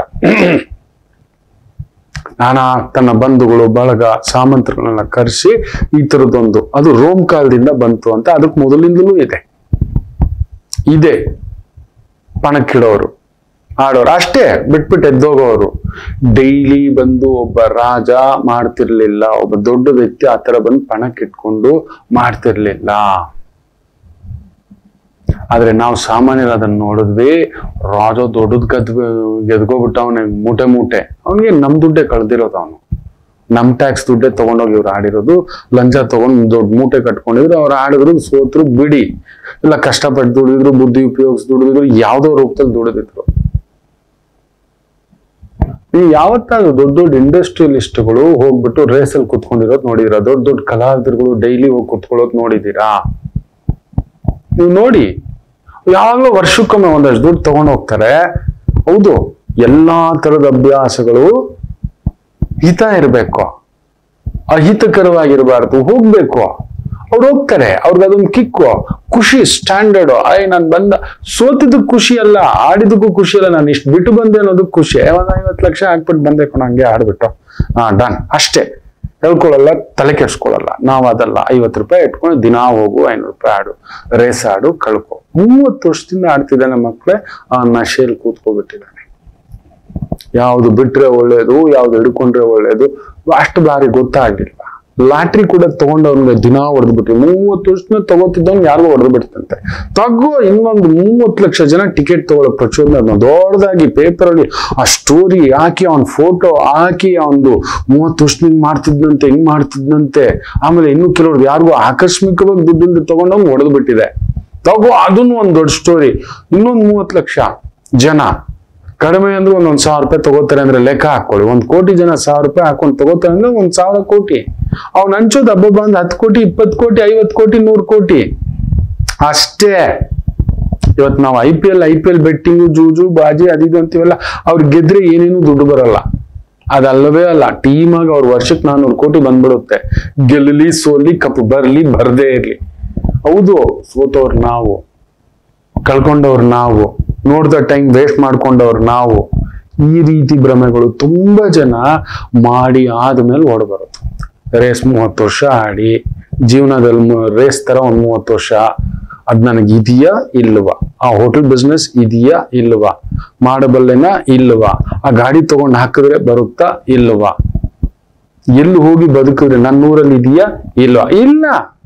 ನಾನಾ ತನ್ನ ಬಂಧುಗಳು ಬಳಗ ಸಾಮಂತರುಗಳನ್ನ ಕರೆಸಿ ಈ ತರದೊಂದು ಅದು ರೋಮ್ ಕಾಲದಿಂದ ಬಂತು ಅಂತ ಅದಕ್ಕೆ ಮೊದಲಿಂದಲೂ ಇದೆ ಇದೆ ಪಣಕ್ಕಿಡೋರು ಆಡೋರು ಅಷ್ಟೇ ಬಿಟ್ಬಿಟ್ಟು ಎದ್ದೋಗೋರು ಡೈಲಿ ಬಂದು ಒಬ್ಬ ರಾಜ ಮಾಡ್ತಿರ್ಲಿಲ್ಲ ಒಬ್ಬ ದೊಡ್ಡ ವ್ಯಕ್ತಿ ಆ ತರ ಬಂದು ಪಣಕ್ಕಿಟ್ಕೊಂಡು ಮಾಡ್ತಿರ್ಲಿಲ್ಲ ಆದ್ರೆ ನಾವು ಸಾಮಾನ್ಯರು ಅದನ್ನ ನೋಡಿದ್ವಿ ರಾಜ ದೊಡ್ಡದ್ ಗದ್ ಗೆದ್ಕೋಬಿಟ್ಟ ಅವನ ಮೂಟೆ ಮೂಟೆ ಅವನಿಗೆ ನಮ್ ದುಡ್ಡೇ ಕಳ್ದಿರೋದು ಅವನು ನಮ್ ಟ್ಯಾಕ್ಸ್ ದುಡ್ಡೇ ತಗೊಂಡೋಗಿ ಇವ್ರು ಆಡಿರೋದು ಲಂಚ ತಗೊಂಡ್ ದೊಡ್ಡ ಮೂಟೆ ಕಟ್ಕೊಂಡಿದ್ರು ಅವ್ರು ಆಡಿದ್ರು ಸೋತ್ರು ಬಿಡಿ ಇಲ್ಲ ಕಷ್ಟಪಟ್ಟು ದುಡಿದ್ರು ಬುದ್ಧಿ ಉಪಯೋಗಿಸಿ ದುಡಿದ್ರು ಯಾವ್ದೋ ರೂಪದಲ್ಲಿ ದುಡಿದಿದ್ರು ನೀವು ಯಾವತ್ತಾದ್ರೂ ದೊಡ್ಡ ದೊಡ್ಡ ಇಂಡಸ್ಟ್ರಿಯಲಿಸ್ಟ್ಗಳು ಹೋಗ್ಬಿಟ್ಟು ರೇಸಲ್ಲಿ ಕುತ್ಕೊಂಡಿರೋದು ನೋಡಿದಿರಾ ದೊಡ್ಡ ದೊಡ್ಡ ಕಲಾವಿದರುಗಳು ಡೈಲಿ ಹೋಗಿ ಕುತ್ಕೊಳ್ಳೋದು ನೋಡಿದೀರಾ ನೀವು ನೋಡಿ ಯಾವಾಗಲೂ ವರ್ಷಕ್ಕೊಮ್ಮೆ ಒಂದಷ್ಟು ದುಡ್ಡು ತಗೊಂಡು ಹೋಗ್ತಾರೆ ಹೌದು ಎಲ್ಲಾ ತರದ ಅಭ್ಯಾಸಗಳು ಹಿತ ಇರಬೇಕು ಅಹಿತಕರವಾಗಿರಬಾರ್ದು ಹೋಗ್ಬೇಕು ಅವ್ರು ಹೋಗ್ತಾರೆ ಅವ್ರಿಗೆ ಅದೊಂದು ಕಿಕ್ಕು ಖುಷಿ ಸ್ಟ್ಯಾಂಡರ್ಡ್ ಐ ನಾನು ಬಂದ ಸೋತಿದ್ದಕ್ಕೆ ಖುಷಿ ಅಲ್ಲ ಆಡಿದಕ್ಕೂ ಖುಷಿ ಅಲ್ಲ ನಾನು ಇಷ್ಟು ಬಿಟ್ಟು ಬಂದೆ ಅನ್ನೋದಕ್ಕೆ ಖುಷಿ ಒಂದು ಐವತ್ತು ಲಕ್ಷ ಹಾಕ್ಬಿಟ್ಟು ಬಂದೆ ಕಣ ಹಂಗೆ ಆಡ್ಬಿಟ್ಟು ಹಾ ಡನ್ ಅಷ್ಟೇ ಹೇಳ್ಕೊಳಲ್ಲ ತಲೆ ಕೆಡ್ಸ್ಕೊಳಲ್ಲ ನಾವು ಅದಲ್ಲ ಐವತ್ತು ರೂಪಾಯಿ ಇಟ್ಕೊಂಡು ದಿನಾ ಹೋಗು ಐನೂರು ರೂಪಾಯಿ ಆಡು ರೇಸ್ ಆಡು ಕಳ್ಕೊ ಮೂವತ್ತು ವರ್ಷದಿಂದ ಆಡ್ತಿದ್ದಾನೆ ಮಕ್ಕಳೇ ಆ ನಶೆಯಲ್ಲಿ ಕೂತ್ಕೊಬಿಟ್ಟಿದ್ದಾನೆ ಯಾವ್ದು ಬಿಟ್ರೆ ಒಳ್ಳೇದು ಯಾವ್ದು ಹಿಡ್ಕೊಂಡ್ರೆ ಒಳ್ಳೇದು ಅಷ್ಟು ಬಾರಿ ಗೊತ್ತಾಗ್ಲಿಲ್ಲ ಲಾಟ್ರಿ ಕೂಡ ತಗೊಂಡವ್ನಿಗೆ ದಿನ ಹೊಡೆದು ಬಿಟ್ರಿ ಮೂವತ್ತು ವರ್ಷನ ತಗೋತಿದ್ದವ್ನು ಯಾರಿಗೂ ಹೊಡೆದು ಬಿಡ್ತಂತೆ ತಗೋ ಇನ್ನೊಂದು ಮೂವತ್ತು ಲಕ್ಷ ಜನ ಟಿಕೆಟ್ ತಗೊಳ್ಳೋ ಪ್ರಚೋದನೆ ಅದನ್ನ ದೊಡ್ಡದಾಗಿ ಪೇಪರ್ ಅಲ್ಲಿ ಆ ಸ್ಟೋರಿ ಹಾಕಿ ಅವನ್ ಫೋಟೋ ಹಾಕಿ ಅವನ್ದು ಮೂವತ್ತು ವರ್ಷದಿಂದ ಮಾಡ್ತಿದ್ನಂತೆ ಹಿಂಗ್ ಮಾಡ್ತಿದ್ನಂತೆ ಆಮೇಲೆ ಇನ್ನು ಕೆಲವ್ರು ಯಾರಿಗೂ ಆಕಸ್ಮಿಕವಾಗಿ ದುಡ್ಡಿಂದ ತಗೊಂಡವ್ನು ಹೊಡೆದು ಬಿಟ್ಟಿದೆ ತಗೋ ಅದನ್ನು ಒಂದ್ ದೊಡ್ಡ ಸ್ಟೋರಿ ಇನ್ನೊಂದ್ ಮೂವತ್ತು ಲಕ್ಷ ಜನ ಕಡಿಮೆ ಅಂದ್ರೆ ಒಂದೊಂದ್ ಸಾವಿರ ರೂಪಾಯಿ ತಗೋತಾರೆ ಅಂದ್ರೆ ಲೆಕ್ಕ ಹಾಕೊಳ್ಳಿ ಒಂದ್ ಕೋಟಿ ಜನ ಸಾವಿರ ರೂಪಾಯಿ ಹಾಕೊಂಡು ತಗೋತಾರೆ ಅಂದ್ರೆ ಒಂದ್ ಸಾವಿರ ಕೋಟಿ ಅವ್ನ್ ಹಂಚೋದು ಹಬ್ಬ ಬಂದ್ ಹತ್ತು ಕೋಟಿ ಇಪ್ಪತ್ತು ಕೋಟಿ ಐವತ್ತು ಕೋಟಿ ನೂರು ಕೋಟಿ ಅಷ್ಟೇ ಇವತ್ತು ನಾವು I P L I P L betting ಜೂಜು ಬಾಜಿ ಅದಿದು ಅಂತೀವಲ್ಲ ಅವ್ರು ಗೆದ್ರೆ ಏನೇನು ದುಡ್ಡು ಬರಲ್ಲ ಅದಲ್ಲವೇ ಅಲ್ಲ ಟೀಮ್ ಆಗಿ ಅವ್ರ ವರ್ಷಕ್ಕೆ ನಾನ್ನೂರು ಕೋಟಿ ಬಂದ್ಬಿಡುತ್ತೆ ಗೆಲ್ಲಲಿ ಸೋಲಿ ಕಪ್ ಬರ್ಲಿ ಬರ್ದೇ ಇರ್ಲಿ ಹೌದು ಸೋತವ್ರು ನಾವು ಕಳ್ಕೊಂಡವ್ರು ನಾವು ನೋಡ್ದ ಟೈಮ್ ವೇಸ್ಟ್ ಮಾಡ್ಕೊಂಡವ್ರು ನಾವು ಈ ರೀತಿ ಭ್ರಮೆಗಳು ತುಂಬಾ ಜನ ಮಾಡಿ ಆದ್ಮೇಲೆ ಓಡಬರುತ್ತೆ ರೇಸ್ ಮೂವತ್ತು ವರ್ಷ ಆಡಿ ಜೀವನದಲ್ಲಿ ರೇಸ್ ತರ ಒಂದ್ ಮೂವತ್ತು ವರ್ಷ ಅದ್ ನನಗೆ ಇದೆಯಾ ಇಲ್ವಾ ಆ ಹೋಟೆಲ್ ಬಿಸ್ನೆಸ್ ಇದೆಯಾ ಇಲ್ವಾ ಮಾಡಬಲ್ಲೆನಾ ಇಲ್ವಾ ಆ ಗಾಡಿ ತಗೊಂಡ್ ಹಾಕಿದ್ರೆ ಬರುತ್ತಾ ಇಲ್ವಾ ಎಲ್ಲಿ ಹೋಗಿ ಬದುಕಿದ್ರೆ ನನ್ನ ಊರಲ್ಲಿ ಇದೆಯಾ ಇಲ್ವಾ ಇಲ್ಲ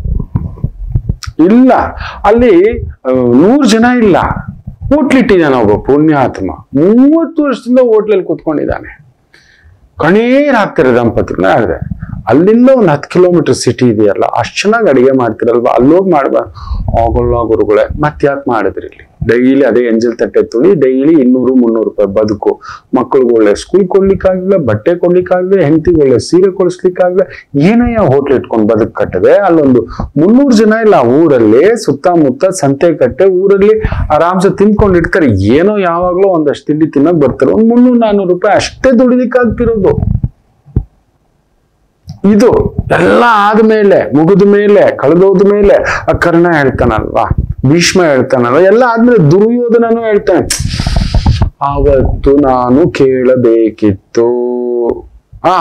ಇಲ್ಲ ಅಲ್ಲಿ ಆ, ನೂರು ಜನ ಇಲ್ಲ ಹೋಟ್ಲಿಟ್ಟಿದ್ದಾನೆ ಒಬ್ಬ ಪುಣ್ಯಾತ್ಮ ಮೂವತ್ತು ವರ್ಷದಿಂದ ಹೋಟ್ಲಲ್ಲಿ ಕೂತ್ಕೊಂಡಿದ್ದಾನೆ ಕಣೀರ್ ಹಾಕ್ತಾರೆ ದಂಪತಿಗಳನ್ನ ಆಗಿದೆ ಅಲ್ಲಿಂದ ಒಂದು ಹತ್ತು ಕಿಲೋಮೀಟರ್ ಸಿಟಿ ಇದೆಯಲ್ಲ ಅಷ್ಟು ಚೆನ್ನಾಗಿ ಅಡಿಗೆ ಮಾಡ್ತಿರಲ್ವಾ ಅಲ್ಲೋಗಿ ಮಾಡ್ಬಾ ಆಗೋಲ್ಲ ಗುರುಗಳೇ ಮತ್ತೆ ಯಾಕೆ ಮಾಡಿದ್ರಿ ಇಲ್ಲಿ ಡೈಲಿ ಅದೇ ಎಂಜಲ್ ತಟ್ಟೆ ತುಳಿ ಡೈಲಿ ಇನ್ನೂರು ಮುನ್ನೂರು ರೂಪಾಯಿ ಬದುಕು ಮಕ್ಕಳಿಗೆ ಒಳ್ಳೆ ಸ್ಕೂಲ್ ಕೊಡ್ಲಿಕ್ಕಾಗಿಲ್ಲ ಬಟ್ಟೆ ಕೊಡ್ಲಿಕ್ಕಾಗಿಲ್ಲ ಹೆಂಡತಿಗೆ ಒಳ್ಳೆ ಸೀರೆ ಕೊಡಿಸ್ಲಿಕ್ಕಾಗಿಲ್ಲ ಏನಯ್ಯ ಹೋಟ್ಲ್ ಇಟ್ಕೊಂಡು ಬದುಕು ಕಟ್ಟದೆ ಅಲ್ಲೊಂದು ಮುನ್ನೂರು ಜನ ಇಲ್ಲ ಆ ಊರಲ್ಲಿ ಸುತ್ತಮುತ್ತ ಸಂತೆ ಕಟ್ಟೆ ಊರಲ್ಲಿ ಆರಾಮ್ಸೆ ತಿನ್ಕೊಂಡು ಇರ್ತಾರೆ ಏನೋ ಯಾವಾಗ್ಲೂ ಒಂದಷ್ಟು ತಿಂಡಿ ತಿನ್ನಕ್ ಬರ್ತಾರೆ ಒಂದ್ ಮುನ್ನೂರು ನಾನ್ನೂರು ರೂಪಾಯಿ ಅಷ್ಟೇ ದುಡಿಲಿಕ್ಕಾಗ್ತಿರೋದು ಇದು ಎಲ್ಲ ಆದ್ಮೇಲೆ ಮುಗಿದ ಮೇಲೆ ಕಳೆದೋದ ಮೇಲೆ ಆ ಕರ್ಣ ಹೇಳ್ತಾನಲ್ವಾ ಭೀಷ್ಮ ಹೇಳ್ತಾನಲ್ವಾ ಎಲ್ಲ ಆದ್ಮೇಲೆ ದುರ್ಯೋಧನನು ಹೇಳ್ತಾನೆ ಆವತ್ತು ನಾನು ಕೇಳಬೇಕಿತ್ತು ಆ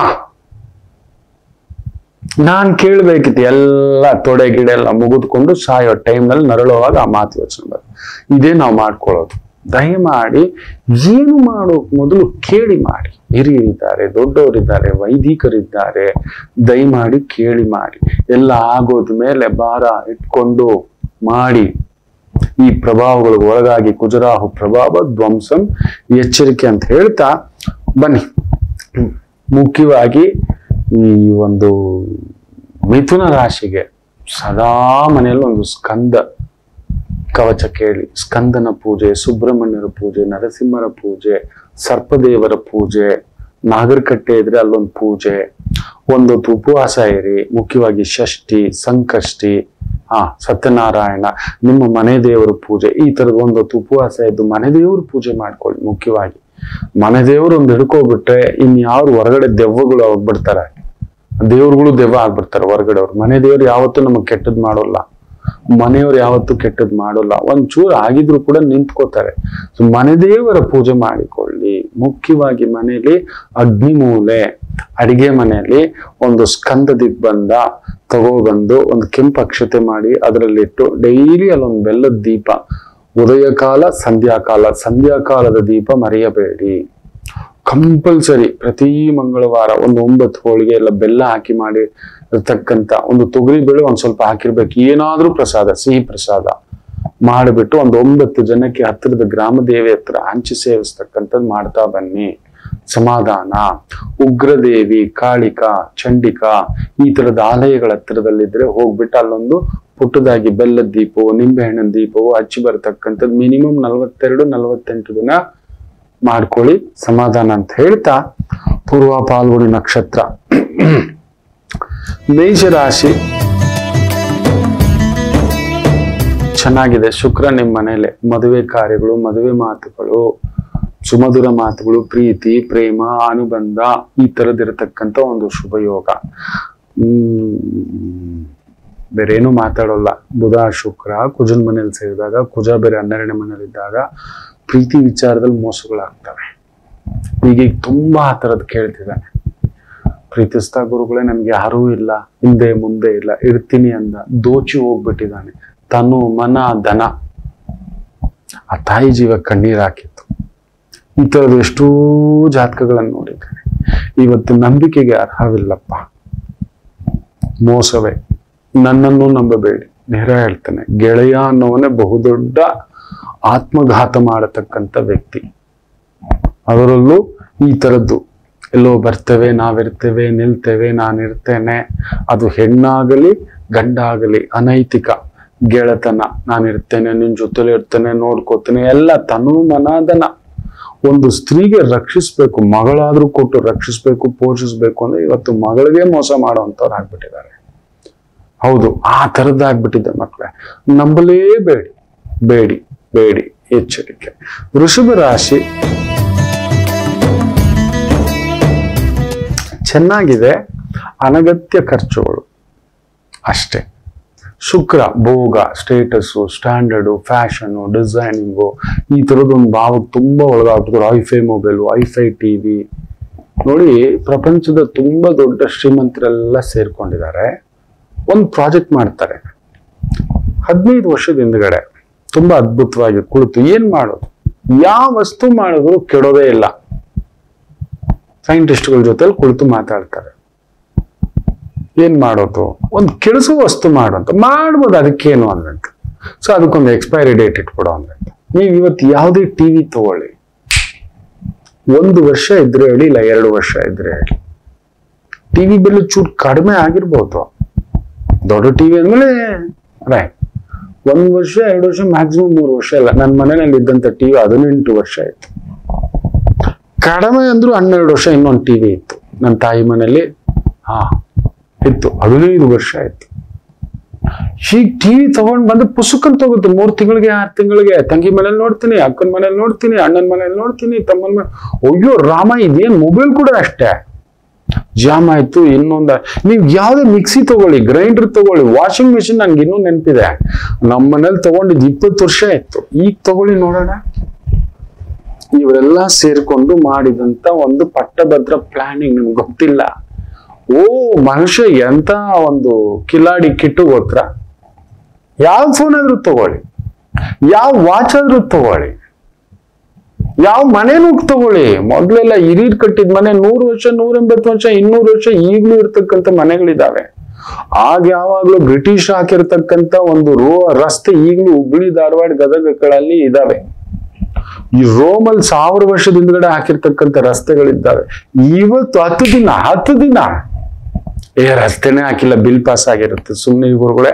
ನಾನ್ ಕೇಳ್ಬೇಕಿತ್ತು ಎಲ್ಲ ತೊಡೆ ಗಿಡ ಎಲ್ಲ ಮುಗಿದ್ಕೊಂಡು ಸಾಯೋ ಟೈಮ್ನಲ್ಲಿ ನರಳುವಾಗ ಆ ಮಾತು ಯೋಚನೆ ಬರುತ್ತೆ ಇದೇ ನಾವು ಮಾಡ್ಕೊಳ್ಳೋದು ದಯಮಾಡಿ ಏನು ಮಾಡೋಕ್ ಮೊದಲು ಕೇಳಿ ಮಾಡಿ ಹಿರಿಯರಿದ್ದಾರೆ ದೊಡ್ಡವರಿದ್ದಾರೆ ವೈದಿಕರಿದ್ದಾರೆ ದಯಮಾಡಿ ಕೇಳಿ ಮಾಡಿ ಎಲ್ಲ ಆಗೋದ ಮೇಲೆ ಭಾರ ಇಟ್ಕೊಂಡು ಮಾಡಿ ಈ ಪ್ರಭಾವಗಳಿಗೆ ಒಳಗಾಗಿ ಕುಜರಾಹು ಪ್ರಭಾವ ಧ್ವಂಸಂ ಎಚ್ಚರಿಕೆ ಅಂತ ಹೇಳ್ತಾ ಬನ್ನಿ ಮುಖ್ಯವಾಗಿ ಈ ಒಂದು ಮಿಥುನ ರಾಶಿಗೆ ಸದಾ ಮನೆಯಲ್ಲಿ ಒಂದು ಸ್ಕಂದ ಕವಚ ಕೇಳಿ ಸ್ಕಂದನ ಪೂಜೆ ಸುಬ್ರಹ್ಮಣ್ಯರ ಪೂಜೆ ನರಸಿಂಹರ ಪೂಜೆ ಸರ್ಪದೇವರ ಪೂಜೆ ನಾಗರಕಟ್ಟೆ ಇದ್ರೆ ಅಲ್ಲೊಂದು ಪೂಜೆ ಒಂದೊತ್ತು ಉಪವಾಸ ಇರಿ ಮುಖ್ಯವಾಗಿ ಷಷ್ಠಿ ಸಂಕಷ್ಟಿ ಹಾ ಸತ್ಯನಾರಾಯಣ ನಿಮ್ಮ ಮನೆ ದೇವರ ಪೂಜೆ ಈ ತರದ ಒಂದೊತ್ತು ಉಪವಾಸ ಇದ್ದು ಮನೆ ದೇವ್ರ ಪೂಜೆ ಮಾಡ್ಕೊಳ್ಳಿ ಮುಖ್ಯವಾಗಿ ಮನೆ ದೇವ್ರು ಒಂದು ಹಿಡ್ಕೊಬಿಟ್ರೆ ಇನ್ಯಾರು ಹೊರಗಡೆ ದೆವ್ವಗಳು ಹೋಗ್ಬಿಡ್ತಾರೆ ದೇವ್ರುಗಳು ದೆವ್ವ ಆಗ್ಬಿಡ್ತಾರೆ ಹೊರಗಡೆ ಅವ್ರು ಮನೆ ದೇವ್ರು ಯಾವತ್ತೂ ನಮಗ್ ಕೆಟ್ಟದ್ ಮಾಡೋಲ್ಲ ಮನೆಯವ್ರು ಯಾವತ್ತೂ ಕೆಟ್ಟದ್ ಮಾಡೋಲ್ಲ ಒಂಚೂರು ಆಗಿದ್ರು ಕೂಡ ನಿಂತ್ಕೋತಾರೆ ಸೊ ಮನೆ ದೇವರ ಪೂಜೆ ಮಾಡಿಕೊಳ್ಳಿ ಮುಖ್ಯವಾಗಿ ಮನೆಯಲ್ಲಿ ಅಗ್ನಿಮೂಲೆ ಅಡಿಗೆ ಮನೆಯಲ್ಲಿ ಒಂದು ಸ್ಕಂದ ದಿಗ್ಬಂಧ ತಗೋಬಂದು ಒಂದು ಕೆಂಪು ಅಕ್ಷತೆ ಮಾಡಿ ಅದರಲ್ಲಿಟ್ಟು ಡೈಲಿ ಅಲ್ಲೊಂದು ಬೆಲ್ಲದ ದೀಪ ಉದಯ ಕಾಲ ಸಂಧ್ಯಾಕಾಲ ಸಂಧ್ಯಾಕಾಲದ ದೀಪ ಮರೆಯಬೇಡಿ ಕಂಪಲ್ಸರಿ ಪ್ರತಿ ಮಂಗಳವಾರ ಒಂದು ಒಂಬತ್ತು ಹೋಳಿಗೆ ಎಲ್ಲ ಬೆಲ್ಲ ಹಾಕಿ ಮಾಡಿ ಇರ್ತಕ್ಕಂಥ ಒಂದು ತೊಗರಿ ಬೇಳೆ ಒಂದ್ ಸ್ವಲ್ಪ ಹಾಕಿರ್ಬೇಕು ಏನಾದ್ರೂ ಪ್ರಸಾದ ಸಿಹಿ ಪ್ರಸಾದ ಮಾಡಿಬಿಟ್ಟು ಒಂದು ಒಂಬತ್ತು ಜನಕ್ಕೆ ಹತ್ತಿರದ ಗ್ರಾಮ ದೇವಿ ಹತ್ರ ಹಂಚಿ ಸೇವಿಸ್ತಕ್ಕಂಥದ್ದು ಮಾಡ್ತಾ ಬನ್ನಿ ಸಮಾಧಾನ ಉಗ್ರದೇವಿ ಕಾಳಿಕಾ ಚಂಡಿಕಾ ಈ ತರದ ಆಲಯಗಳ ಹತ್ತಿರದಲ್ಲಿದ್ರೆ ಹೋಗ್ಬಿಟ್ಟು ಅಲ್ಲೊಂದು ಪುಟ್ಟದಾಗಿ ಬೆಲ್ಲದ ದೀಪವು ನಿಂಬೆಹಣ್ಣಿನ ದೀಪವು ಹಚ್ಚಿ ಬರ್ತಕ್ಕಂಥದ್ದು ಮಿನಿಮಮ್ ನಲವತ್ತೆರಡು ನಲವತ್ತೆಂಟು ದಿನ ಮಾಡ್ಕೊಳ್ಳಿ ಸಮಾಧಾನ ಅಂತ ಹೇಳ್ತಾ ಪೂರ್ವ ಪಾಲ್ಗುಣಿ ನಕ್ಷತ್ರ ಮೇಷರಾಶಿ ಚೆನ್ನಾಗಿದೆ ಶುಕ್ರ ನಿಮ್ಮ ಮನೇಲಿ ಮದುವೆ ಕಾರ್ಯಗಳು ಮದುವೆ ಮಾತುಗಳು ಸುಮಧುರ ಮಾತುಗಳು ಪ್ರೀತಿ ಪ್ರೇಮ ಅನುಬಂಧ ಈ ತರದಿರತಕ್ಕಂತ ಒಂದು ಶುಭ ಯೋಗ ಹ್ಮ್ ಬೇರೆ ಏನು ಮಾತಾಡೋಲ್ಲ ಬುಧ ಶುಕ್ರ ಕುಜನ್ ಮನೇಲಿ ಸೇರಿದಾಗ ಕುಜ ಬೇರೆ ಹನ್ನೆರಡನೇ ಮನೇಲಿ ಇದ್ದಾಗ ಪ್ರೀತಿ ವಿಚಾರದಲ್ಲಿ ಮೋಸಗಳಾಗ್ತವೆ ಈಗೀಗ ತುಂಬಾ ಆ ಥರದ್ದು ಕೇಳ್ತಿದ್ದಾನೆ ಪ್ರೀತಿಸ್ತಾ ಗುರುಗಳೇ ನನ್ಗೆ ಯಾರೂ ಇಲ್ಲ ಹಿಂದೆ ಮುಂದೆ ಇಲ್ಲ ಇರ್ತೀನಿ ಅಂದ ದೋಚಿ ಹೋಗ್ಬಿಟ್ಟಿದ್ದಾನೆ ತನು ಮನ ದನ ಆ ತಾಯಿ ಜೀವ ಕಣ್ಣೀರ್ ಹಾಕಿತ್ತು ಈ ತರದ ಎಷ್ಟೋ ಜಾತಕಗಳನ್ನು ನೋಡಿದ್ದೇನೆ ಇವತ್ತು ನಂಬಿಕೆಗೆ ಅರ್ಹವಿಲ್ಲಪ್ಪ ಮೋಸವೇ ನನ್ನನ್ನು ನಂಬಬೇಡಿ ನೇರ ಹೇಳ್ತಾನೆ ಗೆಳೆಯ ಅನ್ನೋವನೇ ಬಹುದೊಡ್ಡ ಆತ್ಮಘಾತ ಮಾಡತಕ್ಕಂಥ ವ್ಯಕ್ತಿ ಅದರಲ್ಲೂ ಈ ಥರದ್ದು ಎಲ್ಲೋ ಬರ್ತೇವೆ ನಾವಿರ್ತೇವೆ ನಿಲ್ತೇವೆ ನಾನಿರ್ತೇನೆ ಅದು ಹೆಣ್ಣಾಗಲಿ ಗಂಡಾಗಲಿ ಅನೈತಿಕ ಗೆಳೆತನ ನಾನಿರ್ತೇನೆ ನಿನ್ ಜೊತೆಲಿ ಇರ್ತೇನೆ ನೋಡ್ಕೋತೇನೆ ಎಲ್ಲ ತನು ಮನಾದನ ಒಂದು ಸ್ತ್ರೀಗೆ ರಕ್ಷಿಸ್ಬೇಕು ಮಗಳಾದ್ರೂ ಕೊಟ್ಟು ರಕ್ಷಿಸ್ಬೇಕು ಪೋಷಿಸ್ಬೇಕು ಅಂದ್ರೆ ಇವತ್ತು ಮಗಳಿಗೆ ಮೋಸ ಮಾಡುವಂತವ್ರು ಆಗ್ಬಿಟ್ಟಿದ್ದಾರೆ ಹೌದು ಆ ಥರದ್ದಾಗ್ಬಿಟ್ಟಿದೆ ಮಕ್ಕಳೇ ನಂಬಲೇಬೇಡಿ ಬೇಡಿ ಬೇಡಿ ಎಚ್ಚರಿಕೆ ವೃಷಭ ರಾಶಿ ಚೆನ್ನಾಗಿದೆ ಅನಗತ್ಯ ಖರ್ಚುಗಳು ಅಷ್ಟೇ ಶುಕ್ರ ಭೋಗ ಸ್ಟೇಟಸ್ಸು ಸ್ಟ್ಯಾಂಡರ್ಡು ಫ್ಯಾಷನು ಡಿಸೈನಿಂಗು ಈ ಥರದ್ದೊಂದು ಭಾವಕ್ಕೆ ತುಂಬ ಒಳಗಾಗ್ಬಿಟ್ಟಿದ್ರು ಐಫೈ ಮೊಬೈಲು ಐಫೈ ಟಿ ವಿ ನೋಡಿ ಪ್ರಪಂಚದ ತುಂಬ ದೊಡ್ಡ ಶ್ರೀಮಂತರೆಲ್ಲ ಸೇರ್ಕೊಂಡಿದ್ದಾರೆ ಒಂದು ಪ್ರಾಜೆಕ್ಟ್ ಮಾಡ್ತಾರೆ ಹದಿನೈದು ವರ್ಷದ ಹಿಂದ್ಗಡೆ ತುಂಬಾ ಅದ್ಭುತವಾಗಿ ಕುಳಿತು ಏನ್ ಮಾಡೋದು ಯಾವ ವಸ್ತು ಮಾಡಿದ್ರು ಕೆಡೋದೇ ಇಲ್ಲ ಸೈಂಟಿಸ್ಟ್ಗಳ ಜೊತೆಲಿ ಕುಳಿತು ಮಾತಾಡ್ತಾರೆ ಏನ್ ಮಾಡೋದು ಒಂದು ಕೆಳಸೋ ವಸ್ತು ಮಾಡು ಅಂತ ಮಾಡ್ಬೋದು ಅದಕ್ಕೇನು ಅಂದಂತ ಸೊ ಅದಕ್ಕೊಂದು ಎಕ್ಸ್ಪೈರಿ ಡೇಟ್ ಇಟ್ಬಿಡೋ ಅಂದಂತ ನೀವು ಇವತ್ತು ಯಾವುದೇ ಟಿವಿ ತಗೊಳ್ಳಿ ಒಂದು ವರ್ಷ ಇದ್ರೆ ಹೇಳಿ ಇಲ್ಲ ಎರಡು ವರ್ಷ ಇದ್ರೆ ಹೇಳಿ ಟಿವಿ ಬೆಲೆ ಚೂರು ಕಡಿಮೆ ಆಗಿರ್ಬೋದು ದೊಡ್ಡ ಟಿವಿ ಅಂದ್ಮೇಲೆ ರೈಟ್ ಒಂದ್ ವರ್ಷ ಎರಡು ವರ್ಷ ಮ್ಯಾಕ್ಸಿಮಮ್ ಮೂರು ವರ್ಷ ಇಲ್ಲ ನನ್ನ ಮನೆಯಲ್ಲಿ ಇದ್ದಂತ ಟಿವಿ ಹದಿನೆಂಟು ವರ್ಷ ಇತ್ತು ಕಡಿಮೆ ಅಂದ್ರೂ ಹನ್ನೆರಡು ವರ್ಷ ಇನ್ನೊಂದು ಟಿವಿ ಇತ್ತು ನನ್ನ ತಾಯಿ ಮನೆಯಲ್ಲಿ ಹಾ ಇತ್ತು ಹದಿನೈದು ವರ್ಷ ಇತ್ತು ಈಗ ಟಿವಿ ತಗೊಂಡ್ ಬಂದು ಪುಸ್ತಕನ್ ತಗೋತು ಮೂರ್ ತಿಂಗಳಿಗೆ ಆರು ತಿಂಗಳಿಗೆ ತಂಗಿ ಮನೇಲಿ ನೋಡ್ತೀನಿ ಅಕ್ಕನ ಮನೇಲಿ ನೋಡ್ತೀನಿ ಅಣ್ಣನ ಮನೇಲಿ ನೋಡ್ತೀನಿ ತಮ್ಮನ ಮನೆ ಅಯ್ಯೋ ರಾಮ ಇದೇನ್ ಮೊಬೈಲ್ ಕೂಡ ಅಷ್ಟೇ ಜಾಮ್ ಆಯ್ತು ಇನ್ನೊಂದ ನೀವು ಯಾವ್ದೇ ಮಿಕ್ಸಿ ತಗೊಳ್ಳಿ ಗ್ರೈಂಡರ್ ತಗೊಳ್ಳಿ ವಾಷಿಂಗ್ ಮಿಷಿನ್ ನಂಗೆ ಇನ್ನೂ ನೆನಪಿದೆ ನಮ್ಮ ಮನೇಲಿ ತಗೊಂಡಿದ್ದು ಇಪ್ಪತ್ತು ವರ್ಷ ಆಯ್ತು ಈಗ ತಗೊಳ್ಳಿ ನೋಡೋಣ ಇವರೆಲ್ಲ ಸೇರ್ಕೊಂಡು ಮಾಡಿದಂತ ಒಂದು ಪಟ್ಟಭದ್ರ ಪ್ಲಾನಿಂಗ್ ನಿಮ್ಗೆ ಗೊತ್ತಿಲ್ಲ ಓ ಮನುಷ್ಯ ಎಂತ ಒಂದು ಕಿಲಾಡಿ ಕಿಟ್ಟು ಗೊತ್ತರ ಯಾವ ಫೋನ್ ಆದ್ರೂ ತಗೊಳ್ಳಿ ಯಾವ ವಾಚ್ ಆದ್ರೂ ತಗೊಳ್ಳಿ ಯಾವ ಮನೆನೂ ತಗೊಳ್ಳಿ ಮೊದ್ಲೆಲ್ಲ ಹಿರೀರ್ ಕಟ್ಟಿದ ಮನೆ ನೂರು ವರ್ಷ ನೂರ ಎಂಬತ್ತು ವರ್ಷ ಇನ್ನೂರು ವರ್ಷ ಈಗ್ಲೂ ಇರ್ತಕ್ಕಂಥ ಮನೆಗಳಿದಾವೆ ಆಗ ಯಾವಾಗ್ಲೂ ಬ್ರಿಟಿಷ್ ಹಾಕಿರ್ತಕ್ಕಂಥ ಒಂದು ರೋ ರಸ್ತೆ ಈಗ್ಲೂ ಹುಬ್ಳಿ ಧಾರವಾಡ ಗದಗಗಳಲ್ಲಿ ಇದಾವೆ ಈ ರೋಮಲ್ ಸಾವಿರ ವರ್ಷದ ಹಿಂದ್ಗಡೆ ಹಾಕಿರ್ತಕ್ಕಂಥ ರಸ್ತೆಗಳಿದ್ದಾವೆ ಇವತ್ತು ಹತ್ತು ದಿನ ಹತ್ತು ದಿನ ಏ ರಸ್ತೆನೇ ಹಾಕಿಲ್ಲ ಬಿಲ್ ಪಾಸ್ ಆಗಿರುತ್ತೆ ಸುಮ್ಮನೆ ಗುರುಗಳೇ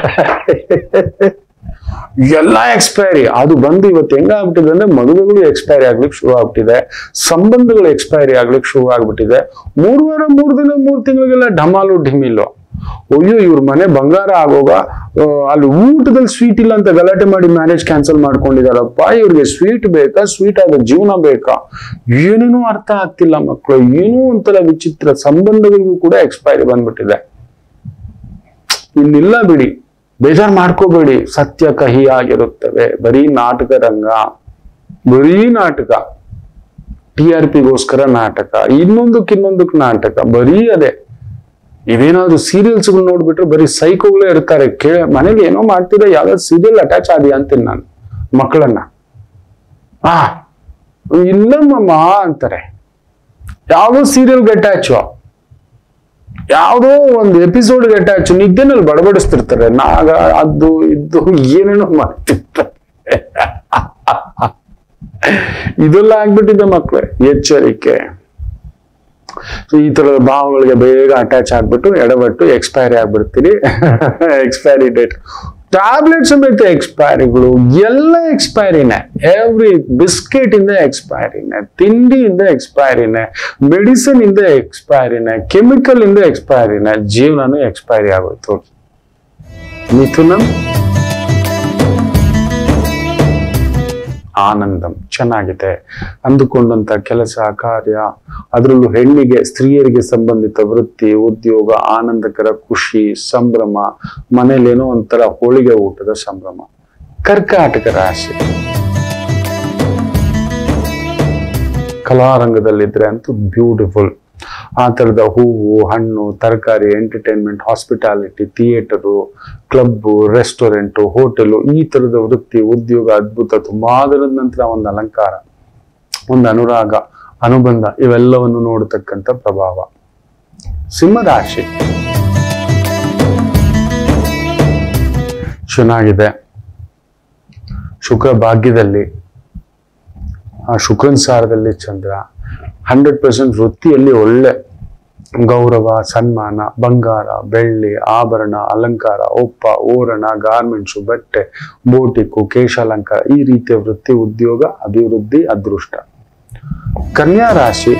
ಎಲ್ಲ ಎಕ್ಸ್ಪೈರಿ ಅದು ಬಂದು ಇವತ್ತು ಹೆಂಗಾಗ್ಬಿಟ್ಟಿದೆ ಅಂದ್ರೆ ಮದುವೆಗಳು ಎಕ್ಸ್ಪೈರಿ ಆಗ್ಲಿಕ್ಕೆ ಶುರು ಆಗ್ಬಿಟ್ಟಿದೆ ಸಂಬಂಧಗಳು ಎಕ್ಸ್ಪೈರಿ ಆಗ್ಲಿಕ್ಕೆ ಶುರು ಆಗ್ಬಿಟ್ಟಿದೆ ಮೂರು ವಾರ ಮೂರು ದಿನ ಮೂರು ತಿಂಗಳಿಗೆಲ್ಲ ಢಮಾಲು ಢಿಮಿಲು ಅಯ್ಯೋ ಇವ್ರ ಮನೆ ಬಂಗಾರ ಆಗೋಗ ಆ, ಅಲ್ಲಿ ಊಟದಲ್ಲಿ ಸ್ವೀಟ್ ಇಲ್ಲ ಅಂತ ಗಲಾಟೆ ಮಾಡಿ ಮ್ಯಾರೇಜ್ ಕ್ಯಾನ್ಸಲ್ ಮಾಡ್ಕೊಂಡಿದಾರಪ್ಪ ಇವ್ರಿಗೆ ಸ್ವೀಟ್ ಬೇಕಾ ಸ್ವೀಟ್ ಆದ ಜೀವನ ಬೇಕಾ ಏನೇನೋ ಅರ್ಥ ಆಗ್ತಿಲ್ಲ ಮಕ್ಕಳು ಏನೋ ಒಂಥರ ವಿಚಿತ್ರ ಸಂಬಂಧಗಳಿಗೂ ಕೂಡ ಎಕ್ಸ್ಪೈರಿ ಬಂದ್ಬಿಟ್ಟಿದೆ ಇನ್ನಿಲ್ಲ ಬಿಡಿ ಬೇಜಾರ್ ಮಾಡ್ಕೋಬೇಡಿ ಸತ್ಯ ಕಹಿ ಆಗಿರುತ್ತವೆ ಬರೀ ನಾಟಕ ರಂಗ ಬರೀ ನಾಟಕ ಟಿ ಆರ್ ಪಿಗೋಸ್ಕರ ನಾಟಕ ಇನ್ನೊಂದಕ್ಕೆ ಇನ್ನೊಂದಕ್ಕೆ ನಾಟಕ ಬರೀ ಅದೇ ಇವೇನಾದ್ರು ಸೀರಿಯಲ್ಸ್ ನೋಡ್ಬಿಟ್ರೆ ಬರೀ ಸೈಕೋಗಳೇ ಇರ್ತಾರೆ ಕೇ ಮನೇಲಿ ಏನೋ ಮಾಡ್ತಿದ್ರೆ ಯಾವ್ದಾದ್ರು ಸೀರಿಯಲ್ ಅಟ್ಯಾಚ್ ಆದಿ ಅಂತೀನಿ ನಾನು ಮಕ್ಕಳನ್ನ ಆ ಇಲ್ಲಮ್ಮಮ್ಮ ಅಂತಾರೆ ಯಾವ್ದೋ ಸೀರಿಯಲ್ಗೆ ಅಟ್ಯಾಚು ಯಾವುದೋ ಒಂದು ಎಪಿಸೋಡ್ಗೆ ಅಟ್ಯಾಚ್ ನಿದ್ದೆನಲ್ಲಿ ಬಡಬಡಿಸ್ತಿರ್ತಾರೆ ನಾಗ ಅದು ಇದ್ದು ಏನೇನೋ ಮಾಡ್ತಿರ್ತಾರೆ ಇದೆಲ್ಲ ಆಗ್ಬಿಟ್ಟಿದೆ ಮಕ್ಕಳೇ ಎಚ್ಚರಿಕೆ So, ಈ ತರದ ಭಾವಗಳಿಗೆ ಬೇಗ ಅಟ್ಯಾಚ್ ಆಗ್ಬಿಟ್ಟು ಎಡಬಟ್ಟು ಎಕ್ಸ್ಪೈರಿ ಆಗ್ಬಿಡ್ತೀರಿ ಎಕ್ಸ್ಪೈರಿ ಡೇಟ್ ಟ್ಯಾಬ್ಲೆಟ್ ಸಮೇತ ಎಕ್ಸ್ಪೈರಿಗಳು ಎಲ್ಲ ಎಕ್ಸ್ಪೈರಿನೇ ಎವ್ರಿ ಬಿಸ್ಕೆಟ್ ಇಂದ ಎಕ್ಸ್ಪೈರಿನೇ ತಿಂಡಿಯಿಂದ ಎಕ್ಸ್ಪೈರಿನೇ ಮೆಡಿಸಿನ್ ಇಂದ ಎಕ್ಸ್ಪೈರಿನೇ ಕೆಮಿಕಲ್ ಇಂದ ಎಕ್ಸ್ಪೈರಿನೇ ಜೀವನನೂ ಎಕ್ಸ್ಪೈರಿ ಆಗೋಯ್ತು ಮಿಥುನಂ ಆನಂದಂ ಚೆನ್ನಾಗಿದೆ ಅಂದುಕೊಂಡಂತ ಕೆಲಸ ಕಾರ್ಯ ಅದರಲ್ಲೂ ಹೆಣ್ಣಿಗೆ ಸ್ತ್ರೀಯರಿಗೆ ಸಂಬಂಧಿತ ವೃತ್ತಿ ಉದ್ಯೋಗ ಆನಂದಕರ ಖುಷಿ ಸಂಭ್ರಮ ಮನೇಲೇನೋ ಒಂಥರ ಹೋಳಿಗೆ ಊಟದ ಸಂಭ್ರಮ ಕರ್ಕಾಟಕ ರಾಶಿ ಕಲಾರಂಗದಲ್ಲಿದ್ರೆ ಅಂತೂ ಬ್ಯೂಟಿಫುಲ್ ಆ ಥರದ ಹೂವು ಹಣ್ಣು ತರಕಾರಿ entertainment hospitality theatre club restaurant hotel ಈ ಥರದ ವೃತ್ತಿ ಉದ್ಯೋಗ ಅದ್ಭುತ ತುಂಬಾ ದಿನದ ನಂತರ ಒಂದು ಅಲಂಕಾರ ಒಂದು ಅನುರಾಗ ಅನುಬಂಧ ಇವೆಲ್ಲವನ್ನು ನೋಡತಕ್ಕಂಥ ಪ್ರಭಾವ ಸಿಂಹರಾಶಿ ಚೆನ್ನಾಗಿದೆ ಶುಕ್ರ ಭಾಗ್ಯದಲ್ಲಿ ಆ ಶುಕ್ರನ್ ಸಾರದಲ್ಲಿ ಚಂದ್ರ ಹಂಡ್ರೆಡ್ ಪರ್ಸೆಂಟ್ ವೃತ್ತಿಯಲ್ಲಿ ಒಳ್ಳೆ ಗೌರವ ಸನ್ಮಾನ ಬಂಗಾರ ಬೆಳ್ಳಿ ಆಭರಣ ಅಲಂಕಾರ ಒಪ್ಪ ಓರಣ ಗಾರ್ಮೆಂಟ್ಸು ಬಟ್ಟೆ ಬೋಟಿಕ್ಕು ಕೇಶಾಲಂಕಾರ ಈ ರೀತಿಯ ವೃತ್ತಿ ಉದ್ಯೋಗ ಅಭಿವೃದ್ಧಿ ಅದೃಷ್ಟ ಕನ್ಯಾ ರಾಶಿ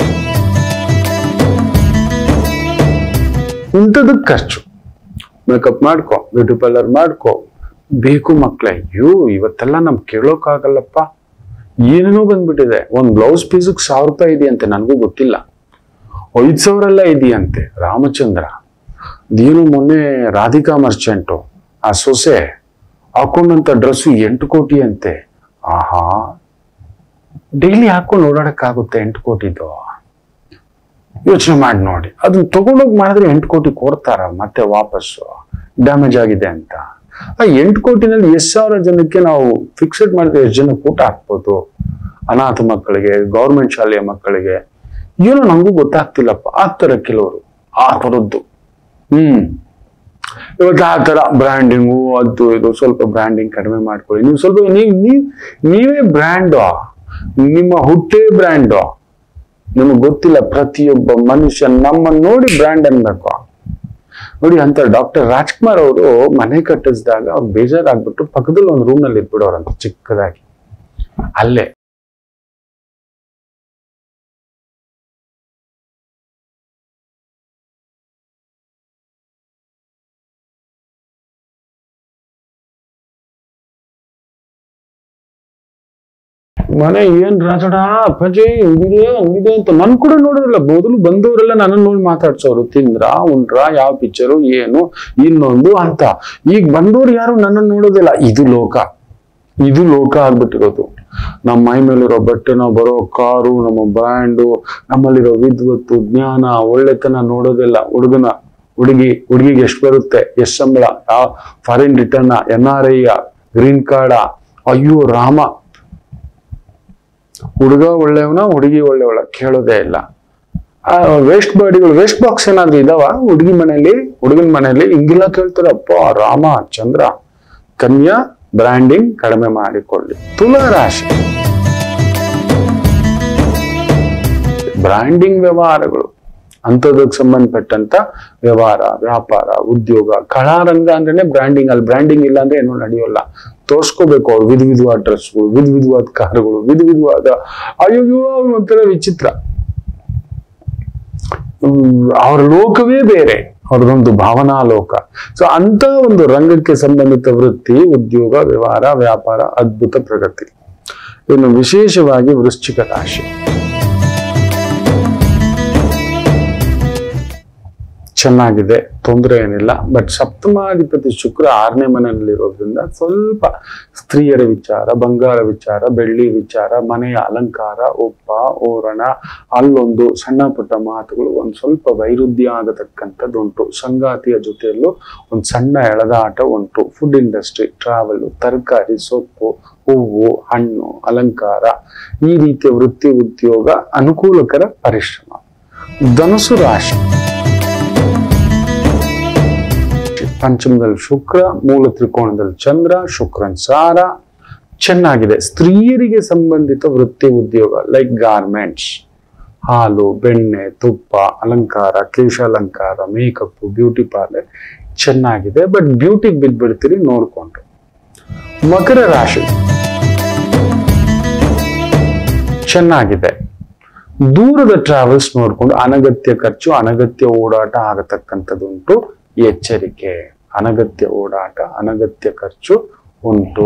ಇಂಥದಕ್ಕೆ ಖರ್ಚು ಮೇಕಪ್ ಮಾಡ್ಕೊ ಬ್ಯೂಟಿ ಪಾರ್ಲರ್ ಮಾಡ್ಕೊ ಬೇಕು ಮಕ್ಳೇ ಅಯ್ಯೋ ಇವತ್ತೆಲ್ಲ ನಮ್ ಕೇಳೋಕ್ಕಾಗಲ್ಲಪ್ಪ ಏನೇನೋ ಬಂದ್ಬಿಟ್ಟಿದೆ ಒಂದ್ ಬ್ಲೌಸ್ ಪೀಸ್ಗೆ ಸಾವಿರ ರೂಪಾಯಿ ಇದೆಯಂತೆ ನನಗೂ ಗೊತ್ತಿಲ್ಲ ಐದ್ ಸಾವಿರ ಎಲ್ಲ ಇದೆಯಂತೆ ರಾಮಚಂದ್ರ ಅದೇನು ಮೊನ್ನೆ ರಾಧಿಕಾ ಮರ್ಚೆಂಟು ಆ ಸೊಸೆ ಹಾಕೊಂಡಂತ ಡ್ರೆಸ್ಸು ಎಂಟು ಕೋಟಿ ಅಂತೆ ಆಹಾ ಡೈಲಿ ಹಾಕೊಂಡು ಓಡಾಡಕ್ಕಾಗುತ್ತೆ ಎಂಟು ಕೋಟಿದು ಯೋಚನೆ ಮಾಡಿ ನೋಡಿ ಅದನ್ನ ತಗೊಂಡೋಗಿ ಮಾಡಿದ್ರೆ ಎಂಟು ಕೋಟಿ ಕೊಡ್ತಾರ ಮತ್ತೆ ವಾಪಸ್ಸು ಡ್ಯಾಮೇಜ್ ಆಗಿದೆ ಅಂತ ಆ ಎಂಟು ಕೋಟಿನಲ್ಲಿ ಎಷ್ಟು ಸಾವಿರ ಜನಕ್ಕೆ ನಾವು ಫಿಕ್ಸೆಡ್ ಮಾಡಿದ್ರೆ ಎಷ್ಟು ಜನಕ್ಕೆ ಊಟ ಹಾಕ್ಬೋದು ಅನಾಥ ಮಕ್ಕಳಿಗೆ ಗೌರ್ಮೆಂಟ್ ಶಾಲೆಯ ಮಕ್ಕಳಿಗೆ ಏನೋ ನಂಗೂ ಗೊತ್ತಾಗ್ತಿಲ್ಲಪ್ಪ ಆಗ್ತಾರೆ ಕೆಲವರು ಆ ಥರದ್ದು ಹ್ಮ್ ಇವತ್ತು ಆ ಥರ ಬ್ರ್ಯಾಂಡಿಂಗು ಅದು ಇದು ಸ್ವಲ್ಪ ಬ್ರ್ಯಾಂಡಿಂಗ್ ಕಡಿಮೆ ಮಾಡ್ಕೊಳ್ಳಿ ನೀವು ಸ್ವಲ್ಪ ನೀವು ನೀವು ನೀವೇ ಬ್ರ್ಯಾಂಡು ನಿಮ್ಮ ಹುಟ್ಟೇ ಬ್ರ್ಯಾಂಡು ನಿಮಗೆ ಗೊತ್ತಿಲ್ಲ ಪ್ರತಿಯೊಬ್ಬ ಮನುಷ್ಯ ನಮ್ಮನ್ನು ನೋಡಿ ಬ್ರ್ಯಾಂಡ್ ಅನ್ಬೇಕು ನೋಡಿ ಅಂತ ಡಾಕ್ಟರ್ ರಾಜ್ಕುಮಾರ್ ಅವರು ಮನೆ ಕಟ್ಟಿಸಿದಾಗ ಅವ್ರು ಬೇಜಾರಾಗ್ಬಿಟ್ಟು ಪಕ್ಕದಲ್ಲಿ ಒಂದು ರೂಮ್ ನಲ್ಲಿ ಇದ್ಬಿಡೋರಂತ ಚಿಕ್ಕದಾಗಿ ಅಲ್ಲೇ ಮನೆ ಏನ್ ರಾಜಡ ಅಪ್ಪಾಜಿ ಹಿಂಗಿದೆ ಹಂಗಿದೆ ಅಂತ ನನ್ ಕೂಡ ನೋಡೋದಿಲ್ಲ ಮೊದಲು ಬಂದವರೆಲ್ಲ ನನ್ನ ನೋಡಿ ಮಾತಾಡ್ಸೋರು ತಿಂದ್ರ ಉಂಡ್ರ ಯಾವ ಪಿಕ್ಚರು ಏನು ಇನ್ನೊಂದು ಅಂತ ಈಗ ಬಂದವ್ರು ಯಾರು ನನ್ನ ನೋಡೋದಿಲ್ಲ ಇದು ಲೋಕ ಇದು ಲೋಕ ಆಗ್ಬಿಟ್ಟಿರೋದು ನಮ್ಮ ಮೈ ಮೇಲಿರೋ ಬಟ್ಟೆ ನಾವು ಬರೋ ಕಾರು ನಮ್ಮ ಬ್ರ್ಯಾಂಡು ನಮ್ಮಲ್ಲಿರೋ ವಿದ್ವತ್ತು ಜ್ಞಾನ ಒಳ್ಳೆತನ ನೋಡೋದಿಲ್ಲ ಹುಡುಗನ ಹುಡುಗಿ ಹುಡುಗಿಗೆ ಎಷ್ಟು ಬರುತ್ತೆ ಎಷ್ಟು ಸಂಬಳ ಯಾವ foreign return N R I green card ಅಯ್ಯೋ ರಾಮ ಹುಡುಗ ಒಳ್ಳೆಯವನ ಹುಡುಗಿ ಒಳ್ಳೆಯವಳ ಕೇಳೋದೇ ಇಲ್ಲ ವೇಸ್ಟ್ ಬಾಡಿಗಳು ವೇಸ್ಟ್ ಬಾಕ್ಸ್ ಏನಾದ್ರು ಇದಾವ ಹುಡುಗಿ ಮನೆಯಲ್ಲಿ ಹುಡುಗನ ಮನೆಯಲ್ಲಿ ಹಿಂಗೆಲ್ಲ ಕೇಳ್ತಾರೆ ಅಪ್ಪ ರಾಮ ಚಂದ್ರ ಕನ್ಯಾ ಬ್ರ್ಯಾಂಡಿಂಗ್ ಕಡಿಮೆ ಮಾಡಿಕೊಳ್ಳಿ ತುಲಾ ರಾಶಿ ಬ್ರ್ಯಾಂಡಿಂಗ್ ವ್ಯವಹಾರಗಳು ಅಂಥದಕ್ಕೆ ಸಂಬಂಧಪಟ್ಟಂತ ವ್ಯವಹಾರ ವ್ಯಾಪಾರ ಉದ್ಯೋಗ ಕಲಾರಂಗ ಅಂದ್ರೇನೆ ಬ್ರ್ಯಾಂಡಿಂಗ್ ಅಲ್ಲಿ ಬ್ರ್ಯಾಂಡಿಂಗ್ ಇಲ್ಲ ಅಂದ್ರೆ ಏನೂ ನಡೆಯೋಲ್ಲ ತೋರ್ಸ್ಕೋಬೇಕು ಅವ್ರು ವಿಧ ವಿಧವಾದ ಡ್ರೆಸ್ಗಳು ವಿಧ ವಿಧವಾದ ಕಾರುಗಳು ವಿಧ ವಿಧವಾದ ಅಯ್ಯೋ ಅವ್ರು ಒಂಥರ ವಿಚಿತ್ರ ಹ್ಮ್, ಅವ್ರ ಲೋಕವೇ ಬೇರೆ ಅವ್ರದೊಂದು ಭಾವನಾ ಲೋಕ ಸೊ ಅಂತ ಒಂದು ರಂಗಕ್ಕೆ ಸಂಬಂಧಿತ ವೃತ್ತಿ ಉದ್ಯೋಗ ವ್ಯವಹಾರ ವ್ಯಾಪಾರ ಅದ್ಭುತ ಪ್ರಗತಿ ಇನ್ನು ವಿಶೇಷವಾಗಿ ವೃಶ್ಚಿಕ ರಾಶಿ ಚೆನ್ನಾಗಿದೆ ತೊಂದರೆ ಏನಿಲ್ಲ ಬಟ್ ಸಪ್ತಮಾಧಿಪತಿ ಶುಕ್ರ ಆರನೇ ಮನೆಯಲ್ಲಿರೋದ್ರಿಂದ ಸ್ವಲ್ಪ ಸ್ತ್ರೀಯರ ವಿಚಾರ ಬಂಗಾರ ವಿಚಾರ ಬೆಳ್ಳಿ ವಿಚಾರ ಮನೆಯ ಅಲಂಕಾರ ಒಪ್ಪ ಓರಣ ಅಲ್ಲೊಂದು ಸಣ್ಣ ಪುಟ್ಟ ಮಾತುಗಳು ಒಂದು ಸ್ವಲ್ಪ ವೈರುಧ್ಯ ಆಗತಕ್ಕಂಥದ್ದು ಉಂಟು ಸಂಗಾತಿಯ ಜೊತೆಯಲ್ಲೂ ಒಂದು ಸಣ್ಣ ಎಳೆದಾಟ ಉಂಟು ಫುಡ್ ಇಂಡಸ್ಟ್ರಿ ಟ್ರಾವೆಲ್ ತರಕಾರಿ ಸೊಪ್ಪು ಹೂವು ಹಣ್ಣು ಅಲಂಕಾರ ಈ ರೀತಿಯ ವೃತ್ತಿ ಉದ್ಯೋಗ ಅನುಕೂಲಕರ ಪರಿಶ್ರಮ ಧನುಸು ರಾಶಿ ಪಂಚಮದಲ್ಲಿ ಶುಕ್ರ ಮೂಲ ತ್ರಿಕೋಣದಲ್ಲಿ ಚಂದ್ರ ಶುಕ್ರನ್ ಸಾರ ಚೆನ್ನಾಗಿದೆ ಸ್ತ್ರೀಯರಿಗೆ ಸಂಬಂಧಿತ ವೃತ್ತಿ ಉದ್ಯೋಗ ಲೈಕ್ ಗಾರ್ಮೆಂಟ್ಸ್ ಹಾಲು ಬೆಣ್ಣೆ ತುಪ್ಪ ಅಲಂಕಾರ ಕೇಶಾಲಂಕಾರ ಮೇಕಪ್ ಬ್ಯೂಟಿ ಪಾರ್ಲರ್ ಚೆನ್ನಾಗಿದೆ ಬಟ್ ಬ್ಯೂಟಿಗೆ ಬಿದ್ದ್ಬಿಡ್ತೀರಿ ನೋಡ್ಕೊಂಡು ಮಕರ ರಾಶಿ ಚೆನ್ನಾಗಿದೆ ದೂರದ ಟ್ರಾವೆಲ್ಸ್ ನೋಡ್ಕೊಂಡು ಅನಗತ್ಯ ಖರ್ಚು ಅನಗತ್ಯ ಓಡಾಟ ಆಗತಕ್ಕಂಥದ್ದುಂಟು ಎಚ್ಚರಿಕೆ ಅನಗತ್ಯ ಓಡಾಟ ಅನಗತ್ಯ ಖರ್ಚು ಉಂಟು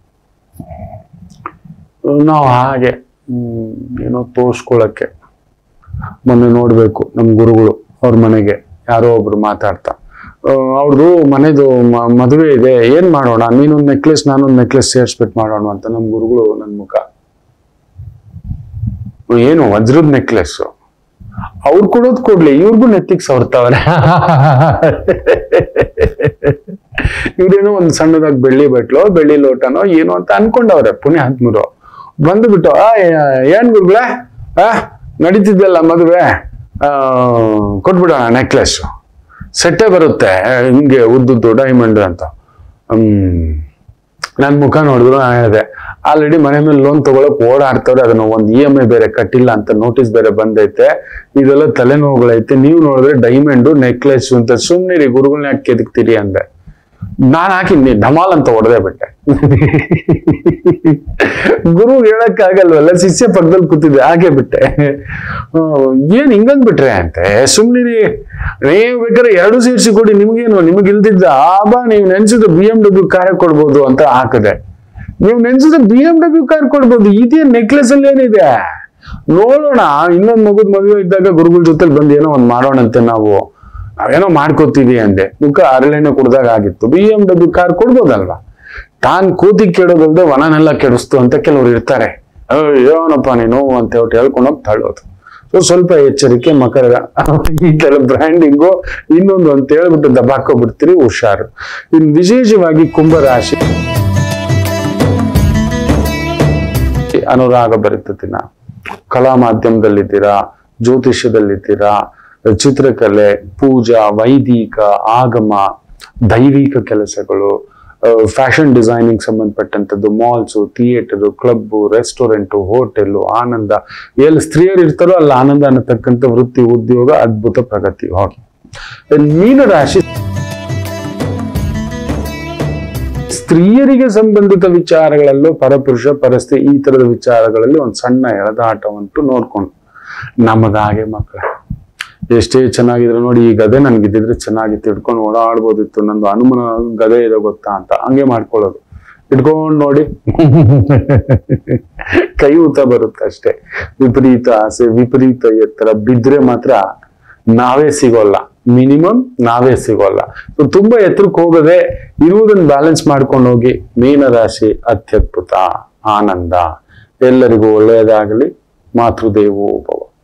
ನಾವು ಹಾಗೆ ಹ್ಮ್, ಏನೋ ತೋರ್ಸ್ಕೊಳಕ್ಕೆ ಮೊನ್ನೆ ನೋಡ್ಬೇಕು ನಮ್ಮ ಗುರುಗಳು ಅವ್ರ ಮನೆಗೆ ಯಾರೋ ಒಬ್ರು ಮಾತಾಡ್ತಾ ಅವ್ರದ್ದು ಮನೆದು ಮ- ಮದುವೆ ಇದೆ ಏನ್ ಮಾಡೋಣ ನೀನೊಂದು ನೆಕ್ಲೆಸ್ ನಾನೊಂದು ನೆಕ್ಲೆಸ್ ಸೇರ್ಸ್ಬಿಟ್ಟು ಮಾಡೋಣ ಅಂತ ನಮ್ಮ ಗುರುಗಳು ನನ್ನ ಮುಖ ಏನು ವಜ್ರದ ನೆಕ್ಲೆಸ್ ಅವ್ರು ಕೊಡೋದ್ ಕೊಡ್ಲಿ ಇವ್ರಿಗೂ ನೆತ್ತಿಗೆ ಸವರ್ತಾವ್ರೆ ಇವ್ರೇನೋ ಒಂದ್ ಸಣ್ಣದಾಗಿ ಬೆಳ್ಳಿ ಬಟ್ಲು ಬೆಳ್ಳಿ ಲೋಟನೋ ಏನೋ ಅಂತ ಅನ್ಕೊಂಡವ್ರೆ ಪುಣ್ಯಾತ್ಮರು ಬಂದ್ಬಿಟ್ಟು ಆ ಏ- ಏನ್ ಗುರುಗಳೇ ಆ ನಡೀತಿದ್ದಲ್ಲ ಮದುವೆ ಆ ಕೊಟ್ಬಿಡೋಣ ನೆಕ್ಲೆಸ್ ಸೆಟ್ಟೇ ಬರುತ್ತೆ ಹಿಂಗೆ ಉದ್ದುದ್ದು ಡೈಮಂಡ್ ಅಂತ ಹ್ಮ್ ನನ್ ಮುಖ ನೋಡಿದ್ರು ನಾನು ಹೇಳಿದೆ ಆಲ್ರೆಡಿ ಮನೆ ಮೇಲೆ ಲೋನ್ ತಗೊಳಕ್ ಓಡಾಡ್ತವ್ರೆ ಅದನ್ನ ಒಂದ್ ಇ ಎಂ ಐ ಬೇರೆ ಕಟ್ಟಿಲ್ಲ ಅಂತ ನೋಟಿಸ್ ಬೇರೆ ಬಂದೈತೆ ಇದೆಲ್ಲ ತಲೆನೋವುಗಳೈತೆ ನೀವು ನೋಡಿದ್ರೆ ಡೈಮಂಡು ನೆಕ್ಲೆಸ್ ಅಂತ ಸುಮ್ನಿರಿ ಗುರುಗಳನ್ನ ಯಾಕೆ ಕೆದಕ್ತೀರಿ ಅಂದೆ ನಾನ್ ಹಾಕಿ ನೀ- ಢಮಾಲ್ ಅಂತ ಹೊಡೆದೇ ಬಿಟ್ಟೆ ಗುರು ಹೇಳಕ್ಕಾಗಲ್ವಲ್ಲ ಶಿಷ್ಯ ಪಕ್ಕದಲ್ಲಿ ಕೂತಿದ್ದೆ ಹಾಗೆ ಬಿಟ್ಟೆ ಹ್ಮ್, ಏನ್ ಹಿಂಗಂದ್ಬಿಟ್ರೆ ಅಂತೆ ಸುಮ್ನಿರಿ ನೀವು ಬೇಕಾದ್ರೆ ಎರಡು ಸೇರಿಸಿ ಕೊಡಿ ನಿಮ್ಗೇನು ನಿಮಗೆ ಇಲ್ದಿದ್ದ ಆಬಾ ನೀವು ನೆನ್ಸಿದ್ರೆ ಬಿ ಎಂ ಡಬ್ಲ್ಯೂ ಕಾರ್ ಕೊಡ್ಬೋದು ಅಂತ ಹಾಕಿದೆ ನೀವು ನೆನ್ಸಿದ್ರೆ ಬಿ ಎಂ ಡಬ್ಲ್ಯೂ ಕಾರ್ ಕೊಡ್ಬೋದು ಇದೇ ನೆಕ್ಲೆಸ್ ಅಲ್ಲಿ ಏನಿದೆ ನೋಡೋಣ ಇನ್ನೊಂದ್ ಮಗುದ್ ಮದುವೆ ಇದ್ದಾಗ ಗುರುಗಳ ಜೊತೆ ಬಂದು ಏನೋ ಒಂದ್ ಮಾಡೋಣಂತೆ ನಾವು ನಾವೇನೋ ಮಾಡ್ಕೋತೀವಿ ಅಂದೆ ಮುಖ ಅರಳೆಣ್ಣೆ ಕುಡ್ದಾಗ ಆಗಿತ್ತು ಬಿ ಎಂ ಡಬ್ಲ್ಯೂ ಕಾರ್ ಕೊಡ್ಬೋದಲ್ವಾ ತಾನ್ ಕೂತಿ ಕೆಡೋದಲ್ದೆ ವನನೆಲ್ಲ ಕೆಡಿಸ್ತು ಅಂತ ಕೆಲವ್ರು ಇರ್ತಾರೆ ಏನಪ್ಪ ನೀನು ಅಂತ ಹೇಳ್ಬಿಟ್ಟು ಹೇಳ್ಕೊಂಡೋಗಿ ತಳ್ಳೋದು ಸೊ ಸ್ವಲ್ಪ ಎಚ್ಚರಿಕೆ ಮಕರ ಈ ತರ ಬ್ರ್ಯಾಂಡಿಂಗು ಇನ್ನೊಂದು ಅಂತ ಹೇಳ್ಬಿಟ್ಟು ದಬಾಕೋಬಿಡ್ತೀರಿ ಹುಷಾರು ಇನ್ನು ವಿಶೇಷವಾಗಿ ಕುಂಭರಾಶಿ ಅನುರಾಗ ಬರುತ್ತದೆ ನಾ ಕಲಾ ಮಾಧ್ಯಮದಲ್ಲಿದ್ದೀರಾ ಜ್ಯೋತಿಷ್ಯದಲ್ಲಿದ್ದೀರಾ ಚಿತ್ರಕಲೆ ಪೂಜಾ ವೈದಿಕ ಆಗಮ ದೈವಿಕ ಕೆಲಸಗಳು ಫ್ಯಾಷನ್ ಡಿಸೈನಿಂಗ್ ಸಂಬಂಧಪಟ್ಟಂಥದ್ದು malls theatre club restaurant hotel ಆನಂದ ಎಲ್ಲಿ ಸ್ತ್ರೀಯರು ಇರ್ತಾರೋ ಅಲ್ಲಿ ಆನಂದ ಅನ್ನತಕ್ಕಂಥ ವೃತ್ತಿ ಉದ್ಯೋಗ ಅದ್ಭುತ ಪ್ರಗತಿ ಹೋಗಿ ಮೀನರಾಶಿ ಸ್ತ್ರೀಯರಿಗೆ ಸಂಬಂಧಿತ ವಿಚಾರಗಳಲ್ಲೂ ಪರಪುರುಷ ಪರಸ್ತ್ರೀ ಈ ತರದ ವಿಚಾರಗಳಲ್ಲಿ ಒಂದು ಸಣ್ಣ ಎಳೆದಾಟವಂತೂ ನೋಡ್ಕೊಂಡು ನಮಗಾಗೆ ಮಕ್ಕಳ ಎಷ್ಟೇ ಚೆನ್ನಾಗಿದ್ರೆ ನೋಡಿ ಈ ಗದೆ ನನ್ಗಿದ್ದಿದ್ರೆ ಚೆನ್ನಾಗಿತ್ತು ಇಟ್ಕೊಂಡು ಓಡಾಡ್ಬೋದಿತ್ತು ನಂದು ಅನುಮಾನ ಗದೆ ಇದೆ ಗೊತ್ತಾ ಅಂತ ಹಂಗೆ ಮಾಡ್ಕೊಳ್ಳೋದು ಇಟ್ಕೊಂಡು ನೋಡಿ ಕೈ ಊತ ಬರುತ್ತೆ ಅಷ್ಟೇ ವಿಪರೀತ ಆಸೆ ವಿಪರೀತ ಎತ್ತರ ಬಿದ್ರೆ ಮಾತ್ರ ನಾವೇ ಸಿಗೋಲ್ಲ ಮಿನಿಮಮ್ ನಾವೇ ಸಿಗೋಲ್ಲ So, ತುಂಬಾ ಎತ್ತರಕ್ಕೆ ಹೋಗದೆ ಇರುವುದನ್ನ ಬ್ಯಾಲೆನ್ಸ್ ಮಾಡ್ಕೊಂಡು ಹೋಗಿ ಮೀನರಾಶಿ ಅತ್ಯದ್ಭುತ ಆನಂದ ಎಲ್ಲರಿಗೂ ಒಳ್ಳೆಯದಾಗಲಿ ಮಾತೃದೇವೋ ಭವ